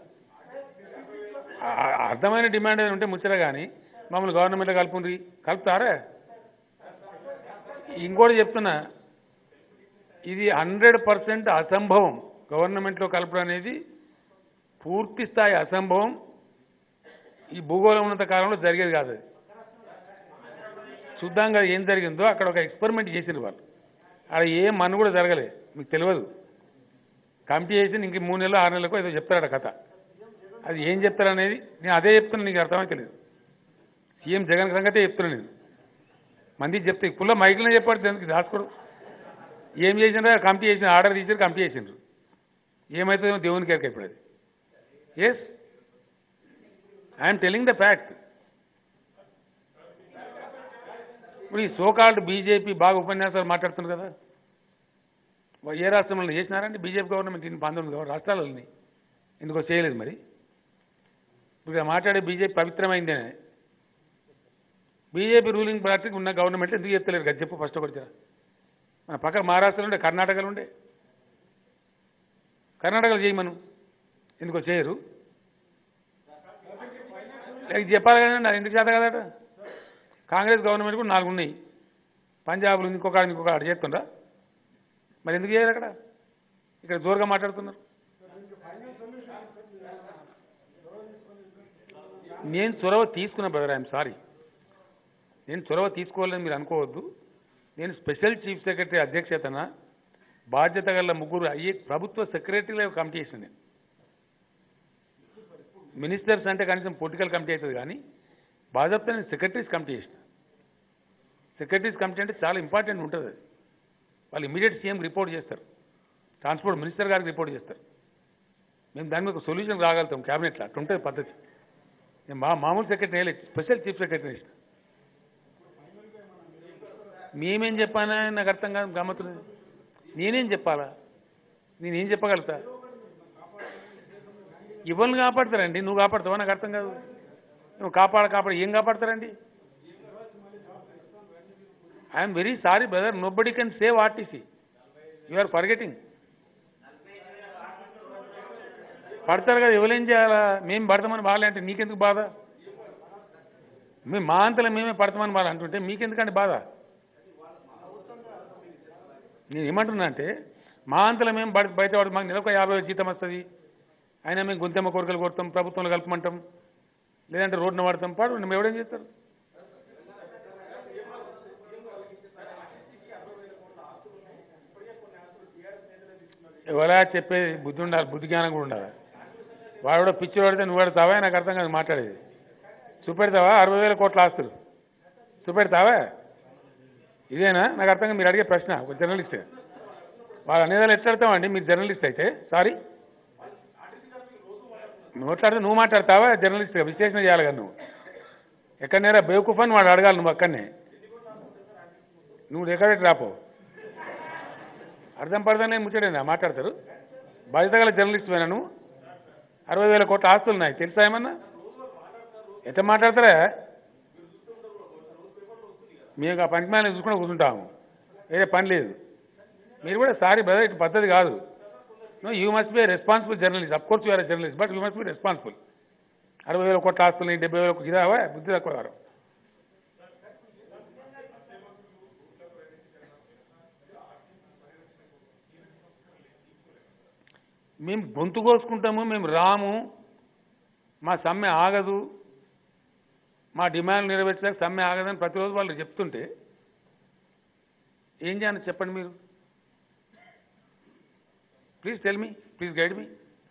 ఆ- ఆ- అర్థమైన డిమాండ్ ఏదైనా ఉంటే ముచ్చట కానీ మమ్మల్ని గవర్నమెంట్లో కలుపుండ్రి కలుపుతారా ఇంకోటి చెప్తున్నా ఇది హండ్రెడ్ పర్సెంట్ అసంభవం గవర్నమెంట్లో కలపడం అనేది పూర్తి స్థాయి అసంభవం ఈ భూగోళం ఉన్నంత కాలంలో జరిగేది కాదు అది చూద్దాంగా ఏం జరిగిందో అక్కడ ఒక ఎక్స్పెరిమెంట్ చేసిండ్రు వాళ్ళు అక్కడ ఏ మన కూడా జరగలే మీకు తెలియదు కమిటీ చేసి ఇంక మూడు నెలలు ఆరు నెలలకు ఏదో చెప్తారట కథ అది ఏం చెప్తారనేది నేను అదే చెప్తున్నా నీకు అర్థమైతే లేదు సీఎం జగన్ సంగతే చెప్తున్నా నేను మందికి చెప్తే పుల్ల మైకులనే చెప్పాడు దానికి దాచుకోడు ఏం చేసినారో కమిటీ చేసిన ఆర్డర్ తీసారు కమిటీ చేసిండ్రు ఏమవుతుందో దేవునికి ఎరక ఇప్పుడు అది yes I'm telling the fact ఇప్పుడు ఈ సోకాల్డ్ బీజేపీ బాగా ఉపన్యాసాలు మాట్లాడుతున్నారు కదా వా- ఏ రాష్ట్రంలో చేసినారంటే బీజేపీ గవర్నమెంట్ ఇన్ని పంతొమ్మిది గవ- రాష్ట్రాలని ఎందుకో చేయలేదు మరి ఇప్పుడు ఇక్కడ మాట్లాడే బీజేపీ పవిత్రమైందేనే బీజేపీ రూలింగ్ పార్టీకి ఉన్న గవర్నమెంట్ ఎందుకు చెప్తలేరు కదా చెప్పు ఫస్ట్ ఒకటి జర. మన పక్క మహారాష్ట్రలో ఉండే కర్ణాటకలో ఉండే కర్ణాటకలో చేయమను ఎందుకో చేయరు లేక చెప్పాలి కదండి నాకు ఎందుకు చేత కదట కాంగ్రెస్ గవర్నమెంట్ కూడా నాలుగు ఉన్నాయి పంజాబ్లో ఇంకొక ఆడ ఇంకొక ఆడ చేస్తుండ్రా మరి ఎందుకు చేయరు అక్కడ ఇక్కడ జోరుగా మాట్లాడుతున్నారు నేను చొరవ తీసుకున్న బ్రదర్ ఐఎమ్ సారీ నేను చొరవ తీసుకోవాలని మీరు అనుకోవద్దు నేను స్పెషల్ చీఫ్ సెక్రటరీ అధ్యక్షతన బాధ్యత గల ముగ్గురు అయ్యే ప్రభుత్వ సెక్రటరీల కమిటీ చేసిన నేను మినిస్టర్స్ అంటే కనీసం పొలిటికల్ కమిటీ అవుతుంది కానీ బాధ్యత నేను సెక్రటరీస్ కమిటీ చేసిన సెక్రటరీస్ కమిటీ అంటే చాలా ఇంపార్టెంట్ ఉంటుంది అది వాళ్ళు ఇమీడియట్ సీఎం రిపోర్ట్ చేస్తారు ట్రాన్స్పోర్ట్ మినిస్టర్ గారికి రిపోర్ట్ చేస్తారు మేము దాని మీద ఒక సొల్యూషన్ రాగలుగుతాం క్యాబినెట్లో అట్లా ఉంటుంది పద్ధతి నేను మా మామూలు సెక్రటరీ వేయలేదు స్పెషల్ చీఫ్ సెక్రటరీ వేసిన మేమేం చెప్పానా నాకు అర్థం కాదు గమ్మత్తున్నది నేనేం చెప్పాలా నేనేం చెప్పగలుగుతా ఇవ్వని కాపాడతారండి నువ్వు కాపాడతావా నాకు అర్థం కాదు నువ్వు కాపాడ కాపాడ ఏం కాపాడతారండి I'm very sorry brother nobody can save RTC you are forgetting పడతారు కదా ఎవరేం చేయాలా మేము పడతామని బాగాలే అంటే నీకెందుకు బాధ మేము మా అంతలో మేమే పడతామని బాధ అంటుంటే మీకెందుకండి బాధ నేను ఏమంటున్నా అంటే మా అంతలో మేము బయట బయట వాడు మాకు నెలకు యాభై వేలు జీతం వస్తుంది అయినా మేము గుంతెమ్మ కోరికలు కొడతాం ప్రభుత్వంలో కలపమంటాం లేదంటే రోడ్డున పడతాం పాడు మేము ఎవడేం చేస్తారు ఎవరా చెప్పేది బుద్ధి ఉండాలి బుద్ధి జ్ఞానం కూడా ఉండాలి వాడు కూడా పిచ్చి పడితే నువ్వు పెడతావా నాకు అర్థం కాదు మాట్లాడేది చూపెడతావా అరవై వేల కోట్ల ఆస్తులు చూపెడతావా ఇదేనా నాకు అర్థం కాదు మీరు అడిగే ప్రశ్న ఒక జర్నలిస్ట్ వాళ్ళు అనేదాలు ఎట్లా అడతామండి మీరు జర్నలిస్ట్ అయితే సారీ నువ్వు మాట్లాడితే నువ్వు మాట్లాడతావా జర్నలిస్ట్గా విశ్లేషణ చేయాలి కదా నువ్వు ఎక్కడనేరా బేవకూఫ్ అని వాడు అడగాలి నువ్వు అక్కడనే నువ్వు ఎక్కడ రాపో అర్థం పడదాం నేను ముచ్చడేనా మాట్లాడతారు బాధ్యత గల జర్నలిస్ట్ వేనా నువ్వు అరవై వేల కోట్ల ఆస్తులు ఉన్నాయి తెలుసా ఏమన్నా ఎట్లా మాట్లాడతారా మేము ఆ పని మీద చూసుకుని కూర్చుంటాము వేరే పని లేదు మీరు కూడా సారీ బ్రదర్ ఇటు పద్ధతి కాదు no you must be responsible journalist of course you're journalist but you must be responsible అరవై వేల కోట్ల ఆస్తులు డెబ్బై వేల ఇదావా బుద్ధి తక్కువ వారు మేము గొంతు కోసుకుంటాము మేము రాము మా సమ్మె ఆగదు మా డిమాండ్ నెరవేర్చడానికి సమ్మె ఆగదని ప్రతిరోజు వాళ్ళు చెప్తుంటే ఏం చేయాలి చెప్పండి మీరు please tell me please guide me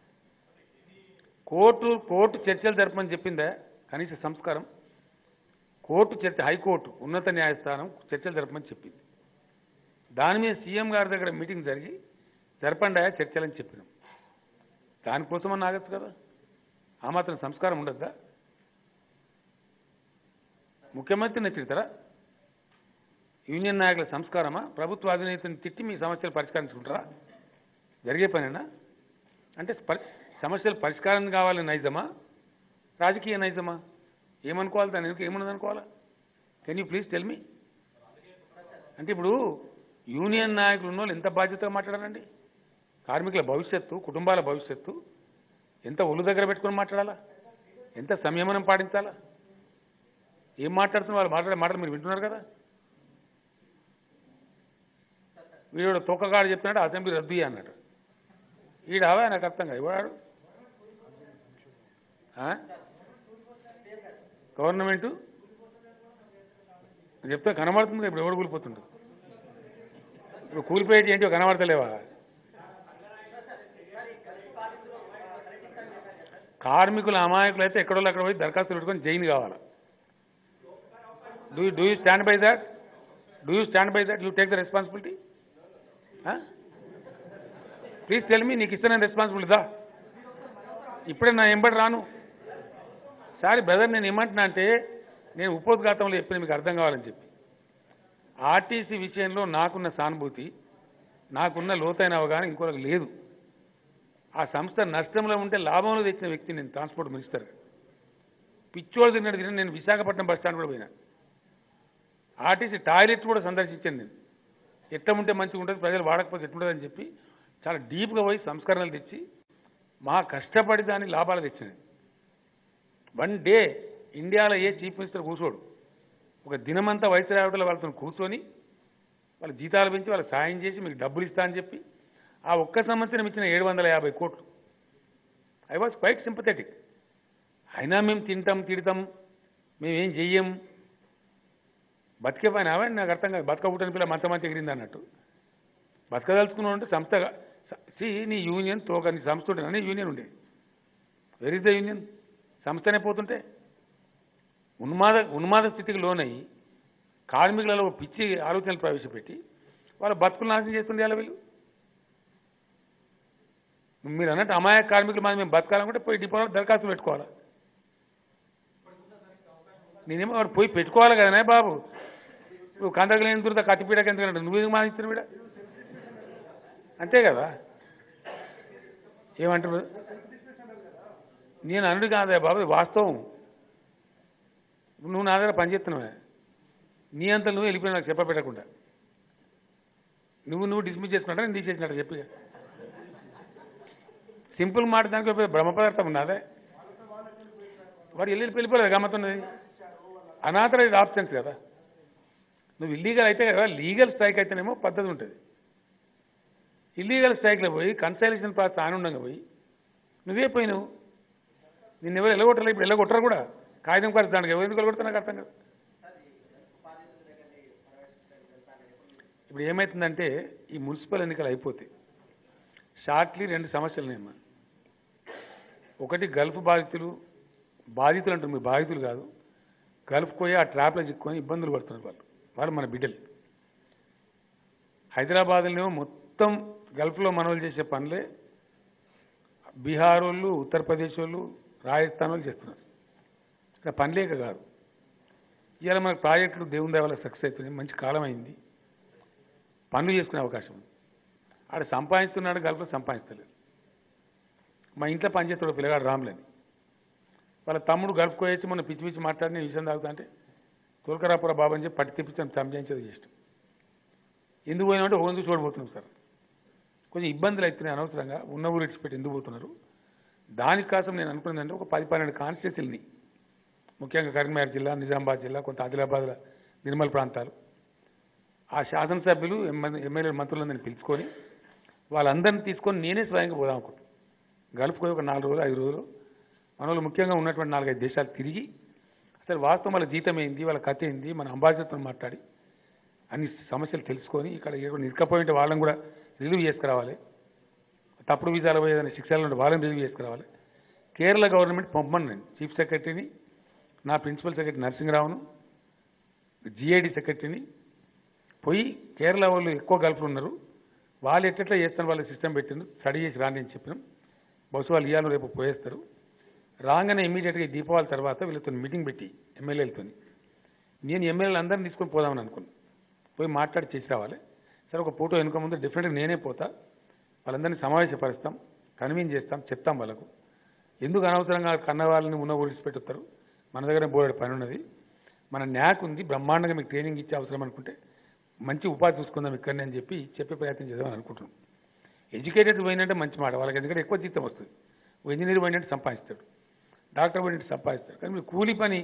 court court చర్చలు జరపమని చెప్పిందా కనీస సంస్కారం కోర్టు చర్చ హైకోర్టు ఉన్నత న్యాయస్థానం చర్చలు జరపమని చెప్పింది దాని మీద సీఎం గారి దగ్గర మీటింగ్ జరిగి జరపండి చర్చలని చెప్పినాం దానికోసమని ఆగచ్చు కదా ఆ మాత్రం సంస్కారం ఉండద్దా ముఖ్యమంత్రిని తిడతారా యూనియన్ నాయకుల సంస్కారమా ప్రభుత్వ అధినేతని తిట్టి మీ సమస్యలు పరిష్కరించుకుంటారా జరిగే పనేనా అంటే పరి- సమస్యలు పరిష్కారం కావాలని నైజమా రాజకీయ నైజమా ఏమనుకోవాలి దాని వెనుక ఏమున్నది అనుకోవాలా can you please tell me అంటే ఇప్పుడు యూనియన్ నాయకులు ఉన్న వాళ్ళు ఎంత బాధ్యతగా మాట్లాడాలండి కార్మికుల భవిష్యత్తు కుటుంబాల భవిష్యత్తు ఎంత ఒళ్ళు దగ్గర పెట్టుకొని మాట్లాడాలా ఎంత సంయమనం పాటించాలా ఏం మాట్లాడుతున్న వాళ్ళు మాట్లాడే మాటలు మీరు వింటున్నారు కదా వీడు తొక్కగాడు చెప్తున్నాడు అసెంబ్లీ రద్దు చేయి అన్నాడు ఈడావా నాకు అర్థం కాదు ఇవాడు గవర్నమెంటు చెప్తే కనబడుతుంది ఇప్పుడు ఎవడు కూలిపోతుండు ఇప్పుడు కూలిపోయేటి ఏంటో కనబడతలేవా కార్మికుల అమాయకులు అయితే ఎక్కడో అక్కడ పోయి దరఖాస్తులు పెట్టుకొని జైన్ కావాలా do do you stand by that do you stand by that you take the responsibility please tell me నీకు ఇస్తున్న రెస్పాన్సిబిలిటీ దా ఇప్పుడే నా ఎంబడి రాను సారీ బ్రదర్ నేను ఏమంటున్నా అంటే నేను ఉపోద్ఘాతంలో చెప్పిన మీకు అర్థం కావాలని చెప్పి ఆర్టీసీ విషయంలో నాకున్న సానుభూతి నాకున్న లోతైన అవగాహన ఇంకొకరికి లేదు ఆ సంస్థ నష్టంలో ఉంటే లాభంలో తెచ్చిన వ్యక్తి నేను ట్రాన్స్పోర్ట్ మినిస్టర్ పిచ్చోళ్ళు తిన్నట్టు తిన్న నేను విశాఖపట్నం బస్ స్టాండ్ కూడా పోయినా ఆర్టీసీ టాయిలెట్ కూడా సందర్శించాను నేను ఎట్లా ఉంటే మంచిగా ఉంటుంది ప్రజలు వాడకపోతే ఎట్లుంటుందని చెప్పి చాలా డీప్గా పోయి సంస్కరణలు తెచ్చి మా కష్టపడి దాని లాభాలు తెచ్చినాయి వన్ డే ఇండియాలో ఏ చీఫ్ మినిస్టర్ కూర్చోడు ఒక దినమంతా వైస్రాయుడుల వాళ్ళతో కూర్చొని వాళ్ళ జీతాలు పెంచి వాళ్ళకి సాయం చేసి మీకు డబ్బులు ఇస్తా అని చెప్పి ఆ ఒక్క సంవత్సరం ఇచ్చిన ఏడు వందల యాభై కోట్లు ఐ వాజ్ క్వైట్ సింపథెటిక్ అయినా మేము తింటాం తిడతాం మేమేం చెయ్యం బతికే పని అవే నాకు అర్థం కాదు బతక పుట్టిన పిల్ల మంచ మంచి ఎగిరింది అన్నట్టు బతకదలుచుకున్నావు అంటే సంస్థగా సి నీ యూనియన్ తోక నీ సంస్థ ఉంటే నీ యూనియన్ ఉండే వెర్ ఇస్ ద యూనియన్ సంస్థనే పోతుంటే ఉన్మాద ఉన్మాద స్థితికి లోనయ్యి కార్మికులలో ఒక పిచ్చి ఆలోచనలు ప్రవేశపెట్టి వాళ్ళ బతుకులు నాశనం చేస్తుండే వాళ్ళ వీళ్ళు మీరు అన్నట్టు అమాయక కార్మికులు మాది మేము బతకాలనుకుంటే పోయి డిపోలో దరఖాస్తు పెట్టుకోవాలి నేనేమో వాడు పోయి పెట్టుకోవాలి కదనే బాబు నువ్వు కందకలేని దురద కత్తిపీడకి ఎందుకంటే నువ్వు ఎందుకు మానిస్తున్న వీడ అంతే కదా ఏమంటారు నేను అనుడు కాదే బాబు ఇది వాస్తవం నువ్వు నా దగ్గర పనిచేస్తున్నావే నీ అంతా నువ్వు వెళ్ళిపోయినా నాకు చెప్పబెట్టకుండా నువ్వు నువ్వు డిస్మిస్ చేసుకున్నట్ట నేను తీసేసినట్టు చెప్పి సింపుల్ మాట దానికి ఒక బ్రహ్మ పదార్థం ఉన్నదే వాడు వెళ్ళి వెళ్ళిపోలేదు గమ్మతున్నది అనాథరైజ్ ఆప్షన్స్ కదా నువ్వు ఇల్లీగల్ అయితే కదా లీగల్ స్ట్రైక్ అయితేనేమో పద్ధతి ఉంటుంది ఇల్లీగల్ స్ట్రైక్లో పోయి కన్సల్టేషన్ ప్రాసెస్ ఆనందంగా పోయి నువ్వే పోయినావు నిన్ను ఎవరు ఎల్లగొట్టలేదు ఇప్పుడు ఎల్లగొట్టరు కూడా కాగితం కూడా దానికి ఎవరు ఎందుకు ఎల్లగొడతా నాకు అర్థం కాదు ఇప్పుడు ఏమవుతుందంటే ఈ మున్సిపల్ ఎన్నికలు అయిపోతాయి షార్ట్లీ రెండు సమస్యలు ఉన్నాయమ్మా ఒకటి గల్ఫ్ బాధితులు బాధితులు అంటారు మీరు బాధితులు కాదు గల్ఫ్ పోయి ఆ ట్రాప్లో చిక్కుకొని ఇబ్బందులు పడుతున్నారు వాళ్ళు వాళ్ళు మన బిడ్డలు హైదరాబాద్లోనేమో మొత్తం గల్ఫ్లో మనోళ్ళు చేసే పనులే బీహార్ వాళ్ళు ఉత్తరప్రదేశ్ వాళ్ళు రాజస్థాన్ వాళ్ళు చేస్తున్నారు ఇక్కడ పని లేక కాదు ఇవాళ మనకు ప్రాజెక్టులు దేవుని దయ వల్ల సక్సెస్ అవుతున్నాయి మంచి కాలం అయింది పనులు చేసుకునే అవకాశం ఉంది ఆడ సంపాదిస్తున్నాడు గల్ఫ్లో సంపాదిస్తలేదు మా ఇంట్లో పనిచేస్తాడు ఒక పిల్లగాడు రాములని వాళ్ళ తమ్ముడు గల్ఫ్ కోయొచ్చి మొన్న పిచ్చి పిచ్చి మాట్లాడిన ఈ విషయం తాగుతా అంటే తోలకరాపుర బాబు అని చెప్పి పట్టి తెప్పించాం సంజాయించేది చేస్తాం ఎందుకు పోయినామంటే ఓన్ చూసి ఓడిపోతున్నాం సార్ కొంచెం ఇబ్బందులు అవుతున్నాయి అనవసరంగా ఉన్న ఊరు ఇచ్చిపెట్టి ఎందుకు పోతున్నారు దానికోసం నేను అనుకున్నదంటే ఒక పది పన్నెండు కాన్స్టిట్యూన్సీలని ముఖ్యంగా కరీంనగర్ జిల్లా నిజామాబాద్ జిల్లా కొంత ఆదిలాబాద్ నిర్మల్ ప్రాంతాలు ఆ శాసనసభ్యులు ఎమ్మె- ఎమ్మెల్యే మంత్రులందరినీ పిలుచుకొని వాళ్ళందరినీ తీసుకొని నేనే స్వయంగా పోదాం అనుకుంటున్నాను గల్ఫ్ పోయి ఒక నాలుగు రోజులు ఐదు రోజులు మన వాళ్ళు ముఖ్యంగా ఉన్నటువంటి నాలుగైదు దేశాలు తిరిగి అసలు వాస్తవం వాళ్ళ జీతం ఏంది వాళ్ళ కథ ఏంది మన అంబాసిడర్తో మాట్లాడి అన్ని సమస్యలు తెలుసుకొని ఇక్కడ ఏదో నిరకపోయింటే వాళ్ళని కూడా రిలీవ్ చేసుకురావాలి తప్పుడు వీసాలు పోయేదని శిక్షలు ఉంటే వాళ్ళని రిలీవ్ చేసుకురావాలి కేరళ గవర్నమెంట్ పంపమని నేను చీఫ్ సెక్రటరీని నా ప్రిన్సిపల్ సెక్రటరీ నరసింహరావును జిఐడి సెక్రటరీని పోయి కేరళ వాళ్ళు ఎక్కువ గల్ఫ్లు ఉన్నారు వాళ్ళు ఎట్లెట్లా చేస్తాను వాళ్ళ సిస్టమ్ పెట్టిండు స్టడీ చేసి రాని అని చెప్పినాం బహుశా వాళ్ళు ఇవాళ రేపు పోయేస్తారు రాగానే ఇమీడియట్గా ఈ దీపావళి తర్వాత వీళ్ళతో మీటింగ్ పెట్టి ఎమ్మెల్యేలతో నేను ఎమ్మెల్యేలు అందరిని తీసుకొని పోదామని అనుకున్నాను పోయి మాట్లాడి చేసి రావాలి సరే ఒక ఫోటో వెనుక ముందు డెఫినెట్గా నేనే పోతా వాళ్ళందరినీ సమావేశపరుస్తాం కన్వీన్ చేస్తాం చెప్తాం వాళ్ళకు ఎందుకు అనవసరంగా కన్న వాళ్ళని ఉన్న ఊరిసి పెట్టుతారు మన దగ్గర బోర్డు పని ఉన్నది మన న్యాక్ ఉంది బ్రహ్మాండంగా మీకు ట్రైనింగ్ ఇచ్చే అవసరం అనుకుంటే మంచి ఉపాధి చూసుకుందాం ఇక్కడనే అని చెప్పి చెప్పే ప్రయత్నం చేద్దామని అనుకుంటున్నాం ఎడ్యుకేటెడ్ పోయినంటే మంచి మాట వాళ్ళకి ఎందుకంటే ఎక్కువ జీతం వస్తుంది ఓ ఇంజనీర్ పోయినట్టు సంపాదిస్తాడు డాక్టర్ పోయినట్టు సంపాదిస్తాడు కానీ మీరు కూలి పని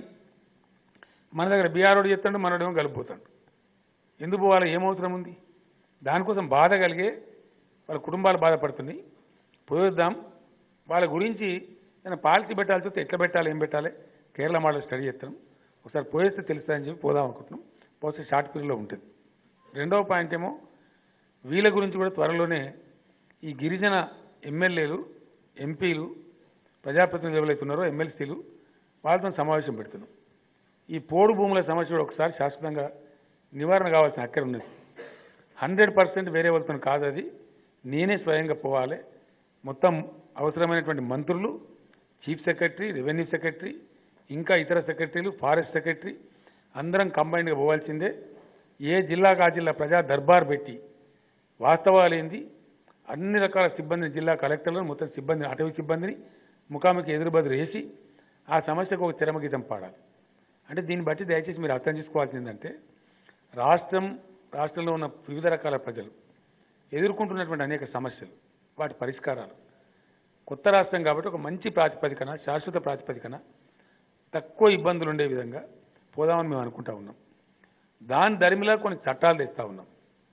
మన దగ్గర బీఆర్ఓడు చెప్తాడు మనోడేమో కలిపిపోతాడు ఎందుకు పోవాలి ఏమవసరం ఉంది దానికోసం బాధ కలిగే వాళ్ళ కుటుంబాలు బాధపడుతున్నాయి పోయొద్దాం వాళ్ళ గురించి నేను పాలసీ పెట్టాల్సి వస్తే ఎట్లా పెట్టాలి ఏం పెట్టాలి కేరళ మోడల్ స్టడీ చేస్తాం ఒకసారి పోయేస్తే తెలుస్తుందని చెప్పి పోదాం అనుకుంటున్నాం పోతే షార్ట్ పీరియడ్లో ఉంటుంది రెండవ పాయింట్ ఏమో వీళ్ళ గురించి కూడా త్వరలోనే ఈ గిరిజన ఎమ్మెల్యేలు ఎంపీలు ప్రజాప్రతినిధులు ఎవరైతే ఉన్నారో ఎమ్మెల్సీలు వాళ్ళతో సమావేశం పెడుతున్నాం ఈ పోడు భూముల సమస్య కూడా ఒకసారి శాశ్వతంగా నివారణ కావాల్సిన అక్కర ఉన్నది హండ్రెడ్ పర్సెంట్ వేరే వాళ్ళతో కాదు అది నేనే స్వయంగా పోవాలి మొత్తం అవసరమైనటువంటి మంత్రులు చీఫ్ సెక్రటరీ రెవెన్యూ సెక్రటరీ ఇంకా ఇతర సెక్రటరీలు ఫారెస్ట్ సెక్రటరీ అందరం కంబైన్డ్గా పోవాల్సిందే ఏ జిల్లాకు ఆ జిల్లా ప్రజా దర్బార్ పెట్టి వాస్తవాలు ఏంది అన్ని రకాల సిబ్బందిని జిల్లా కలెక్టర్లను మొత్తం సిబ్బందిని అటవీ సిబ్బందిని ముఖాముఖి ఎదురుబదురు వేసి ఆ సమస్యకు ఒక చరమగీతం పాడాలి అంటే దీన్ని బట్టి దయచేసి మీరు అర్థం చేసుకోవాల్సింది ఏంటంటే రాష్ట్రం రాష్ట్రంలో ఉన్న వివిధ రకాల ప్రజలు ఎదుర్కొంటున్నటువంటి అనేక సమస్యలు వాటి పరిష్కారాలు కొత్త రాష్ట్రం కాబట్టి ఒక మంచి ప్రాతిపదికన శాశ్వత ప్రాతిపదికన తక్కువ ఇబ్బందులు ఉండే విధంగా పోదామని మేము అనుకుంటా ఉన్నాం దాని దరిమిలా కొన్ని చట్టాలు తెస్తా ఉన్నాం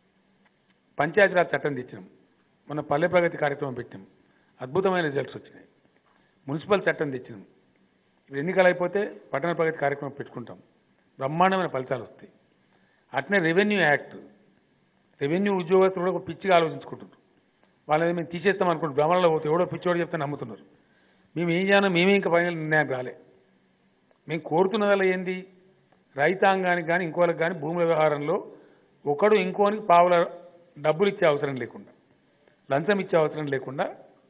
పంచాయతీరాజ్ చట్టం తెచ్చినాం మొన్న పల్లె ప్రగతి కార్యక్రమం పెట్టినాం అద్భుతమైన రిజల్ట్స్ వచ్చినాయి మున్సిపల్ చట్టం తెచ్చినాం ఇప్పుడు ఎన్నికలు అయిపోతే పట్టణ ప్రగతి కార్యక్రమం పెట్టుకుంటాం బ్రహ్మాండమైన ఫలితాలు వస్తాయి అట్నే రెవెన్యూ యాక్ట్ రెవెన్యూ ఉద్యోగస్తులు కూడా ఒక పిచ్చిగా ఆలోచించుకుంటున్నారు వాళ్ళని మేము తీసేస్తాం అనుకుంటున్నాం భ్రమణలో పోతే ఎవడో పిచ్చోడు చెప్తే నమ్ముతున్నారు మేము ఏం చేయాలో మేమే ఇంకా ఫైనల్ నిర్ణయం రాలే మేము కోరుతున్నదల్లా ఏంది రైతాంగానికి కానీ ఇంకోళ్ళకి కానీ భూముల వ్యవహారంలో ఒకడు ఇంకోనికి పావుల డబ్బులు ఇచ్చే అవసరం లేకుండా లంచం ఇచ్చే అవసరం లేకుండా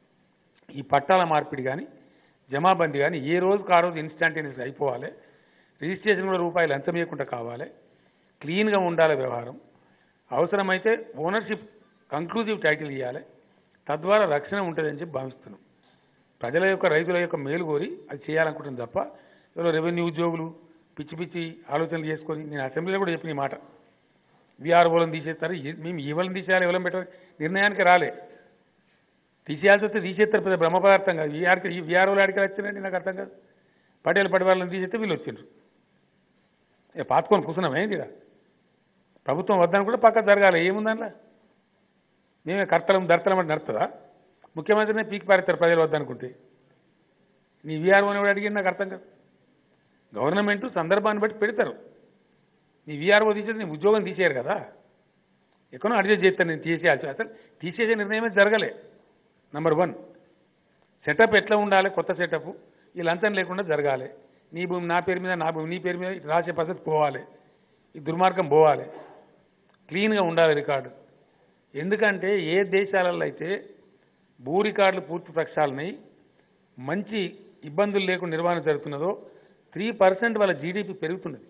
ఈ పట్టాల మార్పిడి కానీ జమాబందీ కానీ ఏ రోజుకు ఆ రోజు ఇన్స్టాంటేనియస్ అయిపోవాలి రిజిస్ట్రేషన్ కూడా రూపాయలు లంచం ఇవ్వకుండా కావాలి క్లీన్గా ఉండాలి వ్యవహారం అవసరమైతే ఓనర్షిప్ కంక్లూజివ్ టైటిల్ ఇవ్వాలి తద్వారా రక్షణ ఉంటుందని చెప్పి భావిస్తున్నాం ప్రజల యొక్క రైతుల యొక్క మేలు కోరి అది చేయాలనుకుంటుంది తప్ప ఎవరో రెవెన్యూ ఉద్యోగులు పిచ్చి పిచ్చి ఆలోచనలు చేసుకొని నేను అసెంబ్లీలో కూడా చెప్పిన ఈ మాట విఆర్ఓలను తీసేస్తారు ఈ- మేము ఈవలను తీసేయాలి ఎవరం పెట్టాలి నిర్ణయానికి రాలే తీసేయాల్సి వస్తే తీసేస్తారు పెద్ద బ్రహ్మ పదార్థం కాదు వీఆర్కి ఈ వీఆర్ఓలు ఆడికి వచ్చిందండి నాకు అర్థం కాదు పటేల్ పడి వాళ్ళని తీసేస్తే వీళ్ళు వచ్చిండ్రు ఇక పాతుకొని కూర్చున్నాం ఏంది ఇక ప్రభుత్వం వద్దని కూడా పక్క జరగాలి ఏముందనిలా మేమే కర్తలం దర్తలం అంటే నడుతుందా ముఖ్యమంత్రినే పీకి పారేస్తారు ప్రజలు వద్దనుకుంటే నీ వీఆర్ఓని కూడా అడిగింది నాకు అర్థం కాదు గవర్నమెంట్ సందర్భాన్ని బట్టి పెడతారు నీ వీఆర్ఓ తీసేది నీ ఉద్యోగం తీసేయరు కదా ఎక్కడో అడ్జస్ట్ చేస్తాను నేను తీసేయాల్సి అసలు తీసేసే నిర్ణయమే జరగలే నంబర్ వన్ సెటప్ ఎట్లా ఉండాలి కొత్త సెటప్ ఈ లంచం లేకుండా జరగాలి నీ భూమి నా పేరు మీద నా భూమి నీ పేరు మీద ఇట్లా రాసే పద్ధతి పోవాలి ఈ దుర్మార్గం పోవాలి క్లీన్గా ఉండాలి రికార్డు ఎందుకంటే ఏ దేశాలలో అయితే భూ రికార్డులు పూర్తి ప్రక్షాళనై మంచి ఇబ్బందులు లేకుండా నిర్వహణ జరుగుతున్నదో త్రీ పర్సెంట్ వాళ్ళ జీడిపి పెరుగుతున్నది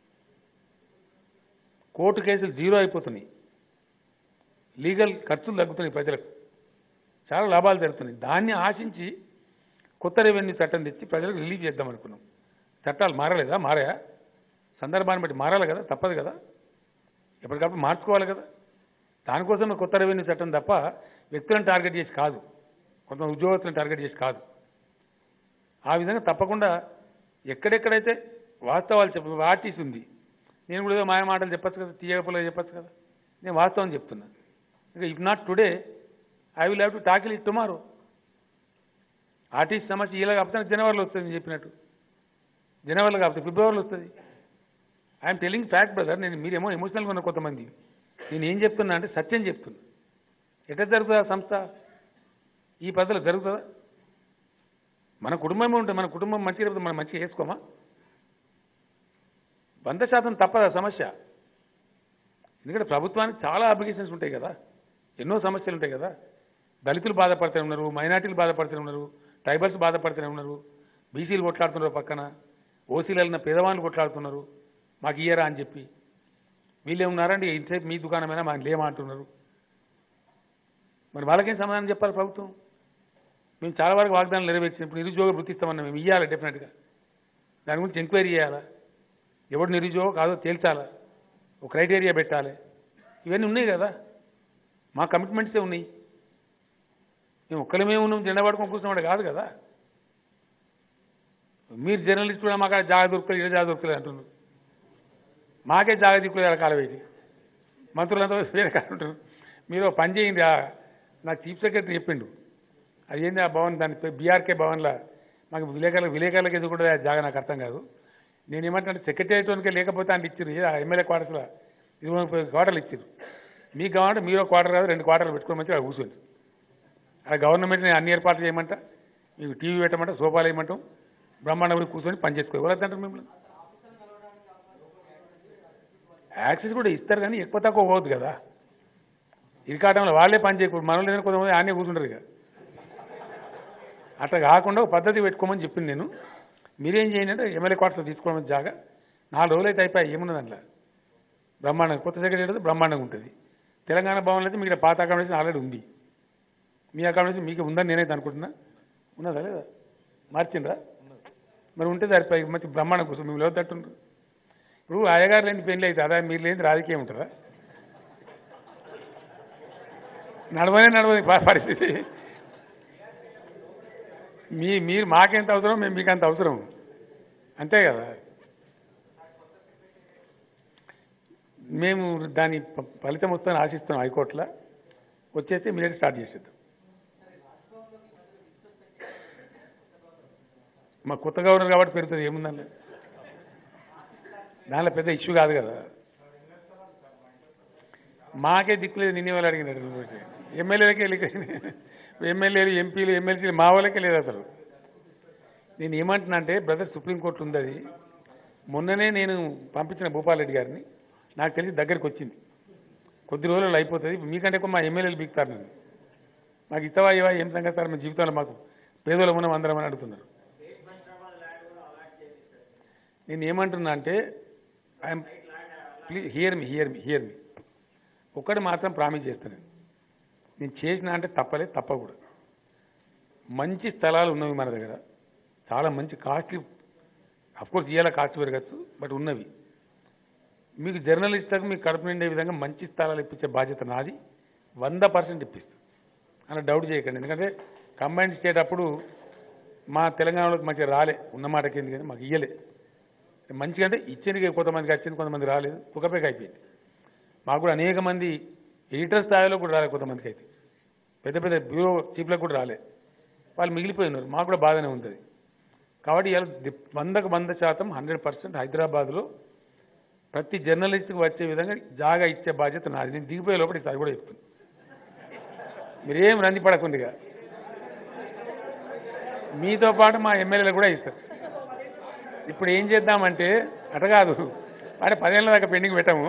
కోర్టు కేసులు జీరో అయిపోతున్నాయి లీగల్ ఖర్చులు తగ్గుతున్నాయి ప్రజలకు చాలా లాభాలు జరుగుతున్నాయి దాన్ని ఆశించి కొత్త రెవెన్యూ చట్టం తెచ్చి ప్రజలకు రిలీఫ్ చేద్దాం అనుకున్నాం చట్టాలు మారలేదా మారాయా సందర్భాన్ని బట్టి మారాలి కదా తప్పదు కదా ఎప్పటికప్పుడు మార్చుకోవాలి కదా దానికోసమే కొత్త రెవెన్యూ చట్టం తప్ప వ్యక్తులను టార్గెట్ చేసి కాదు కొంత ఉద్యోగస్తులను టార్గెట్ చేసి కాదు ఆ విధంగా తప్పకుండా ఎక్కడెక్కడైతే వాస్తవాలు చెప్ప ఆర్టీసీ ఉంది నేను కూడా ఏదో మాయ మాటలు చెప్పచ్చు కదా తీయగపులో చెప్పచ్చు కదా నేను వాస్తవం చెప్తున్నా ఇంకా if not today I will have to tackle it tomorrow RTC సమస్య ఇలా కాకపోతే జనవరిలో వస్తుంది నేను చెప్పినట్టు జనవరిలో కాకపోతే ఫిబ్రవరిలో వస్తుంది ఐఎమ్ టెలింగ్ ఫ్యాక్ట్ బ్రదర్ నేను మీరేమో ఎమోషనల్గా ఉన్న కొంతమంది నేను ఏం చెప్తున్నా అంటే సత్యం చెప్తున్నా ఎట్లా జరుగుతుందా సంస్థ ఈ పద్ధతిలో జరుగుతుందా మన కుటుంబమే ఉంటుంది మన కుటుంబం మంచిగా లేకపోతే మనం మంచిగా చేసుకోమా వంద శాతం తప్పదా సమస్య ఎందుకంటే ప్రభుత్వానికి చాలా అప్లికేషన్స్ ఉంటాయి కదా ఎన్నో సమస్యలు ఉంటాయి కదా దళితులు బాధపడుతూనే ఉన్నారు మైనార్టీలు బాధపడుతూనే ఉన్నారు ట్రైబల్స్ బాధపడుతూనే ఉన్నారు బీసీలు కొట్లాడుతున్నారు పక్కన ఓసీలు వెళ్ళిన పేదవాళ్ళు కొట్లాడుతున్నారు మాకు ఇయ్యరా అని చెప్పి వీళ్ళే ఉన్నారండి ఇంతసేపు మీ దుకాణమైనా మాకు లేమా అంటున్నారు మరి వాళ్ళకేం సమాధానం చెప్పాలి ప్రభుత్వం మేము చాలా వరకు వాగ్దానాలు నెరవేర్చినప్పుడు నిరుద్యోగ వృత్తి ఇస్తామన్నా మేము ఇవ్వాలి డెఫినెట్గా దాని గురించి ఎంక్వైరీ చేయాలా ఎవడు నిరుద్యోగం కాదో తేల్చాలా ఒక క్రైటీరియా పెట్టాలి ఇవన్నీ ఉన్నాయి కదా మా కమిట్మెంట్సే ఉన్నాయి మేము ఒక్కలమే ఉన్నాం జెండా పడుకొని కూర్చున్నవాడు కాదు కదా మీరు జర్నలిస్ట్ కూడా మాకు జాగ దొరుకుతుంది ఇలా జాగ దొరుకుతుంది అంటున్నారు మాకే జాగ దిక్కులేదు రకాల వేది మంత్రులంతా వేరే కాదు ఉంటారు మీరు ఒక పని చేయండి ఆ నాకు చీఫ్ సెక్రటరీ చెప్పిండు అది ఏంది ఆ భవన్ దాని పేరు బీఆర్కే భవన్లో మాకు విలేకరులకు విలేకరులకు ఎందుకు కూడా జాగా నాకు అర్థం కాదు నేను ఏమంటే సెక్రటేరియట్లోనికే లేకపోతే అంటే ఇచ్చారు ఏ ఎమ్మెల్యే క్వార్టర్స్లో ఇది ముప్పై క్వార్టర్లు ఇచ్చారు మీకు కావాలంటే మీరు ఒక క్వార్టర్ కాదు రెండు క్వార్టర్లు పెట్టుకోమని మంచిగా కూర్చోండి అలా గవర్నమెంట్ నేను అన్ని ఏర్పాట్లు చేయమంట మీకు టీవీ పెట్టమంట సోఫాలు వేయమంటాం బ్రహ్మాండ కూర్చొని పని చేసుకో ఎవరంటారు మిమ్మల్ని యాక్సెస్ కూడా ఇస్తారు కానీ ఎక్కువ తక్కువ పోవద్దు కదా ఇరికాటంలో వాళ్ళే పని చేయకూడదు మనలో లేని కొంతమంది ఆనే కూర్చుంటారు ఇక అట్లా కాకుండా ఒక పద్ధతి పెట్టుకోమని చెప్పింది నేను మీరేం చేయండి అంటే ఎమ్మెల్యే క్వార్టర్స్ తీసుకోవడం జాగా నాలుగు రోజులు అయితే అయిపోయి ఏమున్నది అందులో బ్రహ్మాండంగా కొత్త సెక్రటరీ బ్రహ్మాండంగా ఉంటుంది తెలంగాణ భవన్లో అయితే మీకు పాత అకామిడేషన్ ఆల్రెడీ ఉంది మీ అకామిడేషన్ మీకు ఉందని నేనైతే అనుకుంటున్నా ఉన్నదా లేదా మార్చిండ్రా మరి ఉంటే సరిపోయి మంచి బ్రహ్మాండం కోసం మేము లేవతట్టుండ్రు ఇప్పుడు అయ్యగారు లేని పెళ్ళి అయితే అదా మీరు లేని రాజకీయం ఉంటుందా నడవనే నడవని ప- పరిస్థితి మీ మీరు మాకెంత అవసరం మేము మీకు అంత అవసరం అంతే కదా మేము దాని ప- ఫలితం వస్తుందని ఆశిస్తున్నాం హైకోర్టులో వచ్చేస్తే మీరు స్టార్ట్ చేసేద్దాం మా కొత్త గవర్నర్ కాబట్టి పెరుగుతుంది ఏముందండి దానిలో పెద్ద ఇష్యూ కాదు కదా మాకే దిక్కులేదు నిన్నే వాళ్ళు అడిగినారు ఎమ్మెల్యేలకే లేక ఎమ్మెల్యేలు ఎంపీలు ఎమ్మెల్సీలు మా వాళ్ళకే లేదు అసలు నేను ఏమంటున్నా అంటే బ్రదర్ సుప్రీంకోర్టు ఉంది అది మొన్ననే నేను పంపించిన భూపాల్ రెడ్డి గారిని నాకు తెలిసి దగ్గరికి వచ్చింది కొద్ది రోజుల్లో అయిపోతుంది మీకంటే ఎక్కువ మా ఎమ్మెల్యేలు బీక్తారు నన్ను మాకు ఇస్తావా ఇవా ఏం సంగతి సార్ మా జీవితంలో మాకు పేదోళ్ళు ఉన్నాం అందరం అని అడుగుతున్నారు నేను ఏమంటున్నా అంటే I'm please hear me hear me hear me ఒక్కటి మాత్రం ప్రామిస్ చేస్తాను నేను చేసిన అంటే తప్పలేదు తప్పకూడదు మంచి స్థలాలు ఉన్నవి మన దగ్గర చాలా మంచి కాస్ట్లీ కోర్స్ ఇవాళ కాస్ట్ పెరగచ్చు బట్ ఉన్నవి మీకు జర్నలిస్టులకు మీకు కడుపు నిండే విధంగా మంచి స్థలాలు ఇప్పించే బాధ్యత నాది వంద పర్సెంట్ ఇప్పిస్తాను అలా డౌట్ చేయకండి ఎందుకంటే కంబైన్ స్టేట్ అప్పుడు మా తెలంగాణలోకి మంచిగా రాలే ఉన్న మాటకి ఎందుకు కానీ మాకు ఇయ్యలే మంచిగా అంటే ఇచ్చింది కొంతమందికి వచ్చింది కొంతమంది రాలేదు కుకపేక అయిపోయింది మాకు కూడా అనేక మంది ఎడిటర్ స్థాయిలో కూడా రాలేదు కొంతమందికి అయితే పెద్ద పెద్ద బ్యూరో చీఫ్లకు కూడా రాలే వాళ్ళు మిగిలిపోయి ఉన్నారు మాకు కూడా బాగానే ఉంటుంది కాబట్టి ఇవాళ ది- వందకు వంద శాతం హండ్రెడ్ పర్సెంట్ హైదరాబాద్లో ప్రతి జర్నలిస్ట్కి వచ్చే విధంగా జాగా ఇచ్చే బాధ్యత నాది నేను దిగిపోయే లోపల ఈసారి కూడా చెప్తాను మీరేం రంది పడకుండిగా మీతో పాటు మా ఎమ్మెల్యేలు కూడా ఇస్తారు ఇప్పుడు ఏం చేద్దామంటే అట కాదు అంటే పదేళ్ళ దాకా పెండింగ్ పెట్టాము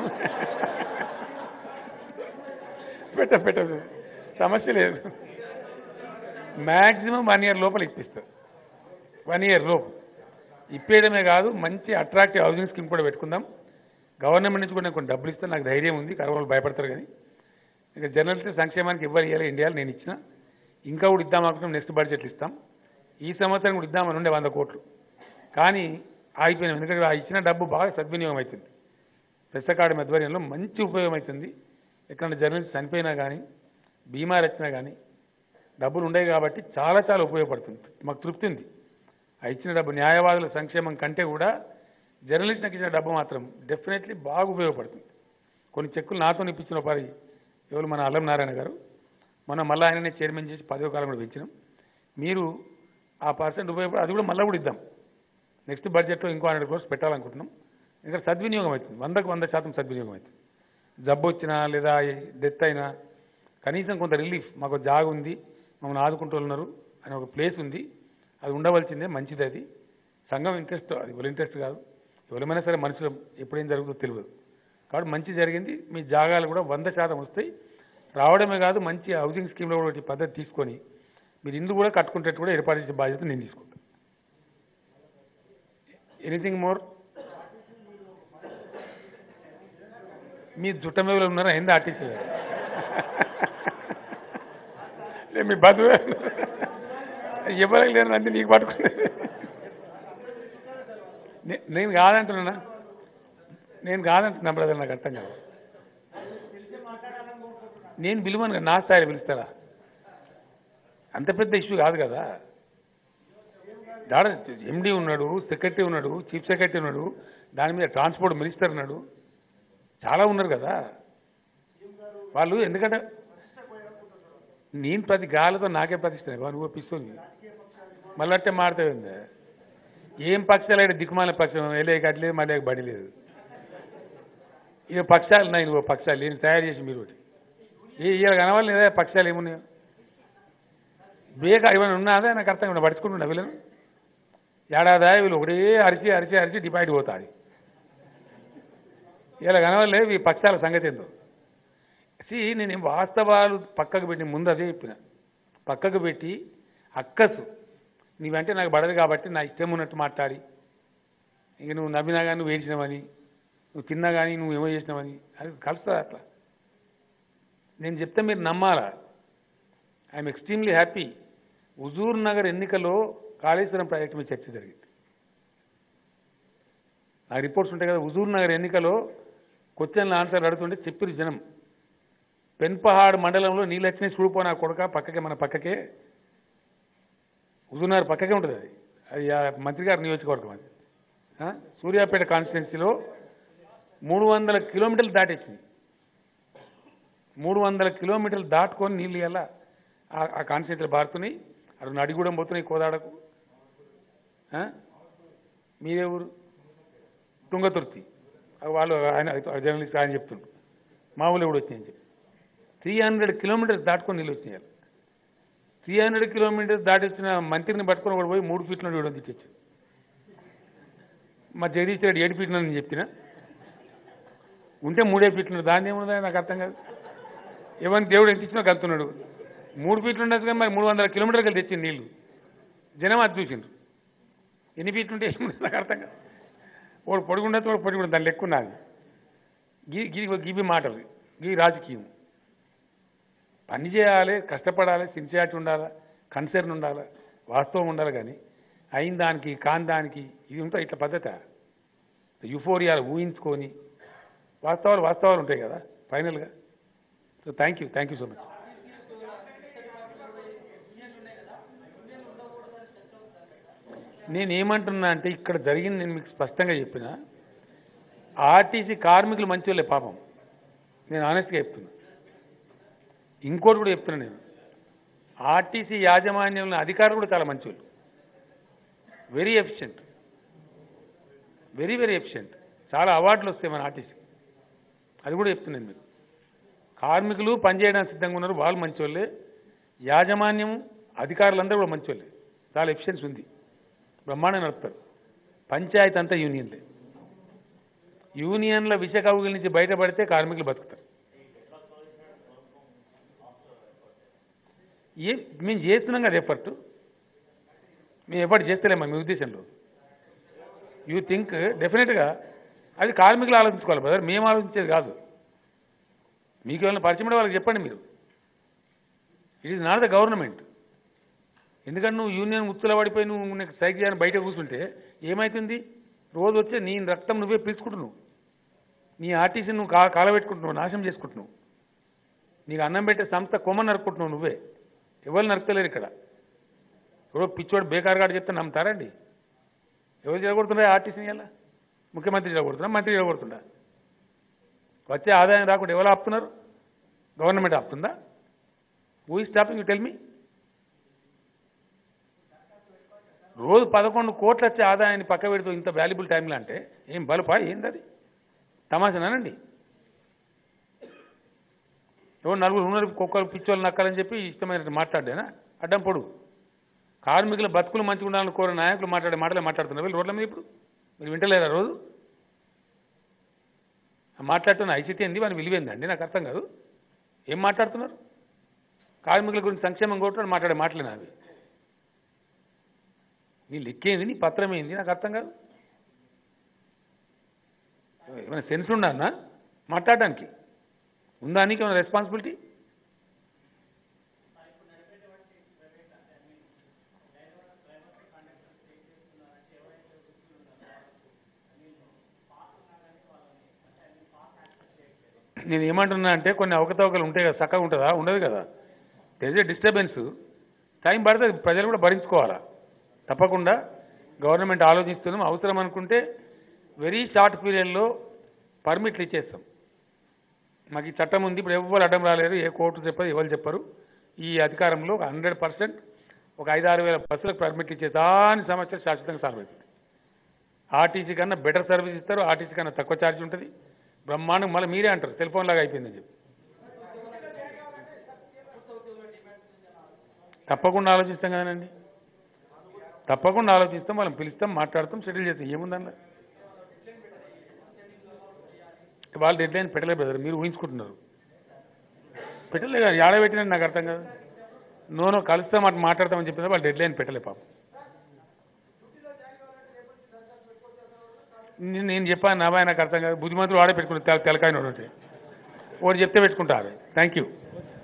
పెట్టం పెట్టం సమస్య లేదు మ్యాక్సిమం వన్ ఇయర్ లోపల ఇప్పిస్తారు వన్ ఇయర్ లోపు ఇప్పేయడమే కాదు మంచి అట్రాక్టివ్ హౌసింగ్ స్కీమ్ కూడా పెట్టుకుందాం గవర్నమెంట్ నుంచి కూడా నేను కొన్ని డబ్బులు ఇస్తాను నాకు ధైర్యం ఉంది కరోనాలు భయపడతారు కానీ ఇంకా జర్నలిస్ట్ సంక్షేమానికి ఇవ్వాలి ఇవ్వాలి ఇండియాలో నేను ఇచ్చిన ఇంకా కూడా ఇద్దాం అనుకుంటున్నాం నెక్స్ట్ బడ్జెట్లు ఇస్తాం ఈ సంవత్సరం కూడా ఇద్దామని ఉండే వంద కోట్లు కానీ ఆగిపోయినాం ఎందుకంటే ఆ ఇచ్చిన డబ్బు బాగా సద్వినియోగం అవుతుంది ప్రెస్ అకాడమీ ఆధ్వర్యంలో మంచి ఉపయోగం అవుతుంది ఎక్కడ జర్నలిస్ట్ చనిపోయినా కానీ బీమార్ వచ్చినా కానీ డబ్బులు ఉండేవి కాబట్టి చాలా చాలా ఉపయోగపడుతుంది మాకు తృప్తి ఉంది ఆ ఇచ్చిన డబ్బు న్యాయవాదుల సంక్షేమం కంటే కూడా జర్నలిస్ట్ నాకు ఇచ్చిన డబ్బు మాత్రం డెఫినెట్లీ బాగా ఉపయోగపడుతుంది కొన్ని చెక్కులు నాతో ఇప్పించిన పరి ఎవరు మన అల్లం నారాయణ గారు మనం మళ్ళీ ఆయననే చైర్మన్ చేసి పదవి కాలం కూడా పెంచినాం మీరు ఆ పర్సెంట్ ఉపయోగపడి అది కూడా మళ్ళీ కూడా ఇద్దాం నెక్స్ట్ బడ్జెట్లో ఇంకో హండ్రెడ్ క్రోర్స్ పెట్టాలనుకుంటున్నాం ఇంకా సద్వినియోగం అవుతుంది వందకు వంద శాతం సద్వినియోగం అవుతుంది జబ్బు వచ్చినా లేదా డెత్ అయినా కనీసం కొంత రిలీఫ్ మాకు జాగ ఉంది మమ్మల్ని ఆదుకుంటున్నారు అని ఒక ప్లేస్ ఉంది అది ఉండవలసిందే మంచిది అది సంఘం ఇంట్రెస్ట్ అది ఎవరి ఇంట్రెస్ట్ కాదు ఎవరైనా సరే మనుషులు ఎప్పుడేం జరుగుతుందో తెలియదు కాబట్టి మంచి జరిగింది మీ జాగాలు కూడా వంద శాతం వస్తాయి రావడమే కాదు మంచి హౌసింగ్ స్కీమ్లో కూడా ఒకటి పద్ధతి తీసుకొని మీరు ఇల్లు కూడా కట్టుకునేటట్టు కూడా ఏర్పాటు చేసే బాధ్యత నేను తీసుకుంటాను ఎనీథింగ్ మోర్ మీ జుట్టమేవులు ఉన్నారా ఏంది ఆర్టిస్ట్ లే మీ బతువే ఎవరికి లేరు అంతే నీకు పట్టుకునే నే- నేను కాదంటున్నా నేను కాదంటున్నా బ్రదర్ నాకు అర్థం కాదు నేను పిలువను కదా, నా స్థాయిలో పిలుస్తారా అంత పెద్ద ఇష్యూ కాదు కదా దాడ ఎండి ఉన్నాడు సెక్రటరీ ఉన్నాడు చీఫ్ సెక్రటరీ ఉన్నాడు దాని మీద ట్రాన్స్పోర్ట్ మినిస్టర్ ఉన్నాడు చాలా ఉన్నారు కదా వాళ్ళు ఎందుకంటే నేను ప్రతి గాలతో నాకే ప్రతిష్ట నువ్వు పిస్తుంది మళ్ళీ అట్టే మాడతావుంది ఏం పక్షాలు అయితే దిక్కుమాల పక్షం వెళ్ళే కట్టలేదు మళ్ళీ బడి లేదు ఇక పక్షాలు ఉన్నాయి నువ్వు పక్షాలు నేను తయారు చేసి మీరు ఒకటి ఏ ఇవాళ కనవాలి లేదా పక్షాలు ఏమున్నాయో బేక ఏమైనా ఉన్నదా నాకు అర్థం కాదు పడుచుకుంటున్నా వీళ్ళను ఏడాదా వీళ్ళు ఒకటే అరిచి అరిచి అరిచి డిపాయిట్ పోతాడు ఇలా కనవలే ఈ పక్షాల సంగతి ఏందో సి నేను వాస్తవాలు పక్కకు పెట్టి ముందు అదే చెప్పిన పక్కకు పెట్టి అక్కసు నీవంటే నాకు పడదు కాబట్టి నా ఇష్టం ఉన్నట్టు మాట్లాడి ఇంక నువ్వు నవ్వినా కానీ నువ్వు ఏడ్చినావని నువ్వు తిన్నా కానీ నువ్వు ఏమో చేసినావని అది కలుస్తుంది అట్లా నేను చెప్తే మీరు నమ్మాలా I'm extremely happy Huzurnagar ఎన్నికలో కాళేశ్వరం ప్రాజెక్టు మీద చర్చ జరిగింది నాకు రిపోర్ట్స్ ఉంటాయి కదా హుజూర్ నగర్ ఎన్నికలో క్వశ్చన్లు ఆన్సర్ అడుగుతుంటే చెప్పిరు జనం పెన్పహాడ్ మండలంలో నీళ్ళు వచ్చినాయి చూడిపో నా కొడుక పక్కకే మన పక్కకే హుజూర్ నగర్ పక్కకే ఉంటుంది అది అది ఆ మంత్రి గారి నియోజకవర్గం అది ఆ? సూర్యాపేట కాన్స్టిట్యున్సీలో మూడు వందల కిలోమీటర్లు దాటేసింది మూడు వందల కిలోమీటర్లు దాటుకొని నీళ్ళు ఎలా ఆ కాన్స్టిట్యూన్సీలు బారుతున్నాయి అటు నడిగూడెం పోతున్నాయి కోదాడకు ఆ? మీదే ఊరు తుంగతుర్తి ఆ వాళ్ళు ఆయన జర్నలిస్ట్ ఆయన చెప్తుండ్రు మా ఊళ్ళో కూడా వచ్చినాయని చెప్పి త్రీ హండ్రెడ్ కిలోమీటర్స్ దాటుకొని నీళ్ళు వచ్చినాయి త్రీ హండ్రెడ్ కిలోమీటర్స్ దాటిచ్చిన మంత్రిని పట్టుకొని ఒకడు పోయి మూడు ఫీట్ల వీడు తిట్టచ్చు మా జగదీష్ రెడ్డి ఏడు ఫీట్లు నేను చెప్పిన ఉంటే మూడే ఫీట్లు దాన్ని ఏముందా నాకు అర్థం కాదు ఏమని దేవుడు ఎంత ఇచ్చినా కలుతున్నాడు మూడు ఫీట్లు ఉండదు కానీ మరి మూడు వందల కిలోమీటర్కి తెచ్చింది నీళ్లు జనం అది చూసిండ్రు ఎన్ని ఫీట్లు ఉంటే ఏముంది నాకు అర్థం కాదు వాడు పొడుగుండే వాడు పొడుగుండే దాని లెక్క ఉన్నది గీ గీ గివి మాటలు గీ రాజకీయం పని చేయాలి కష్టపడాలి సిన్సియారిటీ ఉండాలి కన్సర్న్ ఉండాలి వాస్తవం ఉండాలి కానీ అయిన దానికి కాని దానికి ఇది ఉంటాయి ఇట్లా పద్ధత యుఫోరియాలు ఊహించుకొని వాస్తవాలు వాస్తవాలు ఉంటాయి కదా ఫైనల్గా so thank you thank you so much నేను ఏమంటున్నా అంటే ఇక్కడ జరిగింది నేను మీకు స్పష్టంగా చెప్పిన ఆర్టీసీ కార్మికులు మంచివాళ్ళే పాపం నేను ఆనెస్ట్గా చెప్తున్నా ఇంకోటి కూడా చెప్తున్నా నేను ఆర్టీసీ యాజమాన్యంలో అధికారులు కూడా చాలా మంచివాళ్ళు very efficient very very efficient చాలా అవార్డులు వస్తాయి మన ఆర్టీసీ అది కూడా చెప్తున్నాను మీకు కార్మికులు పనిచేయడానికి సిద్ధంగా ఉన్నారు వాళ్ళు మంచివాళ్ళే యాజమాన్యం అధికారులందరూ కూడా మంచివాళ్ళే చాలా ఎఫిషియన్సీ ఉంది బ్రహ్మాండంగా నడుపుతారు పంచాయతీ అంతా యూనియన్లే యూనియన్ల విష కవుగుల నుంచి బయటపడితే కార్మికులు బతుకుతారు ఏ మేము చేస్తున్నాం కదా ఎఫర్ట్ మేము ఎఫర్ట్ చేస్తలేమా మీ ఉద్దేశంలో యూ థింక్ డెఫినెట్గా అది కార్మికులు ఆలోచించుకోవాలి బ్రదర్ మేము ఆలోచించేది కాదు మీకు ఏమైనా పరిచయం ఉంటే వాళ్ళకి చెప్పండి మీరు it is not the government ఎందుకంటే నువ్వు యూనియన్ ఉచ్చుల పడిపోయి నువ్వు నీకు స్ట్రైక్ చేయని బయట కూర్చుంటే ఏమవుతుంది రోజు వచ్చే నీ రక్తం నువ్వే పీల్చుకుంటున్నావు నీ ఆర్టీసీ నువ్వు కా కాలబెట్టుకుంటున్నావు నాశనం చేసుకుంటున్నావు నీకు అన్నం పెట్టే సంస్థ కొమ్మని నరుక్కుంటున్నావు నువ్వే ఎవరు నరుకుతలేరు ఇక్కడ ఎవరో పిచ్చోడు బేకారుగాడు చెప్తే నమ్ముతారండి ఎవరు చెడగొడుతున్నారా ఆర్టీసీని ఎలా ముఖ్యమంత్రి చెడగొడుతున్నా మంత్రి చెడగొడుతుండా వచ్చే ఆదాయం రాకుండా ఎవరు ఆపుతున్నారు గవర్నమెంట్ ఆపుతుందా who is stopping you tell me రోజు పదకొండు కోట్లు వచ్చే ఆదాయాన్ని పక్క పెడుతూ ఇంత వాల్యుబుల్ టైంలో అంటే ఏం బలుపా ఏంది అది తమాషానండి ఎవరు నలుగురు ఉన్నారు కుక్కలు పిచ్చోళ్ళు నక్కాలని చెప్పి ఇష్టమైనట్టు మాట్లాడేనా అడ్డం పొడు కార్మికుల బతుకులు మంచిగా ఉండాలని కోరే నాయకులు మాట్లాడే మాటలే మాట్లాడుతున్నారు వీళ్ళు రోడ్ల మీద ఇప్పుడు మీరు వింటలేరా రోజు మాట్లాడుతున్న ఐసిటీ ఏంది వాని విలువేందండి నాకు అర్థం కాదు ఏం మాట్లాడుతున్నారు కార్మికుల గురించి సంక్షేమం కొట్టుకొని మాట్లాడే మాటలేనా అవి నీ లెక్కేంది నీ పత్రం ఏంది నాకు అర్థం కాదు ఏమైనా సెన్స్ ఉండాలన్నా మాట్లాడడానికి ఉందా నీకు ఏమైనా రెస్పాన్సిబిలిటీ నేను ఏమంటున్నా అంటే కొన్ని అవకతవకలు ఉంటాయి కదా చక్కగా ఉంటుందా ఉండదు కదా తెజే డిస్టర్బెన్స్ టైం పడుతుంది ప్రజలు కూడా భరించుకోవాలా తప్పకుండా గవర్నమెంట్ ఆలోచిస్తున్నాం అవసరం అనుకుంటే వెరీ షార్ట్ పీరియడ్లో పర్మిట్లు ఇచ్చేస్తాం మాకు ఈ చట్టం ఉంది ఇప్పుడు ఎవ్వరు అడ్డం రాలేరు ఏ కోర్టు చెప్పరు ఎవరు చెప్పరు ఈ అధికారంలో ఒక హండ్రెడ్ పర్సెంట్ ఒక ఐదు ఆరు వేల బస్సులకు పర్మిట్లు ఇచ్చే దాని సమస్య శాశ్వతంగా సాల్వ్ అవుతుంది ఆర్టీసీ కన్నా బెటర్ సర్వీస్ ఇస్తారు ఆర్టీసీ కన్నా తక్కువ ఛార్జ్ ఉంటుంది బ్రహ్మాండం మళ్ళీ మీరే అంటారు సెల్ ఫోన్ లాగా అయిపోయిందని చెప్పి తప్పకుండా ఆలోచిస్తాం కదండి తప్పకుండా ఆలోచిస్తాం వాళ్ళని పిలుస్తాం మాట్లాడతాం సెటిల్ చేస్తాం ఏముందన్న వాళ్ళు డెడ్ లైన్ పెట్టలేదు బ్రదర్ మీరు ఊహించుకుంటున్నారు పెట్టలే కదా ఏడ పెట్టినట్టు నాకు అర్థం కాదు నోనో కలుస్తాం అటు మాట్లాడతామని చెప్పిన వాళ్ళు డెడ్ లైన్ పెట్టలే పాపం నేను నేను చెప్పాను నా బాయ్ నాకు అర్థం కాదు బుద్ధిమంతుడు వాడే పెట్టుకుంటారు తెలకాయన ఒకటి చెప్తే పెట్టుకుంటారు థ్యాంక్ యూ